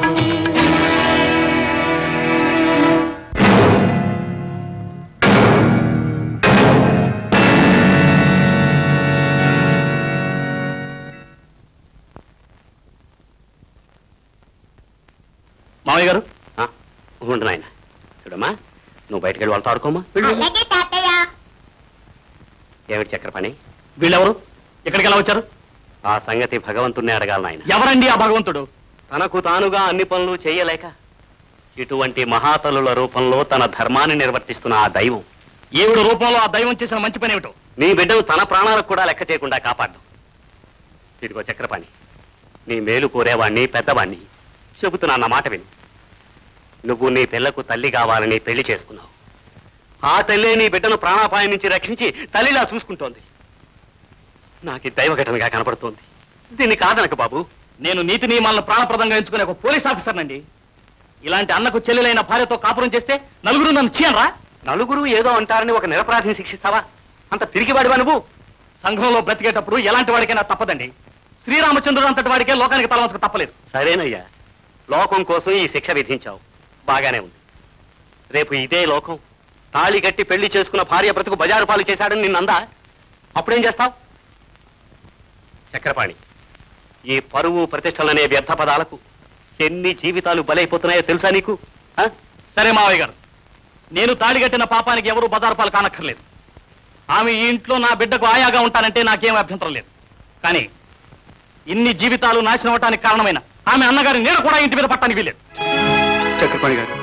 మామయ్య గారు ఉండు నాయన చూడమ్మా నువ్వు బయటకు వెళ్ళి వాళ్ళతో ఆడుకోమా వెళ్ళు. అలాగే తాతయ్య ఏమిటి చక్రపాణి వీళ్ళెవరు ఇక్కడికి ఎలా వచ్చారు ఆ సంగతి భగవంతుణ్ణి అడగాలి నాయన ఎవరండి ఆ భగవంతుడు తనకు తానుగా అన్ని పనులు చేయలేక ఇటువంటి మహాతలుల రూపంలో తన ధర్మాన్ని నిర్వర్తిస్తున్న ఆ దైవం ఈవిడ రూపంలో ఆ దైవం చేసిన మంచి పని ఏమిటో నీ బిడ్డను తన ప్రాణాలకు కూడా లెక్క చేయకుండా కాపాడు ఇదిగో చక్రపాణి నీ మేలు కోరేవాణ్ణి పెద్దవాణ్ణి చెబుతున్నా నా మాట విను నువ్వు నీ పిల్లకు తల్లి కావాలని పెళ్లి చేసుకున్నావు ఆ తల్లే నీ బిడ్డను ప్రాణాపాయం నుంచి రక్షించి తల్లిలా చూసుకుంటోంది నాకు ఈ దైవ ఘటనగా కనపడుతోంది దీన్ని కాదనక బాబు నేను నీతి నియమాలను ప్రాణప్రదంగా ఎంచుకునే ఒక పోలీస్ ఆఫీసర్నండి ఇలాంటి అన్నకు చెల్లెలైన భార్యతో కాపురం చేస్తే నలుగురు నన్ను చీయనరా నలుగురు ఏదో అంటారని ఒక నిరపరాధిని శిక్షిస్తావా అంత పిరికివాడివా నువ్వు సంఘంలో బ్రతికేటప్పుడు ఎలాంటి వాడికైనా తప్పదండి శ్రీరామచంద్రుడు అంతటి వాడికే లోకానికి తలవంచక తప్పలేదు సరేనయ్యా లోకం కోసం ఈ శిక్ష విధించావు బాగానే ఉంది రేపు ఇదే లోకం తాళి కట్టి పెళ్లి చేసుకున్న భార్య బ్రతుకు బజారు పాలు చేశాడని నిన్నందా అప్పుడేం చేస్తావు చక్రపాణి ఈ పరువు ప్రతిష్టలనే వ్యర్థ పదాలకు ఎన్ని జీవితాలు బలైపోతున్నాయో తెలుసా నీకు ఆ? సరే మావయ్య గారు నేను తాళి కట్టిన పాపానికి ఎవరు బజారుపాలు కానక్కర్లేదు ఆమె ఈ ఇంట్లో నా బిడ్డకు ఆయాగా ఉంటానంటే నాకేం అభ్యంతరం లేదు కానీ ఇన్ని జీవితాలు నాశనం అవటానికి కారణమైన ఆమె అన్నగారి నేను కూడా ఇంటి మీద పట్టడానికి వీలేదు చక్రపాణి గారు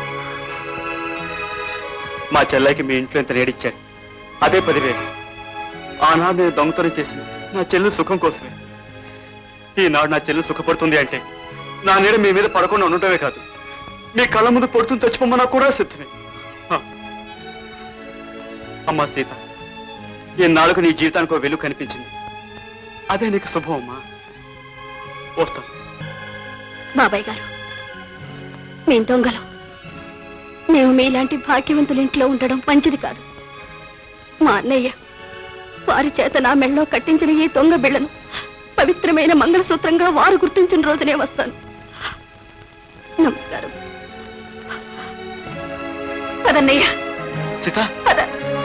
మా చెల్లెకి మీ ఇంట్లో ఇంత నేడిచ్చారు అదే పదివేలు ఆనాడు నేను దొంగతనం చేసి నా చెల్లి సుఖం కోసమే ఈనాడు నా చెల్లి సుఖపడుతుంది అంటే నా నీడ మీ మీద పడకుండా ఉండటమే కాదు మీ కళ్ళ ముందు పడుతుంది చచ్చిపోమన్నా కూడా సిద్ధమే ఆ. అమ్మా సీత ఈనాడుకు నీ జీవితానికి ఒక వెలుగు కనిపించింది అదే నీకు శుభం అమ్మా వస్తాను బాబాయ్ గారు మేము దొంగలం మేము మీలాంటి భాగ్యవంతుల ఇంట్లో ఉండడం మంచిది కాదు మా అన్నయ్య వారి చేత నా మెళ్ళలో కట్టించిన ఈ దొంగ బిళ్ళను పవిత్రమైన మంగళసూత్రంగా వారు గుర్తించిన రోజునే వస్తాను నమస్కారం పదన్నయ్య సీత పద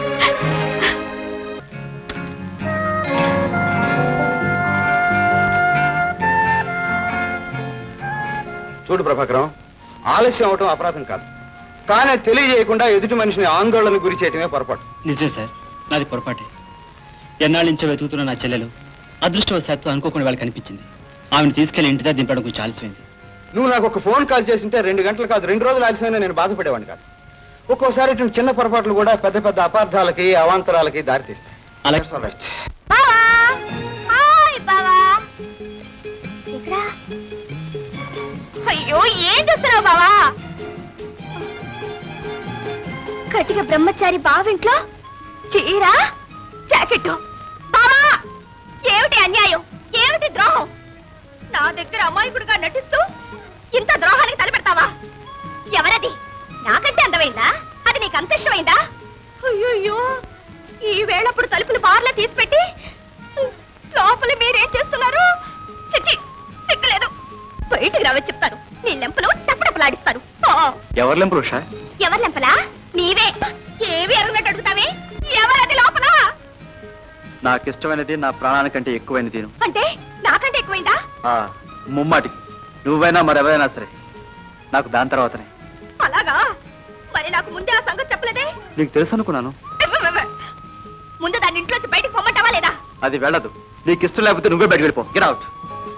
చూడు ప్రభాకరం ఆలస్యం అవటం అపరాధం కాదు కానీ అది తెలియజేయకుండా ఎదుటి మనిషిని ఆందోళన గురి చేయటమే పొరపాటు నిజం సార్ నాది పొరపాటే ఎన్నాళ్ళ నుంచో వెతుకుతున్న నా చెల్లెలు అదృష్టవశాత్తు అనుకోకుండా వాళ్ళకి కనిపించింది ఆమెను తీసుకెళ్లి ఇంటి దగ్గర దింపడం కొంచెం ఆలస్యమైంది నువ్వు నాకు ఒక ఫోన్ కాల్ చేసింటే రెండు గంటలు కాదు రెండు రోజులు ఆలస్యమైనా నేను బాధపడేవాడిని కాదు ఒక్కోసారి ఇటువంటి చిన్న పొరపాట్లు కూడా పెద్ద పెద్ద అపార్థాలకి అవాంతరాలకి దారితీస్తాయి అలాగే That's all right. బావా హాయ్ బావా ఇక్కడ అయ్యో ఏం చేస్తున్నావు బావా కటిక బ్రహ్మచారి బావింట్లో చీర జాకెట్ బావా ఏమిటి అన్యాయం ఏమిటి ద్రోహం నా దగ్గర అమాయకుడిగా నటిస్తూ ఇంత ద్రోహానికి తలపెడతావా ఎవరది నాకంటే అందమైందా అది నీకు అంత ఇష్టమైందా అయ్యో ఈ వేళప్పుడు తలుపులు బార్లా తీసిపెట్టి లోపల మీరేం చేస్తున్నారు చిచ్చి సిగ్గులేదు బయటికి రావచ్చి చెప్తాను నీ లెంపలు టప్పటప్పలాడిస్తాను ఓ, ఎవరు లెంపులు ఉషా ఎవరి లెంపలా నీవే ఏవి ఎరుగునట్టు అడుగుతావే ఎవరది లోపల నాకు ఇష్టమైనది నా ప్రాణానికంటే ఎక్కువైన దీను అంటే నాకంటే ఎక్కువైందా ముమ్మాటికి నువ్వైనా మరెవరైనా సరే నాకు దాని తర్వాతనే అలాగా మరి నాకు ముందే ఆ సంగతి చెప్పలేదే నీకు తెలుసు అనుకున్నాను ముందు దాన్ని ఇంట్లోంచి బయటికి పొమ్మంటావా లేదా అది వెళ్ళదు నీకు ఇష్టం లేకపోతే నువ్వే బయటకు వెళ్ళిపో గెట్ అవుట్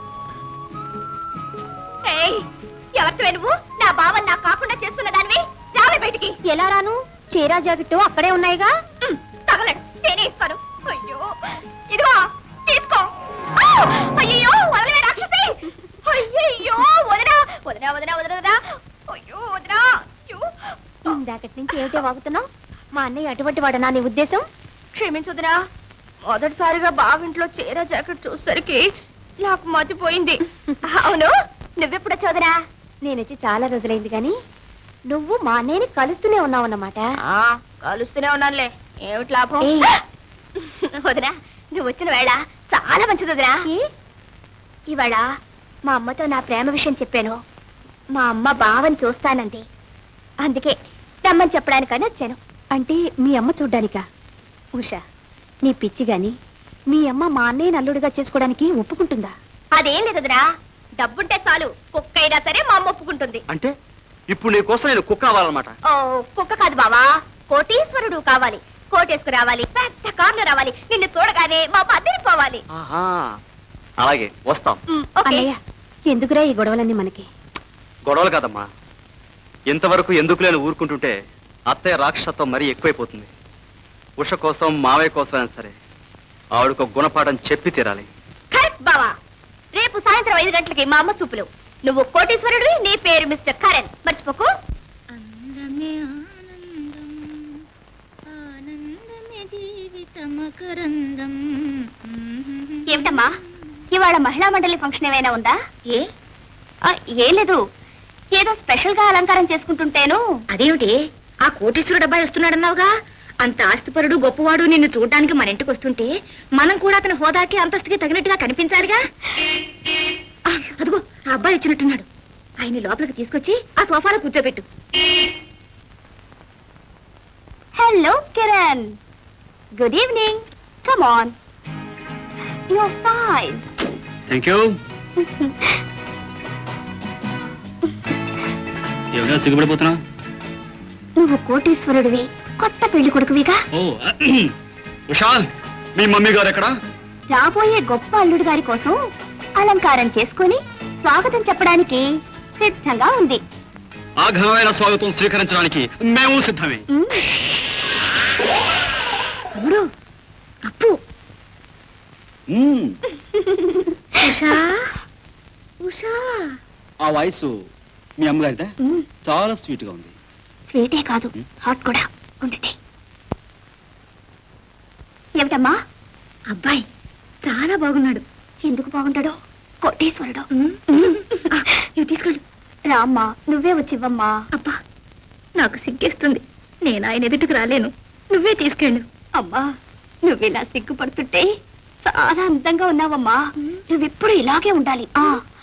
ఏయ్, ఎవరితో నువ్వు నా బావని నాకు కాకుండా చేసుకున్న దానివి రావే బయటికి ఎలా రాను చీరా జాకెట్టు అక్కడే ఉన్నాయిగా ఉమ్, తగలడు నేనే ఇస్తాను అయ్యో ఇదిగో తీసుకో ఆ! అయ్యో వదలవే రాక్షసి అయ్యో వదనా వదనా వదనా వదనా అయ్యో వదనా అయ్యో ఇందాకటి నుంచి ఏమిటో వాగుతున్నావు మా అన్నయ్య అటువంటి వాడనా నీ ఉద్దేశం క్షమించుదరా మొదటిసారిగా బావింట్లో చీర జాకెట్ చూసరికి నాకు మతిపోయింది అవును నువ్వెప్పుడు చదురా నేను వచ్చి చాలా రోజులైంది కానీ నువ్వు మా అన్నయ్యని కలుస్తూనే ఉన్నావు అన్నమాట కలుస్తూనే ఉన్నానులే ఏమిటి లాభం ఏయ్. వదినా నువ్వు వచ్చిన వేళ చాలా మంచిది వదినా ఇవాళ మా అమ్మతో నా ప్రేమ విషయం చెప్పాను మా అమ్మ బావని చూస్తానంది అందుకే రమ్మని చెప్పడానికని వచ్చాను అంటే మీ అమ్మ చూడ్డానికా ఉషా నీ పిచ్చి గాని మీ అమ్మ మా అన్నయ్యని అల్లుడిగా చేసుకోవడానికి ఒప్పుకుంటుందా అదేం లేదు వదినా డబ్బుంటే చాలు కుక్క అయినా సరే మా అమ్మ ఒప్పుకుంటుంది అంటే ఇప్పుడు నీ కోసం నేను కుక్క అవ్వాలన్నమాట ఓ కుక్క కాదు బావా కోటీశ్వరుడు కావాలి కోటేశ్వరు రావాలి పెద్ద కార్లు రావాలి నిన్ను చూడగానే మా అమ్మ అదిరిపోవాలి ఆహా అలాగే వస్తాం ఉమ్, ఓకే. అన్నయ్య ఎందుకురా ఈ గొడవలన్నీ మనకి గొడవలు కాదమ్మా ఇంతవరకు ఎందుకు లేని ఊరుకుంటుంటే అత్తయ్య రాక్షసత్వం మరీ ఎక్కువైపోతుంది ఉష కోసం మావయ్య కోసమైనా సరే ఆవిడకు ఒక గుణపాఠం చెప్పి తీరాలి కరెక్ట్ బావా రేపు సాయంత్రం ఐదు గంటలకి మా అమ్మ చూపులు నువ్వు కోటీశ్వరుడివి నీ పేరు మిస్టర్ కరణ్ మర్చిపోకు అందమే ఆనందం ఆనందమే జీవితమకరందం ఏమిటమ్మా ఇవాళ మహిళా మండలి ఫంక్షన్ ఏమైనా ఉందా ఏ ఆ, ఏం లేదు ఏదో స్పెషల్ గా అలంకారం చేసుకుంటుంటేను అదేమిటి ఆ కోటీశ్వరుడు అబ్బాయి వస్తున్నాడన్నావుగా అంత ఆస్తిపరుడు గొప్పవాడు నిన్ను చూడడానికి మన ఇంటికి వస్తుంటే మనం కూడా అతని హోదాకి అంతస్తుకి తగినట్టుగా కనిపించాలిగా ఆ, అదిగో ఆ అబ్బాయి వచ్చినట్టున్నాడు ఆయన లోపలికి తీసుకొచ్చి ఆ సోఫాలో కూర్చోబెట్టు hello Kiran good evening come on you fine thank you ఎవరైనా సిగ్గుపడిపోతున్నా నువ్వు కోటీశ్వరుడివి కొత్త పెళ్లి కొడుకువిగా ఓ ఉషాల్ మీ మమ్మీ గారు ఎక్కడా రాబోయే గొప్ప అల్లుడి గారి కోసం అలంకారం చేసుకొని స్వాగతం చెప్పడానికి సిద్ధంగా ఉంది ఆ ఘనమైన స్వాగతం స్వీకరించడానికి మేము సిద్ధమే ఉమ్. తమ్ముడు అప్పు ఉషా ఉషా ఆ వయసు మీ అమ్మగారిదా ఉమ్. చాలా స్వీట్ గా ఉంది స్వీటే కాదు హాట్ కూడా ఉండండి ఏమిటమ్మా అబ్బాయి చాలా బాగున్నాడు ఎందుకు బాగుంటాడో కోటీశ్వరుడు ఆ, ఇవి తీసుకోండి రామ్మా నువ్వే వచ్చివ్వమ్మా అబ్బా నాకు సిగ్గేస్తుంది నేను ఆయన ఎదుటికి రాలేను నువ్వే తీసుకెళ్ళు అమ్మా నువ్వు ఇలా సిగ్గుపడుతుంటే చాలా అందంగా ఉన్నావమ్మా నువ్వెప్పుడు ఇలాగే ఉండాలి ఆ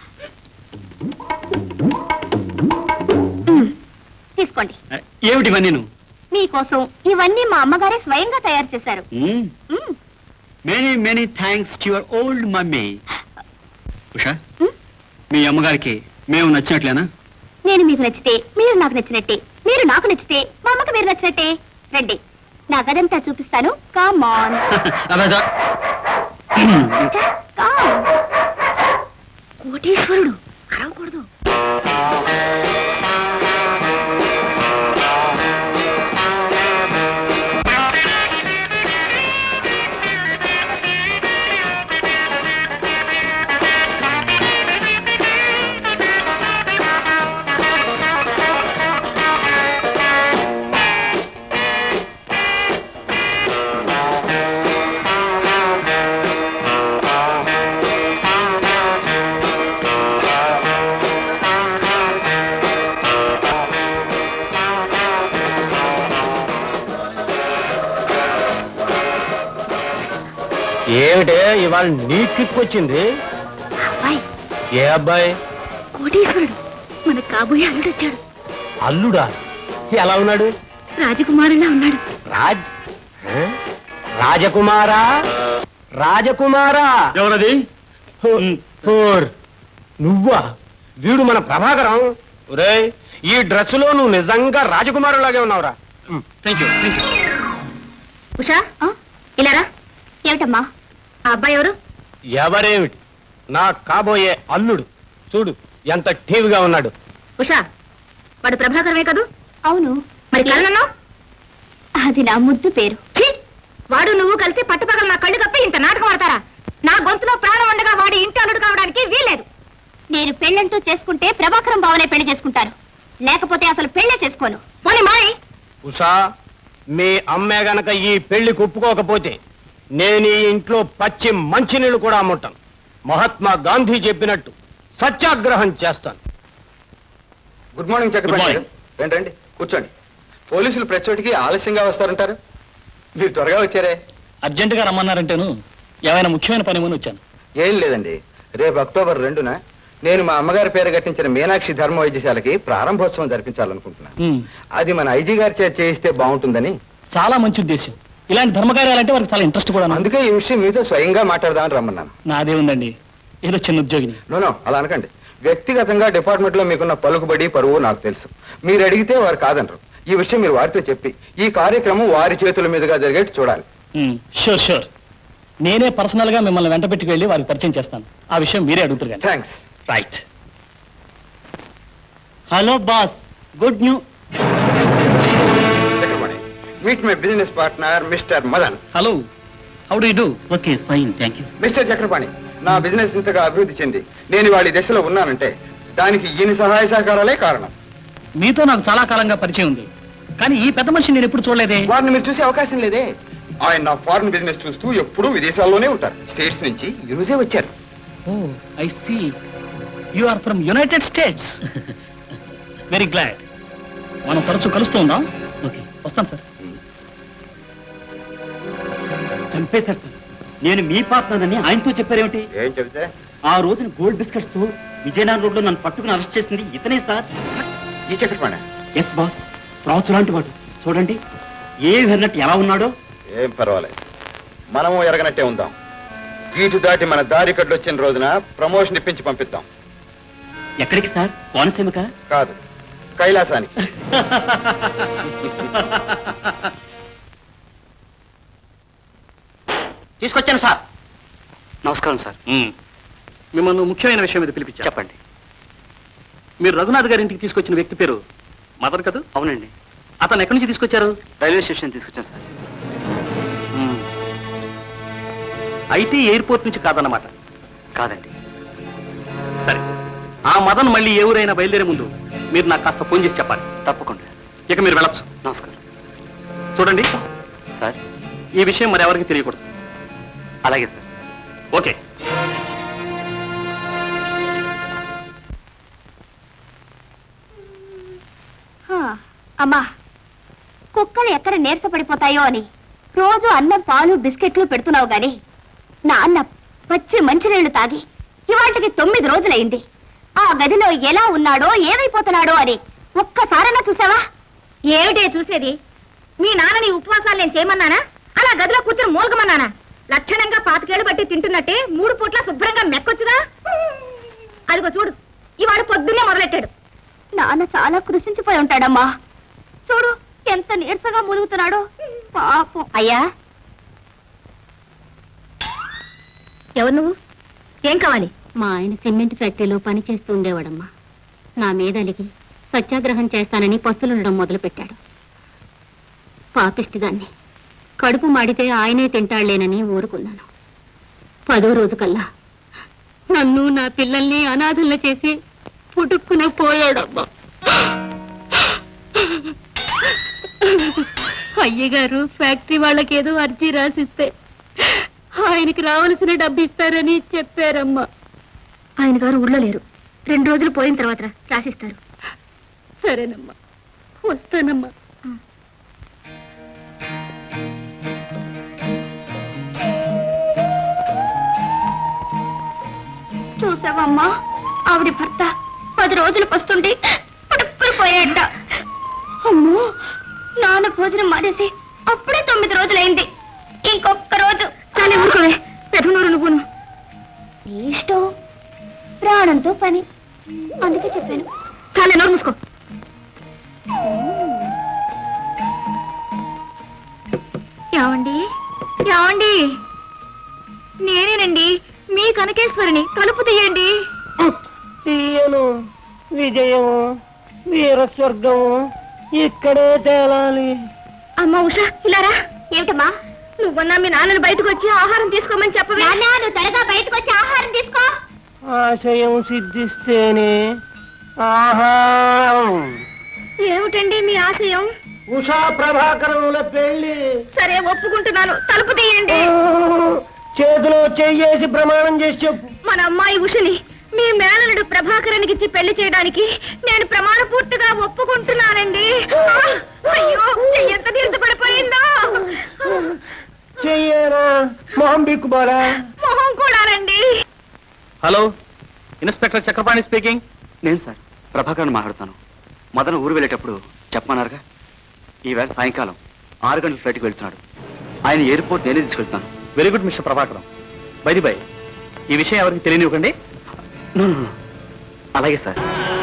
ఉమ్, తీసుకోండి ఏమిటి ఇవన్నీ నువ్వు మీకోసం ఇవన్నీ మా అమ్మగారే స్వయంగా తయారు చేశారు um, many many thanks to your old mummy Usha Hmm? మీ అమ్మగారికి మేము నచ్చినట్లేనా నేను మీకు నచ్చితే మీరు నాకు నచ్చినట్టే మీరు నాకు నచ్చితే మా అమ్మకి మీరు నచ్చినట్టే రండి నా గదంతా చూపిస్తాను కామాన్ అబద్ధ. కోటీశ్వరుడు అరవకూడదు ఏమిటే ఇవాళ నీ కిక్ వచ్చింది అబ్బాయి ఏ అబ్బాయి కోటీశ్వరుడు మన కాబోయే అల్లుడు వచ్చాడు అల్లుడా ఎలా ఉన్నాడు రాజకుమారులా ఉన్నాడు రాజ్ ఆ? రాజకుమారా రాజకుమారా ఎవరది హో- హోర్. నువ్వా వీడు మన ప్రభాకరం ఒరేయ్ ఈ డ్రెస్సులో నువ్వు నిజంగా రాజకుమారులాగే ఉన్నావురా thank you thank you Usha ఇలారా ఏమిటమ్మా ఆ అబ్బాయి ఎవరు ఎవరేమిటి నా కాబోయే అల్లుడు చూడు ఎంత ఠీవిగా ఉన్నాడు ఉషా వాడు ప్రభాకరమే కదూ అవును మరి కళ్ళన్నావు అది నా ముద్దు పేరు ఛీ! వాడు నువ్వు కలిసి పట్టుపగల నా కళ్ళు కప్పి ఇంత నాటకం ఆడతారా నా గొంతులో ప్రాణం ఉండగా వాడి ఇంటి అల్లుడు కావడానికి వీలేదు నేను పెళ్ళంటూ చేసుకుంటే ప్రభాకరం బావనే పెళ్లి చేసుకుంటాను లేకపోతే అసలు పెళ్లే చేసుకోను పోనీ మాయ్ ఉషా మీ అమ్మే గనక ఈ పెళ్లి ఒప్పుకోకపోతే నేను ఈ ఇంట్లో పచ్చి మంచినీళ్ళు కూడా అమ్ముతాను మహాత్మా గాంధీ చెప్పినట్టు సత్యాగ్రహం చేస్తాను good morning Good Chakrapani morning. Garu. రండి రండి కూర్చోండి పోలీసులు ప్రతి చోటికి ఆలస్యంగా వస్తారంటారు మీరు త్వరగా వచ్చారే అర్జెంటుగా రమ్మన్నారంటేను ఏమైనా ముఖ్యమైన పని ఏమని వచ్చాను ఏం లేదండి రేపు అక్టోబర్ రెండున నేను మా అమ్మగారి పేరు కట్టించిన మీనాక్షి ధర్మ వైద్యశాలకి ప్రారంభోత్సవం జరిపించాలనుకుంటున్నాను ఉమ్, అది మన ఐజీ గారి చేత చేయిస్తే బాగుంటుందని చాలా మంచి ఉద్దేశం ఇలాంటి ధర్మకార్యాలంటే వారికి చాలా ఇంట్రెస్ట్ కూడా ఉంది. అందుకే ఈ విషయం మీతో స్వయంగా మాట్లాడదామని రమ్మన్నాను నాదే ఉందండి ఏదో చిన్న ఉద్యోగిని నోనో అలా అనకండి వ్యక్తిగతంగా డిపార్ట్మెంట్ లో మీకున్న పలుకుబడి పరువు నాకు తెలుసు మీరు అడిగితే వారు కాదనరు ఈ విషయం మీరు వారితో చెప్పి ఈ కార్యక్రమం వారి చేతుల మీదుగా జరిగేట్టు చూడాలి షూర్ షూర్ నేనే పర్సనల్ గా మిమ్మల్ని వెంట పెట్టుకు వెళ్ళి వారికి పరిచయం చేస్తాను ఆ విషయం మీరే అడుగుతారు కానీ thanks right hello boss good new Chakrapani meet my business partner mister Madan hello how do do okay fine thank you mister Chakrapani నా బిజినెస్ ఇంతగా అభివృద్ధి చెంది నేను వాళ్ళ దశలో ఉన్నానంటే దానికి ఈయన సహాయ సహకారాలే కారణం మీతో నాకు చాలా కాలంగా పరిచయం ఉంది కానీ ఈ పెద్ద మనిషిని నేను ఎప్పుడు చూడలేదే వారిని మీరు చూసే అవకాశం లేదే ఆయన నా ఫారెన్ బిజినెస్ చూస్తూ ఎప్పుడూ విదేశాల్లోనే ఉంటారు స్టేట్స్ నుంచి ఈ రోజే వచ్చారు oh I see you are from United States very glad మనం తరచూ కలుస్తూ ఉందాం ఓకే వస్తాను సార్ చంపేశారు సార్ నేను మీ పార్ట్నర్ని ఆయనతో చెప్పారేమిటి ఏం చెబితే ఆ రోజున గోల్డ్ బిస్కెట్స్ తో విజయనగరం రోడ్ లో నన్ను పట్టుకుని అరెస్ట్ చేసింది ఇతనే సార్ ఈ చక్రపాణి ఎస్ బాస్ రావచ్చు లాంటి వాడు చూడండి ఏ విన్నట్టు ఎలా ఉన్నాడో ఏం పర్వాలేదు మనము ఎరగనట్టే ఉందాం గీటు దాటి మన దారి వచ్చిన రోజున ప్రమోషన్ ఇప్పించి పంపిద్దాం ఎక్కడికి సార్ కోనసీమక కాదు కైలాసానికి తీసుకొచ్చాను సార్ నమస్కారం సార్ మిమ్మల్ని ముఖ్యమైన విషయం మీద పిలిపించా చెప్పండి మీరు రఘునాథ్ గారి ఇంటికి తీసుకొచ్చిన వ్యక్తి పేరు మదర్ కదా అవునండి అతను ఎక్కడి నుంచి తీసుకొచ్చారు రైల్వే స్టేషన్ తీసుకొచ్చాను సార్ మ్మ్. అయితే ఎయిర్పోర్ట్ నుంచి కాదన్నమాట కాదండి సరే ఆ మదన్ మళ్ళీ ఏ ఊరైనా బయలుదేరే ముందు మీరు నాకు కాస్త ఫోన్ చేసి చెప్పాలి తప్పకుండా ఇక మీరు వెళ్ళొచ్చు నమస్కారం చూడండి సార్ ఈ విషయం మరి ఎవరికి తెలియకూడదు అలాగే సార్ ఓకే హా, అమ్మా కుక్కలు ఎక్కడ నీరసపడిపోతాయో అని రోజు అన్నం పాలు బిస్కెట్లు పెడుతున్నావు గాని నాన్న పచ్చి మంచినీళ్లు తాగి ఇవాటికి తొమ్మిది రోజులైంది ఆ గదిలో ఎలా ఉన్నాడో ఏమైపోతున్నాడో అని ఒక్కసారైనా చూసావా ఏమిటే చూసేది మీ నాన్నని ఉపవాసాలు నేను చేయమన్నానా అలా గదిలో కూర్చొని మూలగమన్నానా లక్షణంగా పాతికేళ్లు బట్టి తింటున్నట్టే మూడు పూట్ల శుభ్రంగా మెక్కొచ్చుగా అదిగో చూడు ఇవాడు పొద్దున్నే మొదలెట్టాడు నాన్న చాలా కృషించిపోయి ఉంటాడమ్మా చూడు ఎంత నీరసగా మునుగుతున్నాడో పాపం అయ్యా ఎవరు నువ్వు ఏం కావాలి మా ఆయన సిమెంట్ ఫ్యాక్టరీలో పని చేస్తూ ఉండేవాడమ్మా నా మీద అలిగి సత్యాగ్రహం చేస్తానని పస్తులుండడం మొదలుపెట్టాడు పాపిష్టిదాన్ని కడుపు మాడితే ఆయనే తింటాళ్లేనని ఊరుకున్నాను పదో రోజు కల్లా నన్ను నా పిల్లల్ని అనాథుల్ని చేసి పుట్టుక్కున పోయాడమ్మా అయ్యగారు ఫ్యాక్టరీ వాళ్ళకేదో అర్జీ రాసిస్తే ఆయనకి రావాల్సిన డబ్బు ఇస్తారని చెప్పారమ్మా ఆయన గారు ఊళ్ళో లేరు రెండు రోజులు పోయిన తర్వాత రా- రాసిస్తారు సరేనమ్మా వస్తానమ్మా చూసావమ్మా ఆవిడ భర్త పది రోజులు పస్తుండి పడుక్కుని పోయాట అమ్మో నాన్న భోజనం మానేసి అప్పుడే తొమ్మిది రోజులైంది ఇంకొక రోజు చాలా ఊరుకోవే పెదనూరు నువ్వును నీ ఇష్టం ప్రాణంతో పని అందుకే చెప్పాను చాలా నోరు మూసుకో ఏమండి నేనేనండి మీ కనకేశ్వరిని తలుపు తీయండి తీయను విజయం వీర స్వర్గము ఇక్కడే తేలాలి అమ్మ ఉషా ఇలారా ఏమిటమ్మా నువ్వన్నా మీ నాన్నని బయటకు వచ్చి ఆహారం తీసుకోమని చెప్పవే నువ్వు త్వరగా బయటకు వచ్చి ఆహారం తీసుకో ఆశయం సిద్ధిస్తేనే ఆహారం ఏమిటండి మీ ఆశయం ఉషా ప్రభాకరముల పెళ్లి సరే ఒప్పుకుంటున్నాను తలుపు తీయండి చేతిలో చెయ్యేసి ప్రమాణం చేసి చెప్పు మన అమ్మాయి ఉషని మీ మేనలుడు ప్రభాకరానికి ఇచ్చి పెళ్లి చేయడానికి నేను ప్రమాణ పూర్తిగా ఒప్పుకుంటున్నానండి అయ్యో చెయ్యి ఎంత తీర్చి పడిపోయిందో చెయ్యేనా మొహం బిక్కుబారా మొహం కూడానండి హలో ఇన్స్పెక్టర్ చక్రపాణి స్పీకింగ్ నేను సార్ ప్రభాకర్ మాట్లాడుతాను మదన ఊరు వెళ్ళేటప్పుడు చెప్పమన్నారుగా ఈవేళ సాయంకాలం ఆరు గంటల ఫ్లైట్కి వెళ్తున్నాడు ఆయన ఎయిర్పోర్ట్ నేనే తీసుకెళ్తాను very good mister Prabhakaram by the by ఈ విషయం ఎవరికి తెలియనివ్వకండి నో, నో, నో. అలాగే sir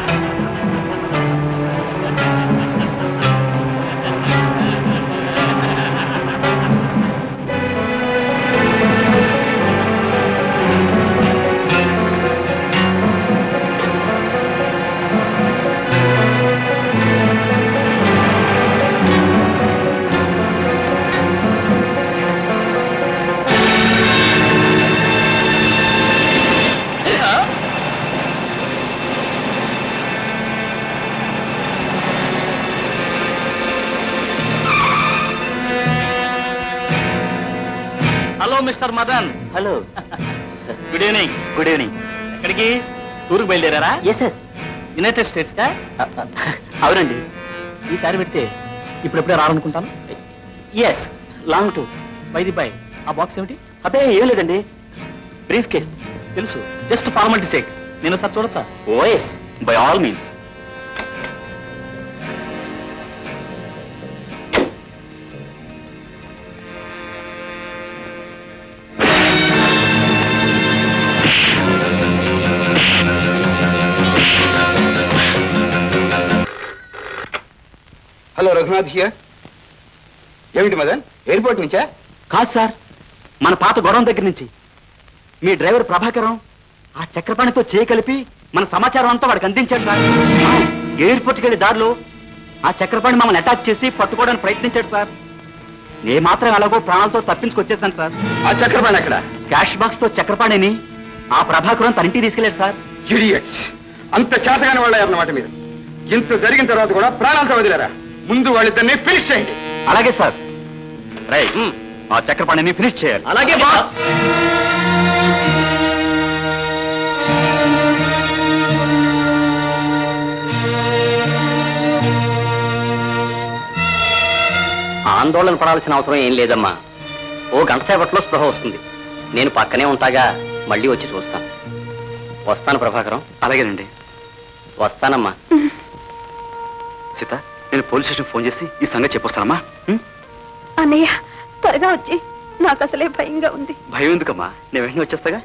hello mister Madan hello good evening good evening ఎక్కడికి టూర్కి బయలుదేరారా ఎస్ ఎస్ యునైటెడ్ స్టేట్స్ కా అవునండి ఈసారి పెడితే ఇప్పుడెప్పుడే రావాలనుకుంటాను yes long too by the by ఆ బాక్స్ ఏమిటి అదే ఏం లేదండి బ్రీఫ్ కేస్ తెలుసు జస్ట్ ఫార్మాలిటీ సేక్ నేను సార్ చూడొచ్చా oh yes by all means hello Raghunath here ఏమిటి మదన్ ఎయిర్పోర్ట్ నుంచా కాదు సార్ మన పాత గొడవ దగ్గర నుంచి మీ డ్రైవర్ ప్రభాకరం ఆ చక్రపాణితో చేయి కలిపి మన సమాచారం అంతా వాడికి అందించాడు సార్ ఆ, ఎయిర్పోర్ట్కి వెళ్ళే దారిలో ఆ చక్రపాణి మమ్మల్ని అటాక్ చేసి పట్టుకోవడానికి ప్రయత్నించాడు సార్ నేను మాత్రం ఎలాగో ప్రాణాలతో తప్పించుకొచ్చేసాను సార్ ఆ చక్రపాణి అక్కడ క్యాష్ బాక్స్ తో చక్రపాణిని ఆ ప్రభాకరం తన ఇంటికి తీసుకెళ్లాడు సార్ ఇడియట్స్ అంత చేతగాని వాళ్ళు అన్నమాట మీరు ఇంత జరిగిన తర్వాత కూడా ప్రాణాలతో వదిలేరా ముందు వాళ్ళిద్దరిని ఫినిష్ చేయండి అలాగే సార్ రై ఆ చక్రపాణిని ఫినిష్ చేయాలి అలాగే బాస్ ఆందోళన పడాల్సిన అవసరం ఏం లేదమ్మా ఓ గంట సేపట్లో స్పృహ వస్తుంది నేను పక్కనే ఉంటాగా మళ్ళీ వచ్చి చూస్తాను వస్తాను ప్రభాకరం అలాగేనండి వస్తానమ్మా సీత నేను పోలీస్ స్టేషన్ ఫోన్ చేసి ఈ సంగతి చెప్పొస్తానమ్మా ఉం? అన్నయ్య త్వరగా వచ్చి నాకు అసలే భయంగా ఉంది భయం ఎందుకమ్మా నేను వెంటనే వచ్చేస్తాగా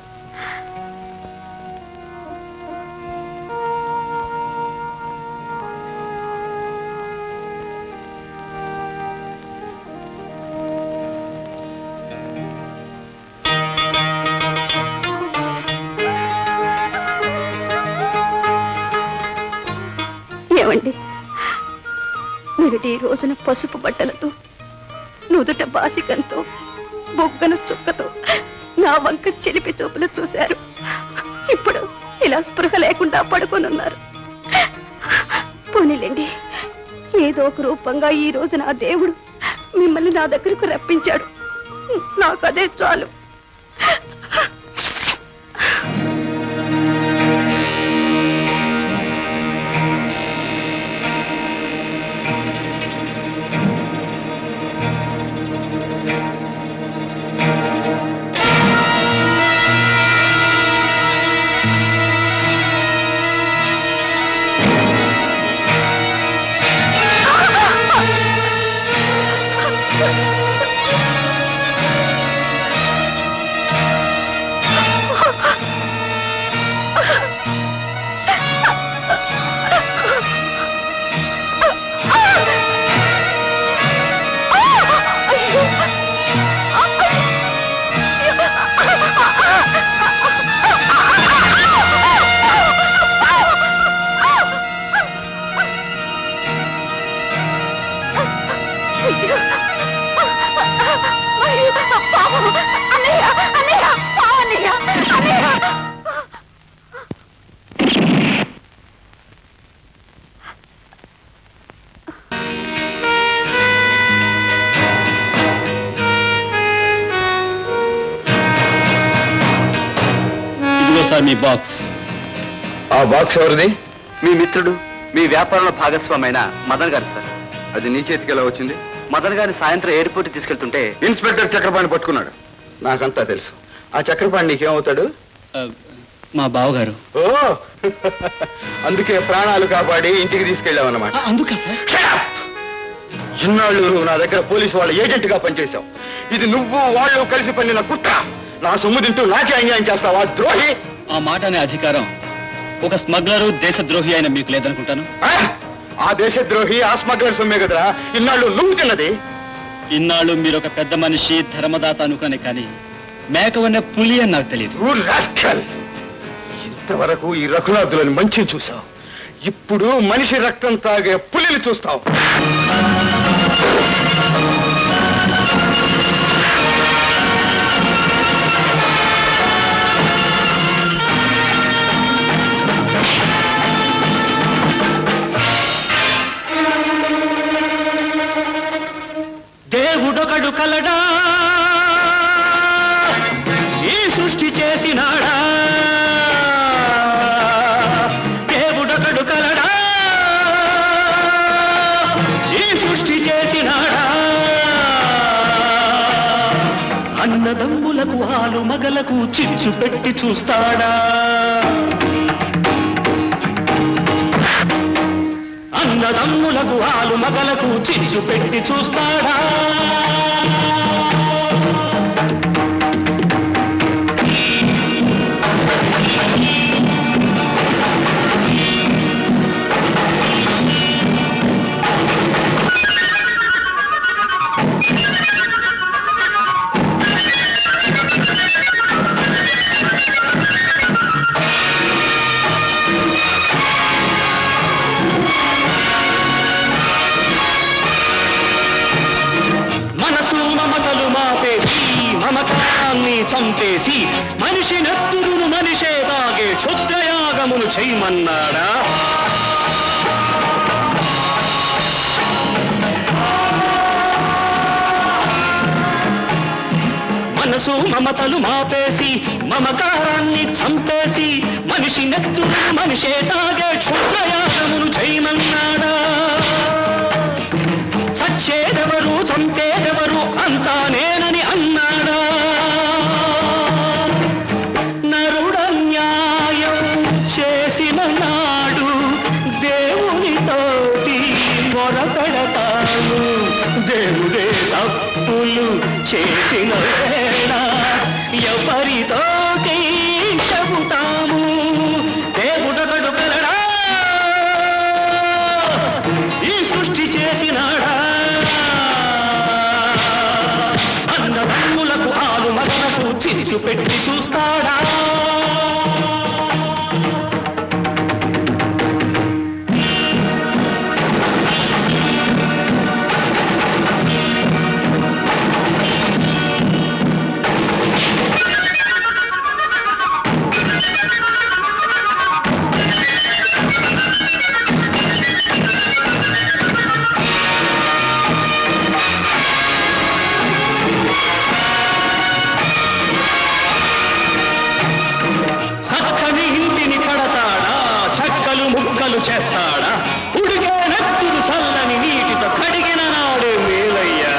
ఏమండి మీరు ఈ రోజున పసుపు బట్టలతో నుదుట బాసికంతో బొగ్గన చుక్కతో నా వంక చిలిపి చూపులు చూశారు ఇప్పుడు ఇలా స్పృహ లేకుండా పడుకొనున్నారు పోనీలేండి ఏదో ఒక రూపంగా ఈ రోజు నా దేవుడు మిమ్మల్ని నా దగ్గరకు రప్పించాడు నాకు అదే చాలు సార్ మీ బాక్స్ ఆ బాక్స్ ఎవరిది మీ మిత్రుడు మీ వ్యాపారంలో భాగస్వామైన మదన్ గారు సార్ అది నీ చేతికి ఎలా వచ్చింది మదన్ గారిని సాయంత్రం ఎయిర్పోర్ట్ తీసుకెళ్తుంటే ఇన్స్పెక్టర్ చక్రపాణి పట్టుకున్నాడు నాకంతా తెలుసు ఆ చక్రపాణి నీకేమవుతాడు మా బావగారు ఓ అందుకే ప్రాణాలు కాపాడి ఇంటికి తీసుకెళ్ళావన్నమాట అందుక సార్ ఇన్నాళ్ళు నువ్వు నా దగ్గర పోలీసు వాళ్ళ ఏజెంట్ గా పనిచేశావు ఇది నువ్వు వాళ్ళు కలిసి పన్నిన కుట్ర నా సొమ్ము తింటూ నాకే అన్యాయం చేస్తావా ద్రోహి ఆ మాట అనే అధికారం ఒక స్మగ్లరు దేశద్రోహి అయిన మీకు లేదనుకుంటాను ఆ? ఆ దేశద్రోహి ఆ స్మగ్లర్ సొమ్మే కదరా ఇన్నాళ్ళు నువ్వు తిన్నది ఇన్నాళ్ళు మీరు ఒక పెద్ద మనిషి ధర్మదాత అనుకునే కానీ మేకవన్న పులి అని నాకు తెలియదు You rascal! ఇంతవరకు ఈ రఘునాథులని మంచిని చూసావు ఇప్పుడు మనిషి రక్తం తాగే పులిని చూస్తావు దేవుడొకడు కలడా ఈ సృష్టి చేసినాడా దేవుడొకడు కలడా ఈ సృష్టి చేసినాడా అన్నదమ్ములకు ఆలు మగలకు చిచ్చు పెట్టి చూస్తాడా అన్నదమ్ములకు ఆలు మగలకు చిచ్చు పెట్టి చూస్తాడా మనసు మమతలు మాపేసి మమకారాన్ని చంపేసి మనిషి నత్తురును మనిషే తాగే క్షుద్రయాగమును చేయమన్నాడా మనసు మమతలు మాపేసి మమకారాన్ని చంపేసి మనిషి నెత్తురు మనిషే తాగే క్షుద్రయాగమును చేయమన్నాడా చచ్చేదెవరు చంపేదెవరు అంతా నేనని అన్నాడా నరుడన్యాయం చేసిన నాడు దేవునితోటి మొరపెడతాను దేవుడే తప్పులు చేసిన వేళ ఎవరితోటి చెబుతాము దేవుడొకడు కలడా ఈ సృష్టి చేసినాడా అన్నదమ్ములకు ఆలు మగలకు చిచ్చు పెట్టి చూస్తాడా చక్కని ఇంటిని కడతాడా చక్కలు ముక్కలు చేస్తాడా ఉడిగే నెత్తులు చల్లని నీటితో కడిగిన నాడే మేలయ్యా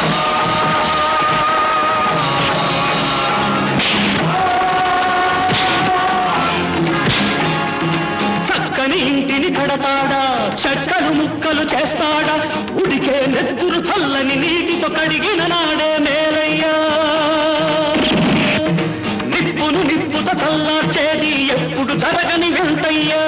చక్కని ఇంటిని కడతాడా చెక్కలు ముక్కలు చేస్తాడా ఉడికే నెత్తురు చల్లని నీటితో కడిగిన నాడే మేలయ్యా నిప్పును నిప్పుతో చల్లార్చేది ఎప్పుడు జరగని వెంటయ్యా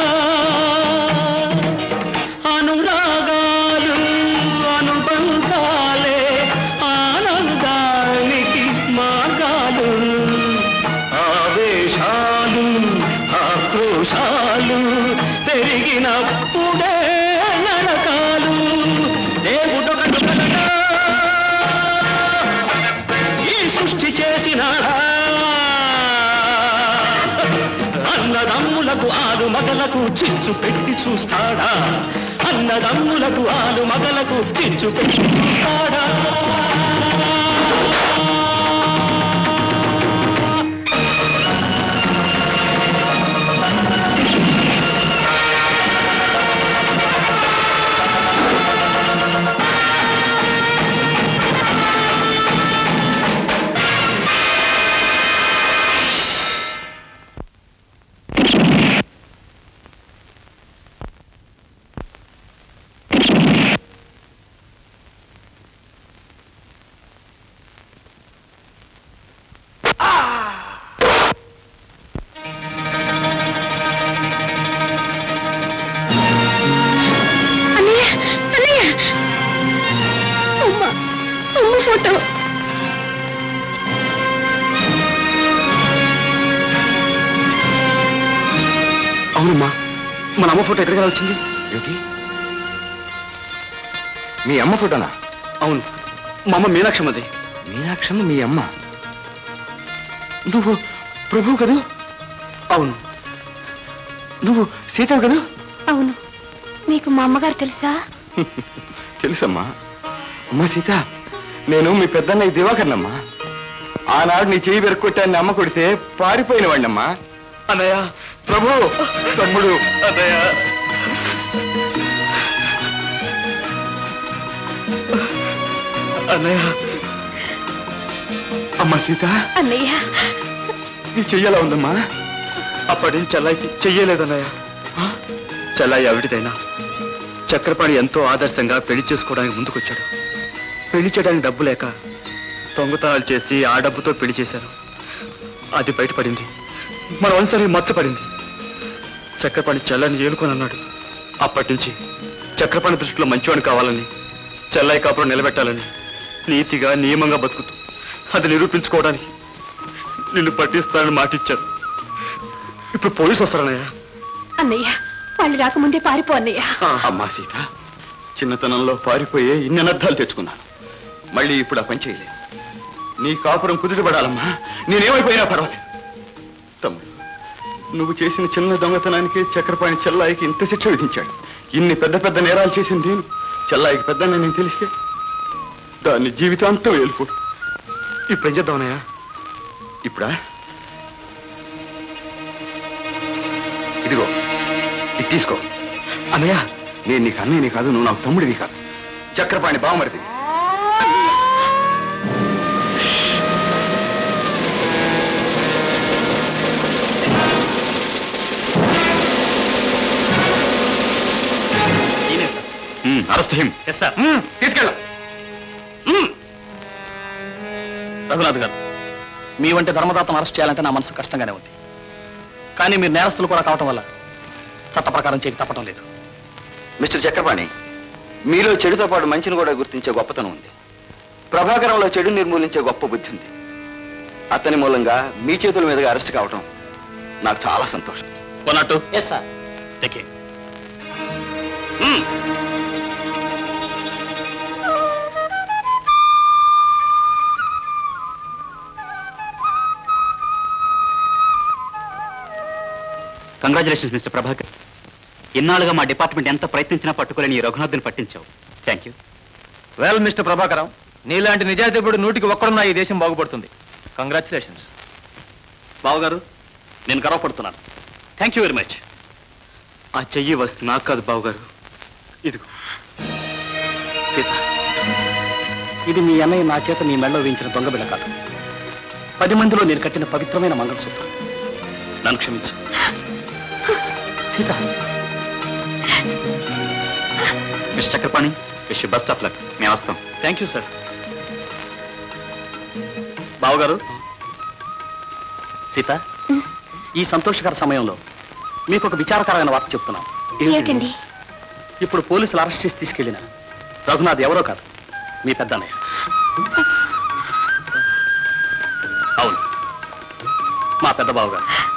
అనురాగాలు అనుబంధాలే ఆనందానికి మార్గాలు ఆవేశాలు ఆక్రోశాలు పెరిగినప్పుడే నరకాలు దేవుడొకడు కలడా ఈ సృష్టి చేసినాడా అన్నదమ్ములకు ఆలు మగలకు చిచ్చు పెట్టి చూస్తాడా అన్నదమ్ములకు ఆలు మగలకు చిచ్చు పెట్టి చూస్తాడా ఫోటో అవునమ్మా మన అమ్మ ఫోటో ఎక్కడికి వచ్చింది ఏమిటి మీ అమ్మ ఫోటోనా అవును మా అమ్మ మీనాక్షమ్మది మీనాక్షమ్మ మీ అమ్మ నువ్వు ప్రభు కదూ అవును నువ్వు సీతవు కదూ అవును మీకు మా అమ్మగారు తెలుసా తెలుసమ్మా అమ్మా సీత నేను మీ పెద్దన్నయ్య దివాకర్నమ్మా ఆనాడు నీ చెయ్యి వెరుక్కొట్టాన్ని అమ్మ కొడితే పారిపోయిన వాడినమ్మా అన్నయ్య ప్రభు తమ్ముడు అన్నయ్య అన్నయ్య అమ్మా సీత అన్నయ్య నీ చెయ్యలా ఉందమ్మా అప్పటి నుంచి చెల్లాయికి చెయ్యలేదన్నయ్య చెల్లాయి అవిటిదైనా చక్రపాణి ఎంతో ఆదర్శంగా పెళ్లి చేసుకోవడానికి ముందుకొచ్చాడు పెళ్లి చేయడానికి డబ్బు లేక దొంగతనాలు చేసి ఆ డబ్బుతో పెళ్లి చేశారు అది బయటపడింది మన వంశానికి మచ్చపడింది చక్రపాణి చెల్లని ఏలుకొని అన్నాడు అప్పటి నుంచి చక్రపాణి దృష్టిలో మంచివాడు కావాలని చెల్లాయి కాపురం నిలబెట్టాలని నీతిగా నియమంగా బతుకుతూ అది నిరూపించుకోవడానికి నిన్ను పట్టిస్తానని మాటిచ్చాను ఇప్పుడు పోలీసు వస్తారన్నయ్య అన్నయ్య వాళ్ళు రాకముందే పారిపో అన్నయ్య అమ్మా సీత చిన్నతనంలో పారిపోయే ఇన్ని అనర్థాలు తెచ్చుకున్నాను మళ్ళీ ఇప్పుడు ఆ పని చేయలేదు నీ కాపురం కుదుటపడాలమ్మా నేనేమైపోయినా పర్వాలేదు తమ్ముడు నువ్వు చేసిన చిన్న దొంగతనానికి చక్రపాణి చెల్లాయికి ఇంత శిక్ష విధించాడు ఇన్ని పెద్ద పెద్ద నేరాలు చేసింది నేను చెల్లాయికి పెద్ద నేను తెలిస్తే దాన్ని జీవితాంతం వెళ్ళిపో ఇప్పుడు ఏం చేద్దామన్నయ్య ఇప్పుడా ఇదిగో ఇది తీసుకో అన్నయ్య నేను నీకు అన్నయ్యని కాదు నువ్వు నాకు తమ్ముడివి కాదు చక్రపాణి బావమరిది అరెస్ట్ హిమ్ ఎస్ సార్ తీసుకెళ్ళ రఘునాథ్ గారు మీ వంటి ధర్మదాతను అరెస్ట్ చేయాలంటే నా మనసు కష్టంగానే ఉంది కానీ మీరు నేరస్తులు కూడా కావటం వల్ల చట్ట ప్రకారం చేయక తప్పటం లేదు మిస్టర్ చక్రపాణి మీలో చెడుతో పాటు మంచిని కూడా గుర్తించే గొప్పతనం ఉంది ప్రభాకరంలో చెడు నిర్మూలించే గొప్ప బుద్ధి ఉంది అతని మూలంగా మీ చేతుల మీదుగా అరెస్ట్ కావటం నాకు చాలా సంతోషం కొన్నట్టు yes sir take congratulations mister Prabhakar ఇన్నాళ్ళుగా మా డిపార్ట్మెంట్ ఎంత ప్రయత్నించినా పట్టుకోలేని ఈ రఘునాథ్ని పట్టించావు thank you well mister Prabhakaram నీలాంటి నిజాయితీపుడు నూటికి ఒక్కడున్నా ఈ దేశం బాగుపడుతుంది కంగ్రాచులేషన్స్ బావగారు నేను గర్వపడుతున్నాను థ్యాంక్ యూ వెరీ మచ్ ఆ చెయ్యి వస్తు నాకు కాదు బావగారు ఇదిగో సీత ఇది మీ అన్నయ్య నా చేత నీ మెడలో వేయించిన దొంగ బిళ్ళ కాదు పది మందిలో నేను కట్టిన పవిత్రమైన మంగళసూత్రం నన్ను క్షమించు Sita mister Chakrapani wish best of luck మేము వస్తాం థ్యాంక్ యూ సార్ బావగారు సీత ఈ సంతోషకర సమయంలో మీకు ఒక విచారకరమైన వార్త చెప్తున్నాను ఏమిటండి ఇప్పుడు పోలీసులు అరెస్ట్ చేసి తీసుకెళ్లిన రఘునాథ్ ఎవరో కాదు మీ పెద్దన్నయ్య అవును మా పెద్ద బావగారు